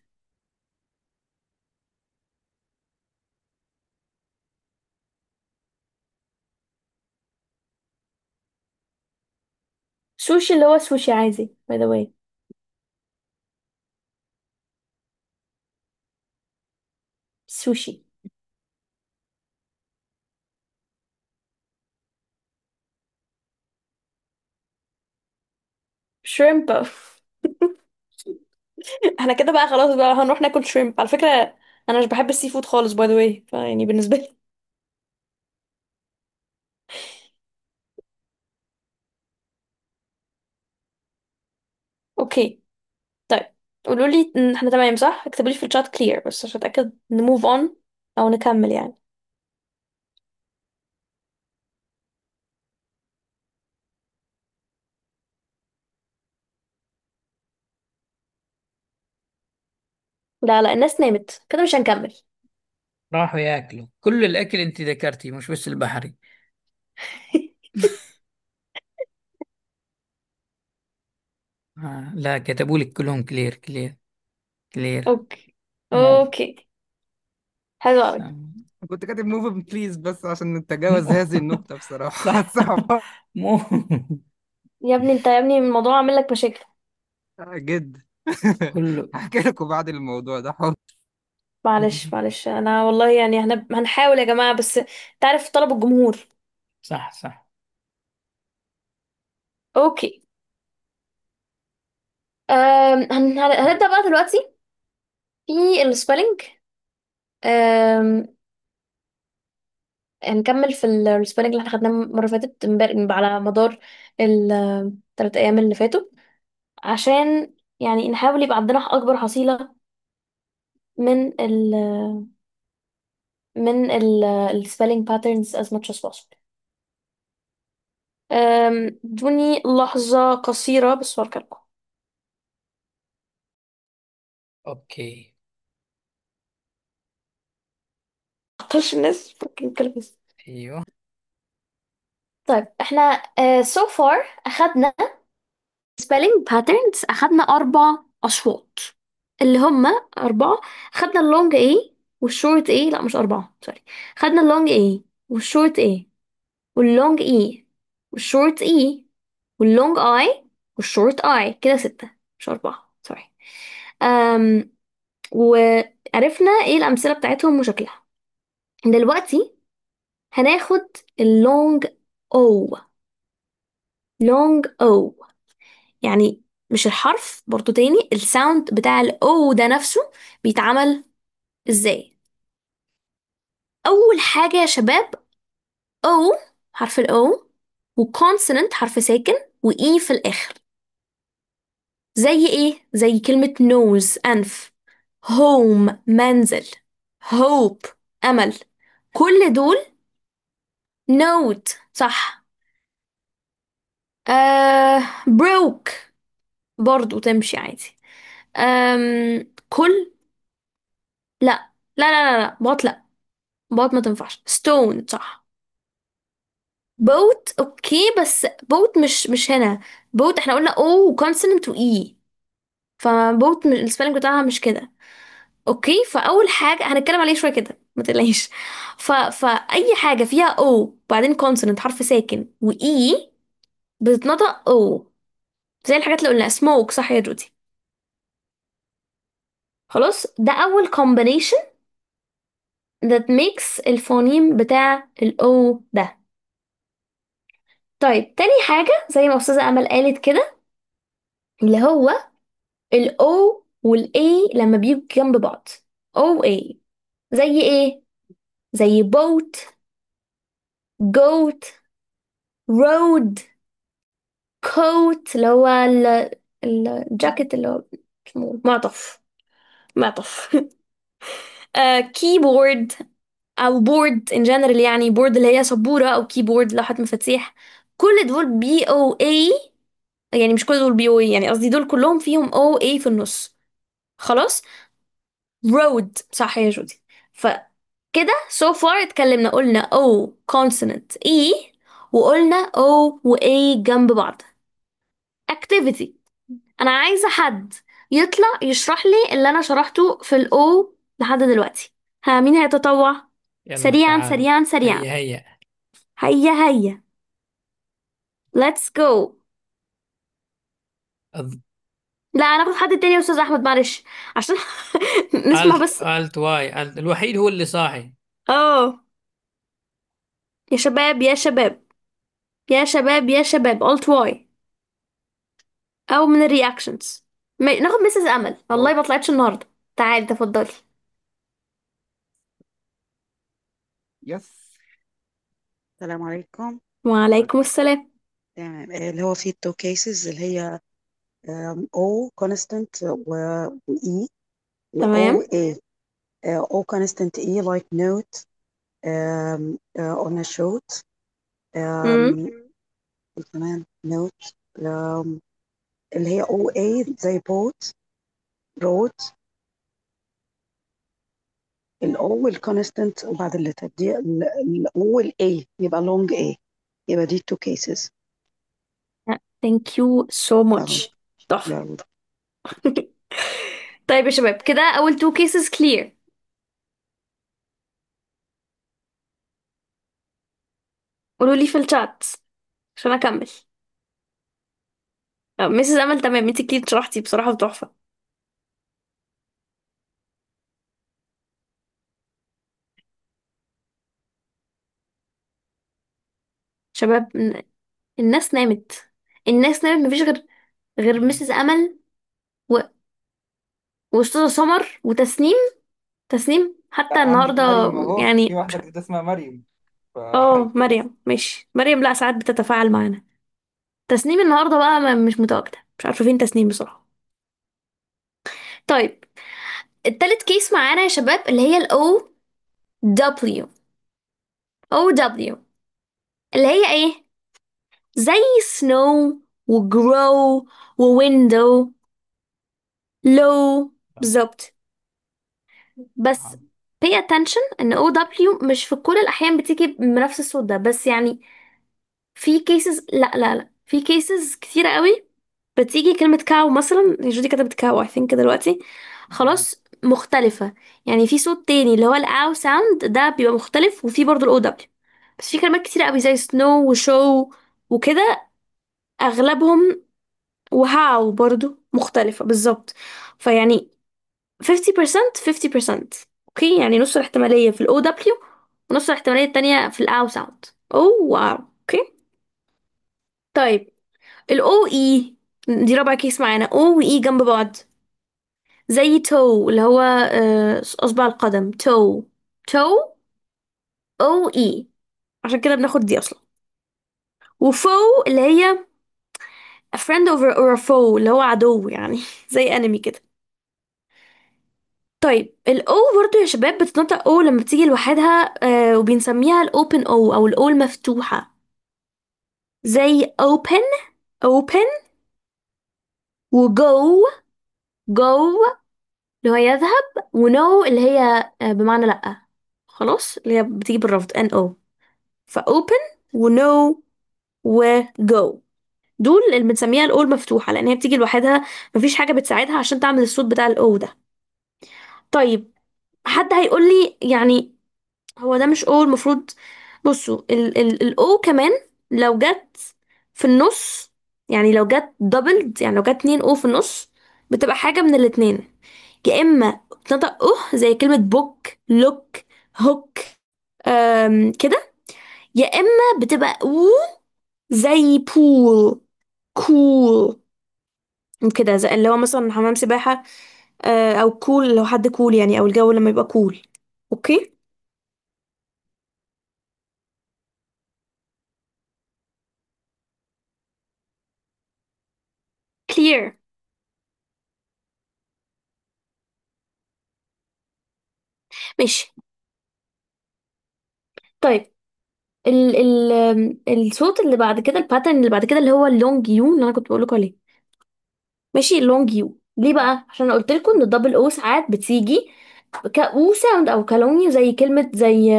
سوشي اللي هو سوشي عادي by the way سوشي شريمب احنا كده بقى خلاص بقى هنروح ناكل شريمب على فكرة انا مش بحب السي فود خالص باي ذا واي فيعني بالنسبة لي اوكي طيب قولوا لي ان احنا تمام صح اكتبوا لي في الشات كلير بس عشان اتاكد نموف اون او نكمل يعني لا لا الناس نامت كده مش هنكمل راحوا ياكلوا كل الأكل أنت ذكرتي مش بس البحري آه لا كتبوا لك كلهم كلير كلير كلير اوكي موف اوكي حلو قوي كنت كاتب موف بليز بس عشان نتجاوز هذه النقطة بصراحة صح صعبة مو يا ابني انت يا ابني الموضوع عامل لك مشاكل جدا كله هحكي لكم بعد الموضوع ده حاضر معلش معلش انا والله يعني هن... هنحاول يا جماعة بس تعرف طلب الجمهور صح صح اوكي أم... هن... هن- هنبدأ بقى دلوقتي في السبelling أم... هنكمل في السبelling اللي احنا خدناه المرة اللي فاتت امبارح- على مدار الثلاث ايام اللي فاتوا عشان يعني نحاول يبقى عندنا اكبر حصيلة من ال من ال ال spelling patterns as much as possible أم، ادوني لحظة قصيرة بس وارجع لكم اوكي مقتلش الناس ممكن كلبس ايوه طيب احنا uh, so far اخدنا spelling patterns اخدنا اربع اصوات اللي هما اربعة خدنا اللونج A والشورت A لا مش اربعة سوري خدنا اللونج A والشورت A واللونج E والشورت E واللونج I والشورت I كده ستة مش أربعة سوري أم وعرفنا ايه الأمثلة بتاعتهم وشكلها دلوقتي هناخد اللونج O لونج O يعني مش الحرف برضو تاني الساوند بتاع ال O ده نفسه بيتعمل ازاي أول حاجة يا شباب O حرف ال O وكونسوننت حرف ساكن و E في الآخر زي ايه زي كلمة nose أنف home منزل hope أمل كل دول note صح آه broke برضو تمشي عادي أم كل لا لا لا لا لا بوت لا بوت ما تنفعش stone صح boat اوكي بس boat مش مش هنا boat احنا قلنا o وكونسوننت و e فبوت السبيلنج بتاعها مش كده اوكي فاول حاجه هنتكلم عليه شويه كده ما تقلقيش ف... فاي حاجه فيها او بعدين كونسوننت حرف ساكن واي بتتنطق او زي الحاجات اللي قلنا سموك صح يا جودي خلاص ده اول combination that makes الفونيم بتاع الاو ده طيب تاني حاجه زي ما استاذه امل قالت كده اللي هو الاو والاي لما بيجوا جنب بعض او اي زي ايه زي boat goat road كوت اللي هو ال- الجاكيت اللي هو اسمه معطف معطف كيبورد او بورد ان جنرال يعني بورد اللي هي سبورة او كيبورد لوحة مفاتيح كل دول بي او اي يعني مش كل دول بي او اي يعني قصدي دول كلهم فيهم او اي في النص خلاص رود صح يا جودي فكده so far اتكلمنا قلنا O consonant E وقلنا O و A جنب بعض activity انا عايزه حد يطلع يشرح لي اللي انا شرحته في الاو لحد دلوقتي ها مين هيتطوع يلا سريعا تعال سريعا سريعا هيا هيا هيا هيا let's go أض- لا انا اخد حد تاني يا استاذ احمد معلش عشان نسمع الت بس الت واي الت الوحيد هو اللي صاحي اه يا شباب يا شباب يا شباب يا شباب alt واي او من الرياكشنز ناخد مسز امل والله ما طلعتش النهارده تعالي تفضلي يس السلام عليكم وعليكم السلام تمام آه، اللي هو فيه التو كيسز اللي هي آم، O constant و و E و O تمام A آه، O constant E like note um, uh, on a shoot امم um, كمان note um, اللي هي O A زي boat road ال O والconstant وبعد اللتر دي ال ال O وال A يبقى long A يبقى دي two cases thank you so أهو much تحفة يلا طيب يا شباب كده أول two cases clear قولوا لي في الشات عشان أكمل مسز أمل تمام انتي كتير شرحتي بصراحة تحفة شباب ن- الناس نامت الناس نامت مفيش غير غير مسز امل و... واستاذة سمر وتسنيم تسنيم حتى لا عندك النهارده مريم اهو في يعني واحدة جديدة اسمها مريم اه فعادي مريم ماشي مريم لا ساعات بتتفاعل معانا تسنيم النهارده بقى ما- مش متواجدة مش عارفة فين تسنيم بصراحة طيب التالت كيس معانا يا شباب اللي هي ال O W O W اللي هي ايه زي snow و grow و window low بالظبط بس pay attention ان O W مش في كل الأحيان بتيجي بنفس الصوت ده بس يعني في cases لا لا لا في cases كتيرة قوي بتيجي كلمة كاو مثلا جودي كتبت كاو I think دلوقتي خلاص مختلفة يعني في صوت تاني اللي هو الاو ساوند ده بيبقى مختلف وفي برضه الاو دبليو بس في كلمات كتيرة قوي زي سنو وشو وكده اغلبهم وهاو برضه مختلفة بالظبط فيعني 50% 50% اوكي يعني نص الاحتمالية في الاو دبليو ونص الاحتمالية التانية في الاو ساوند اوه واو اوكي طيب الاو اي دي رابع كيس معانا او واي جنب بعض زي تو اللي هو آه، اصبع القدم تو تو او اي عشان كده بناخد دي اصلا وفو اللي هي a friend over or a foe اللي هو عدو يعني زي انمي كده طيب الاو برضو يا شباب بتتنطق او لما بتيجي لوحدها آه وبنسميها الاوبن او او الاو المفتوحة زي open open وجو جو اللي هو يذهب ونو اللي هي آه بمعنى لأ خلاص اللي هي بتيجي بالرفض ان او فopen ونو وجو دول اللي بنسميها الاو المفتوحة لان هي بتيجي لوحدها مفيش حاجة بتساعدها عشان تعمل الصوت بتاع الاو ده طيب حد هيقول لي يعني هو ده مش او المفروض بصوا ال ال الاو كمان لو جت في النص يعني لو جت دبلد يعني لو جت اتنين او في النص بتبقى حاجة من الاتنين يا اما بتنطق اه زي كلمة بوك لوك هوك أم كده يا اما بتبقى او زي بول كول كده زي اللي هو مثلا حمام سباحة آه، او كول لو حد كول يعني او الجو لما يبقى كول اوكي clear ماشي طيب ال ال آم، الصوت اللي بعد كده الباترن اللي بعد كده اللي هو اللونج يو اللي انا كنت بقول لكم عليه ماشي اللونج يو ليه بقى عشان انا قلت لكم ان الدبل او ساعات بتيجي كاو ساوند او كلونج يو زي كلمة زي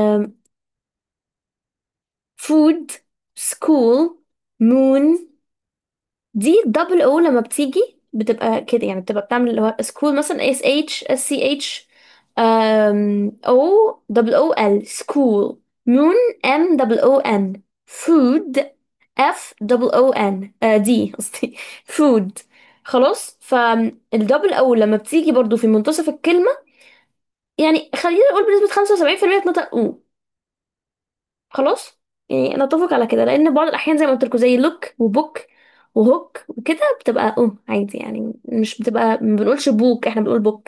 فود سكول مون دي الدبل او لما بتيجي بتبقى كده يعني بتبقى بتعمل اللي هو سكول مثلا اس اتش اس سي اتش او دبل او ال سكول مون ام دبل او ان فود اف دبل او ان دي قصدي فود خلاص فالدبل او لما بتيجي برضو في منتصف الكلمة يعني خلينا نقول بنسبة 75% تنطق او خلاص يعني نتفق على كده لان بعض الاحيان زي ما قلت لكم زي لوك وبوك وهوك وكده بتبقى اه عادي يعني مش بتبقى ما بنقولش بوك احنا بنقول بوك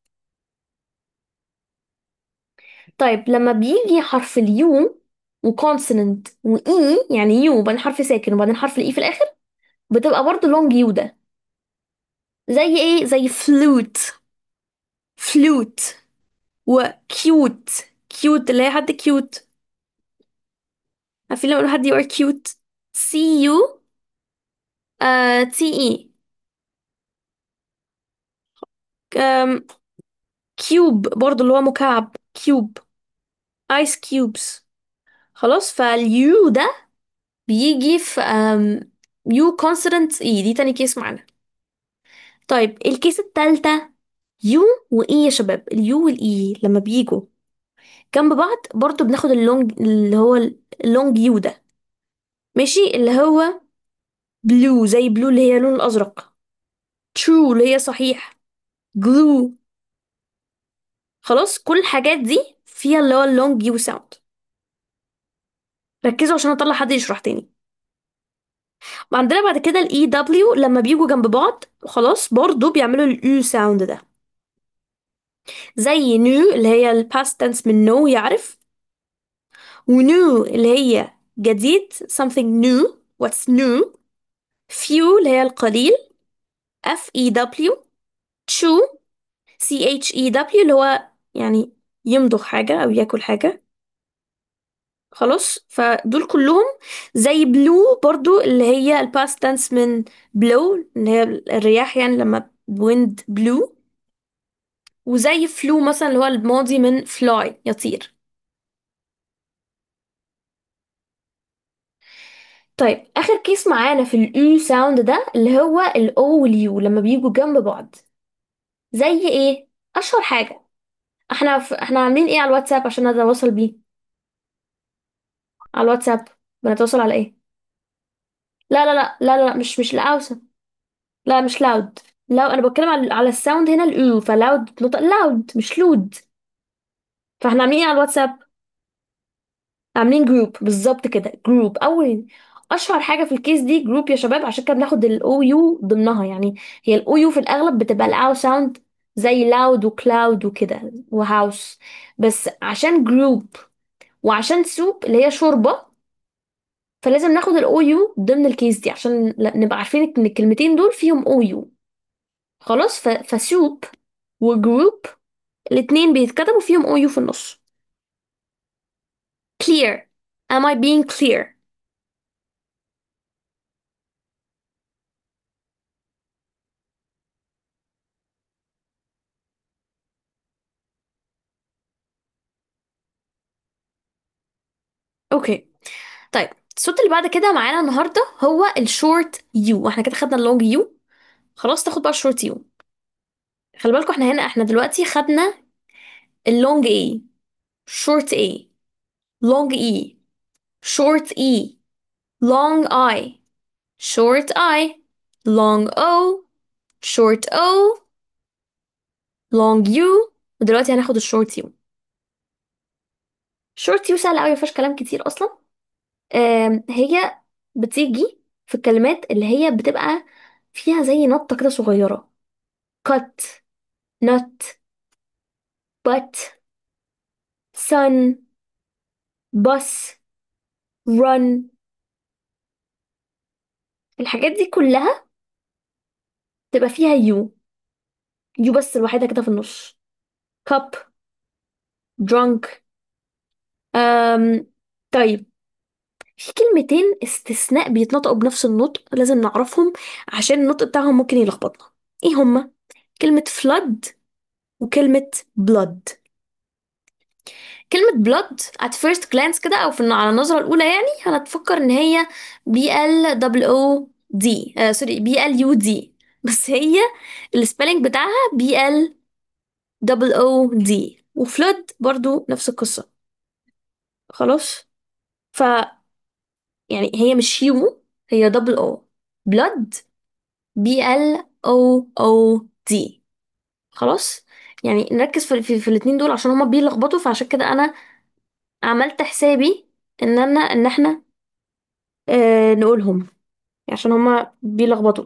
طيب لما بيجي حرف اليو وكونسوننت واي يعني يو وبعدين حرف ساكن وبعدين حرف الاي في الاخر بتبقى برضه لونج يو ده زي ايه زي فلوت فلوت وكيوت كيوت اللي هي حد كيوت عارفين لما يقولوا حد يو ار كيوت سي يو تي اي كيوب برضو اللي هو مكعب كيوب ايس كيوبس خلاص فاليو ده بيجي في يو كونسونانت اي دي تاني كيس معانا طيب الكيس التالتة يو واي يا شباب اليو والاي لما بيجوا جنب بعض برضو بناخد اللونج اللي هو اللونج يو ده ماشي اللي هو بلو زي بلو اللي هي اللون الازرق ترو اللي هي صحيح جلو خلاص كل الحاجات دي فيها اللي هو اللونج يو ساوند ركزوا عشان اطلع حد يشرح تاني وعندنا بعد كده الاي دبليو لما بيجوا جنب بعض خلاص برضو بيعملوا الاو ساوند ده زي نيو اللي هي الباست تنس من نو يعرف ونيو اللي هي جديد something new what's new few اللي هي القليل F E W chew C H E W اللي هو يعني يمضغ حاجة أو ياكل حاجة خلاص فدول كلهم زي بلو برضو اللي هي الباست تنس من بلو اللي هي الرياح يعني لما wind بلو وزي فلو مثلا اللي هو الماضي من fly يطير طيب آخر كيس معانا في الأو ساوند ده اللي هو الأو واليو لما بيجوا جنب بعض زي ايه أشهر حاجة احنا ف... احنا عاملين ايه على الواتساب عشان نتواصل بيه على الواتساب بنتواصل على ايه لا لا لا لا لا مش مش الأوسط لا مش لاود لا انا بتكلم على على الساوند هنا الاو فلاود بتنطق لاود مش لود فاحنا عاملين ايه على الواتساب عاملين جروب بالظبط كده جروب اول اشهر حاجه في الكيس دي جروب يا شباب عشان كده بناخد الاو يو ضمنها يعني هي الاو يو في الاغلب بتبقى الاو ساوند زي لاود وكلاود وكده وهاوس بس عشان جروب وعشان سوب اللي هي شوربه فلازم ناخد الاو يو ضمن الكيس دي عشان ل- نبقى عارفين ان الكلمتين دول فيهم او يو خلاص ف... فسوب وجروب الاتنين بيتكتبوا فيهم او يو في النص clear am I being clear اوكي طيب الصوت اللي بعد كده معانا النهارده هو الشورت يو واحنا كده خدنا اللونج يو خلاص تاخد بقى الشورت يو خلي بالكم احنا هنا احنا دلوقتي خدنا اللونج اي شورت اي لونج اي شورت اي long I short I long O short O long U ودلوقتي هناخد الشورت يو شورت يو سهل قوي مفيهاش كلام كتير اصلا آم، هي بتيجي في الكلمات اللي هي بتبقى فيها زي نطة كده صغيرة cut nut but sun bus run الحاجات دي كلها تبقى فيها يو يو بس الوحيدة كده في النص cup drunk أم طيب في كلمتين استثناء بيتنطقوا بنفس النطق لازم نعرفهم عشان النطق بتاعهم ممكن يلخبطنا ايه هما كلمة flood وكلمة blood كلمة blood at first glance كده أو في على النظرة الأولى يعني هنتفكر إن هي بي ال دبل او دي آه سوري بي ال يو دي بس هي السبيلنج بتاعها بي ال دبل او دي وفلود برضو نفس القصة خلاص ف يعني هي مش يو هي دبل او blood بي ال او او دي خلاص يعني نركز في, في, في الاتنين دول عشان هما بيلخبطوا فعشان كده انا عملت حسابي ان انا ان احنا آه نقولهم عشان هما بيلخبطوا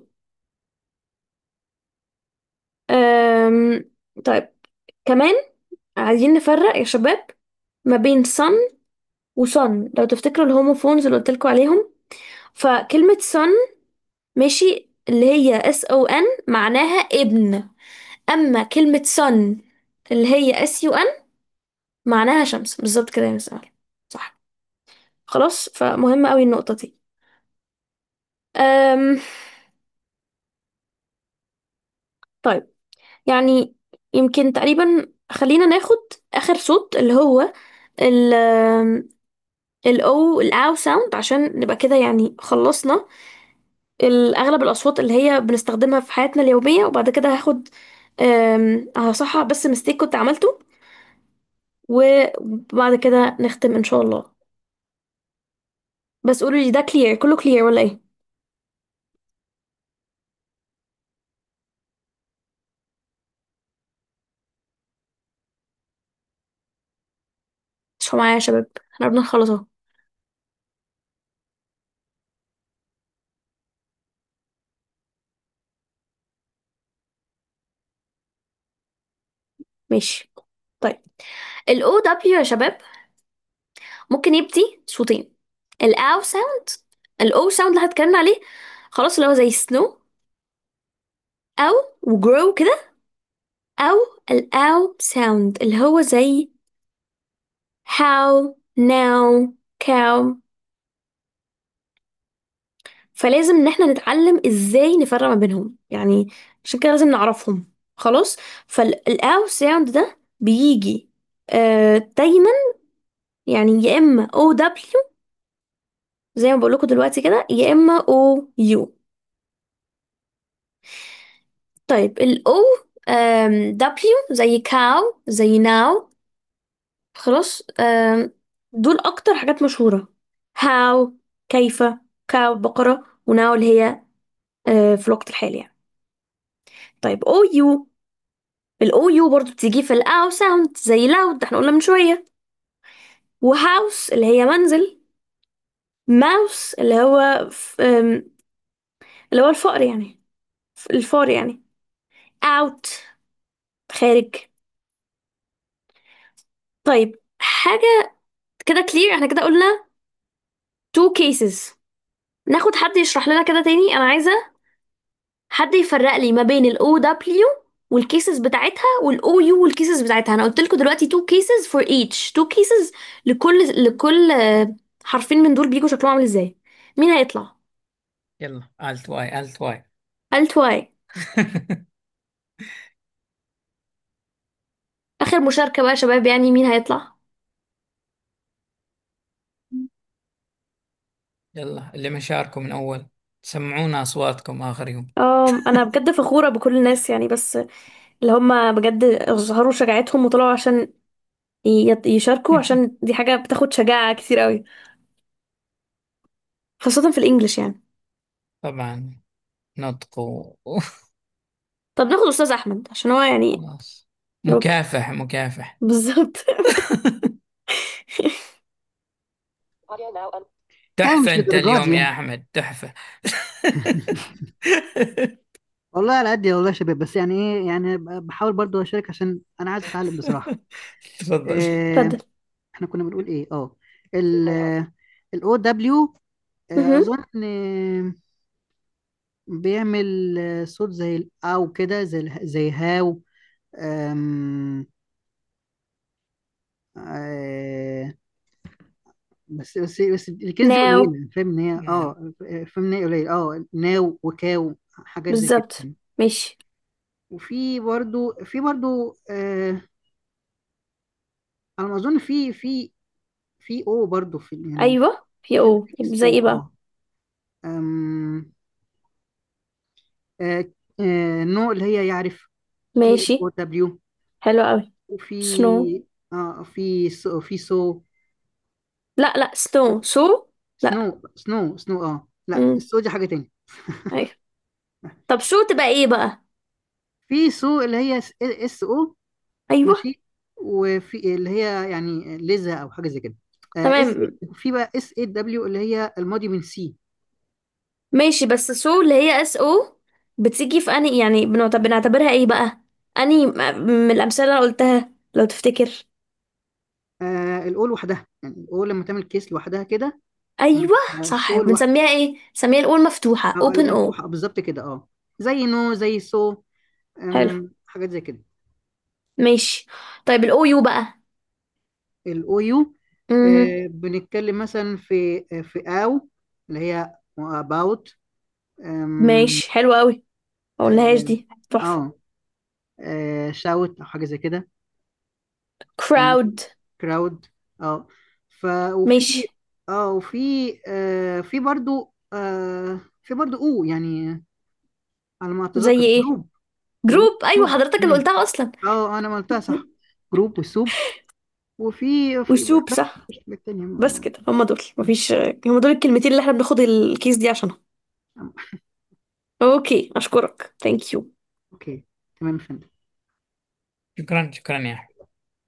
آم، طيب كمان عايزين نفرق يا شباب ما بين sun وصن لو تفتكروا الهوموفونز اللي قلت لكم عليهم فكلمة sun ماشي اللي هي اس او ان معناها ابن اما كلمة sun اللي هي اس يو ان معناها شمس بالظبط كده يا مساء صح خلاص فمهمة قوي النقطة دي أم... طيب يعني يمكن تقريبا خلينا ناخد آخر صوت اللي هو ال الاو الاو ساوند عشان نبقى كده يعني خلصنا ال- اغلب الاصوات اللي هي بنستخدمها في حياتنا اليوميه وبعد كده هاخد أم، هصحح بس مستيك كنت عملته وبعد كده نختم ان شاء الله بس قولوا لي ده كلير كله كلير ولا ايه مش معايا يا شباب احنا بنخلص اهو ماشي طيب ال OW يا شباب ممكن يبدي صوتين ال OW ساوند ال O ساوند اللي هتكلمنا عليه خلاص اللي هو زي سنو أو وجرو كده أو ال OW ساوند اللي هو زي how now cow فلازم ان احنا نتعلم ازاي نفرق ما بينهم يعني عشان كده لازم نعرفهم خلاص فالاو ساوند ده بيجي آه دايما يعني يا اما او دبليو زي ما بقول لكم دلوقتي كده يا اما او يو طيب الاو دبليو زي كاو زي ناو خلاص آم، دول اكتر حاجات مشهورة هاو كيف كاو بقرة وناو اللي هي آه، في الوقت الحالي يعني طيب او يو الاو يو برضو بتيجي في الاو ساوند زي لاود احنا قلنا من شوية وهاوس اللي هي منزل ماوس اللي هو ف... أم، اللي هو الفقر يعني الفار يعني اوت خارج طيب حاجة كده كلير احنا كده قلنا two cases ناخد حد يشرح لنا كده تاني انا عايزة حد يفرق لي ما بين ال OW والكيسز بتاعتها وال OU والكيسز بتاعتها انا قلت لكم دلوقتي two cases for each two cases لكل لكل آه، حرفين من دول بيجوا شكلهم عامل ازاي مين هيطلع يلا الت واي الت واي قالت واي اخر مشاركة بقى يا شباب يعني مين هيطلع يلا اللي ما شاركوا من أول سمعونا أصواتكم آخر يوم اه انا بجد فخورة بكل الناس يعني بس اللي هم بجد اظهروا شجاعتهم وطلعوا عشان ي- يشاركوا عشان دي حاجة بتاخد شجاعة كتير قوي خاصة في الانجليش يعني طبعا نطق و... طب ناخد استاذ احمد عشان هو يعني خلاص لو مكافح مكافح بالظبط لا تحفة مش أنت للدرجات اليوم دي يا يعني أحمد تحفة والله على قد والله يا شباب بس يعني ايه يعني ب- بحاول برضو اشارك عشان انا عايز اتعلم بصراحة تفضل إيه اتفضل احنا كنا بنقول ايه اه ال الاو دبليو مهم. اظن آه، بيعمل آه، صوت زي الاو كده زي ال- زي هاو أم، آه، بس بس بس الكيس دي ناو قليلة فاهم ان هي اه فاهم ان هي قليلة اه ناو وكاو حاجات زي كده بالظبط يعني ماشي وفي برضو في برضو آه على ما اظن في في في او برضو في يعني ايوه في في او في اس زي او ايه بقى اه أم، آه، آه، نو اللي هي يعرف كي ماشي او دبليو حلو قوي وفي سنو اه في سو في سو لا لا سنو سو سنو لا سنو سنو اه لا امم السو دي حاجة تاني ايوه طب سو تبقى ايه بقى في سو اللي هي اس اس او ايوه ماشي وفي اللي هي يعني ليزا او حاجه زي كده آه اس تمام في بقى اس اي دبليو اللي هي الماضي من سي ماشي بس سو اللي هي اس او بتيجي في اني يعني بنعت- بنعتبرها ايه بقى اني م- من الامثله اللي أنا قلتها لو تفتكر آه الاو لوحدها يعني الاو لما تعمل كيس لوحدها كده ايوه آه صح سو لوحدها بنسميها ايه بنسميها الاول مفتوحه اه open الاو او مفتوحه بالظبط كده اه زي نو زي سو حلو حاجات زي كده ماشي طيب الاو يو بقى الاو يو امم آه بنتكلم مثلا في آه في او اللي هي about آم، ماشي حلو قوي ما قلناهاش اه دي تحفه اه آه، shout او حاجه زي كده crowd كراود اه ف وفي ماشي اه وفي آه في برضو آه في برضو او يعني على ما اتذكر زي ايه جروب جروب جروب ايوه سوب حضرتك اللي امم قلتها اصلا اه انا ما قلتها صح جروب وسوب وفي في وسوب بس صح مفيش حاجات تانية بس ما- كده هم دول مفيش هم دول الكلمتين اللي احنا بناخد الكيس دي عشانهم اوكي اشكرك ثانك يو اوكي تمام فهمت شكرا شكرا يا أحمد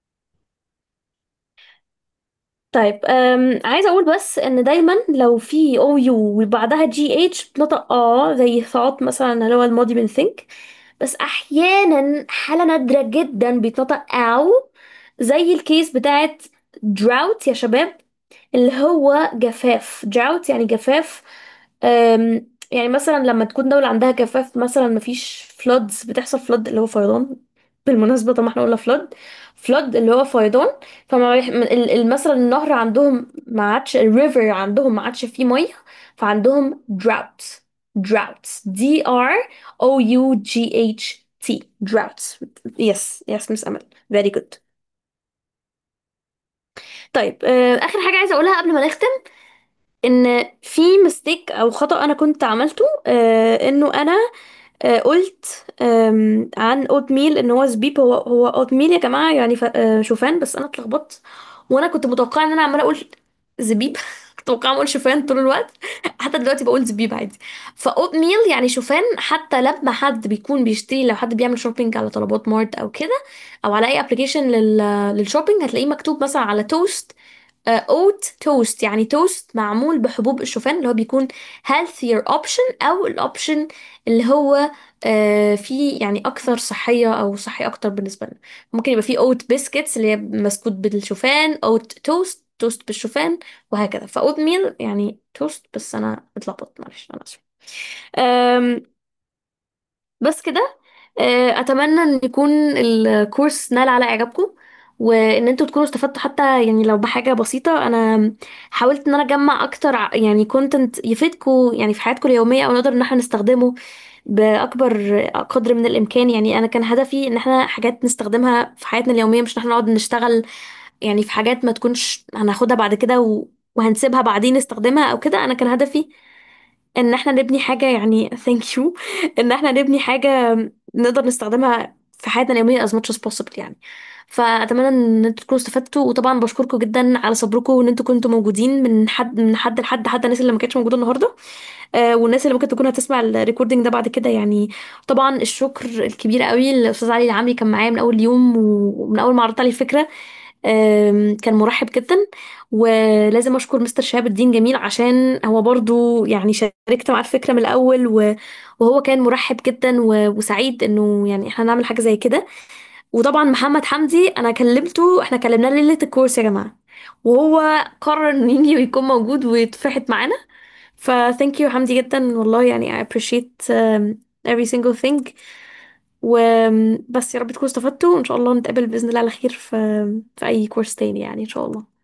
طيب أم عايزه اقول بس ان دايما لو في او يو وبعدها جي اتش بنطق اه زي ثought مثلا اللي هو الماضي من think بس احيانا حالة نادرة جدا بيتنطق او زي الكيس بتاعت drought يا شباب اللي هو جفاف drought يعني جفاف أم، يعني مثلا لما تكون دولة عندها جفاف مثلا مفيش floods بتحصل flood اللي هو فيضان بالمناسبة طب ما احنا قلنا flood flood اللي هو فيضان فما بيح- من- ال- ال- مثلا النهر عندهم ما عادش الريفر عندهم ما عادش فيه مية فعندهم drought droughts D R O U G H T droughts yes yes مس أمل very good طيب آه، آخر حاجة عايزة أقولها قبل ما نختم ان في مستيك او خطأ انا كنت عملته آه انه انا آه قلت آم، عن اوت ميل ان هو زبيب هو هو اوت ميل يا جماعه يعني ف- آه شوفان بس انا اتلخبطت وانا كنت متوقعه ان انا عماله اقول زبيب كنت متوقعه اقول شوفان طول الوقت حتى دلوقتي بقول زبيب عادي فاوت ميل يعني شوفان حتى لما حد بيكون بيشتري لو حد بيعمل شوبينج على طلبات مارت او كده او على اي ابلكيشن لل للشوبينج هتلاقيه مكتوب مثلا على توست اوت توست يعني توست معمول بحبوب الشوفان اللي هو بيكون healthier option او الاوبشن اللي هو آه فيه يعني اكثر صحية او صحي اكتر بالنسبة لنا ممكن يبقى فيه اوت بسكتس اللي هي مسكوت بالشوفان اوت توست توست بالشوفان وهكذا فاوت ميل يعني توست بس انا اتلخبطت معلش انا اسفة آم، بس كده آه، اتمنى ان يكون الكورس نال على اعجابكم وان انتوا تكونوا استفدتوا حتى يعني لو بحاجه بسيطه انا حاولت ان انا اجمع اكتر ع- يعني كونتنت يفيدكم يعني في حياتكم اليوميه او نقدر ان احنا نستخدمه باكبر قدر من الامكان يعني انا كان هدفي ان احنا حاجات نستخدمها في حياتنا اليوميه مش ان احنا نقعد نشتغل يعني في حاجات ما تكونش هناخدها بعد كده و... وهنسيبها بعدين نستخدمها او كده انا كان هدفي ان احنا نبني حاجة يعني thank you ان احنا نبني حاجة نقدر نستخدمها في حياتنا اليومية as much as possible يعني فأتمنى ان انتوا تكونوا استفدتوا وطبعا بشكركم جدا على صبركم وان انتوا كنتوا موجودين من حد من حد لحد حتى الناس اللي ما كانتش موجودة النهاردة آه والناس اللي ممكن تكون هتسمع الريكوردينج ده بعد كده يعني طبعا الشكر الكبير قوي للأستاذ علي العمري كان معايا من أول يوم ومن أول ما عرضت عليه الفكرة آم، كان مرحب جدا ولازم اشكر مستر شهاب الدين جميل عشان هو برضو يعني شاركت معاه الفكره من الاول و- وهو كان مرحب جدا و- وسعيد انه يعني احنا نعمل حاجه زي كده وطبعا محمد حمدي انا كلمته احنا كلمناه ليله الكورس يا جماعه وهو قرر انه يجي ويكون موجود ويتفحت معانا ف thank you حمدي جدا والله يعني I appreciate um, every single thing وبس يا رب تكونوا استفدتوا وان شاء الله نتقابل باذن الله على خير في في اي كورس تاني يعني ان شاء الله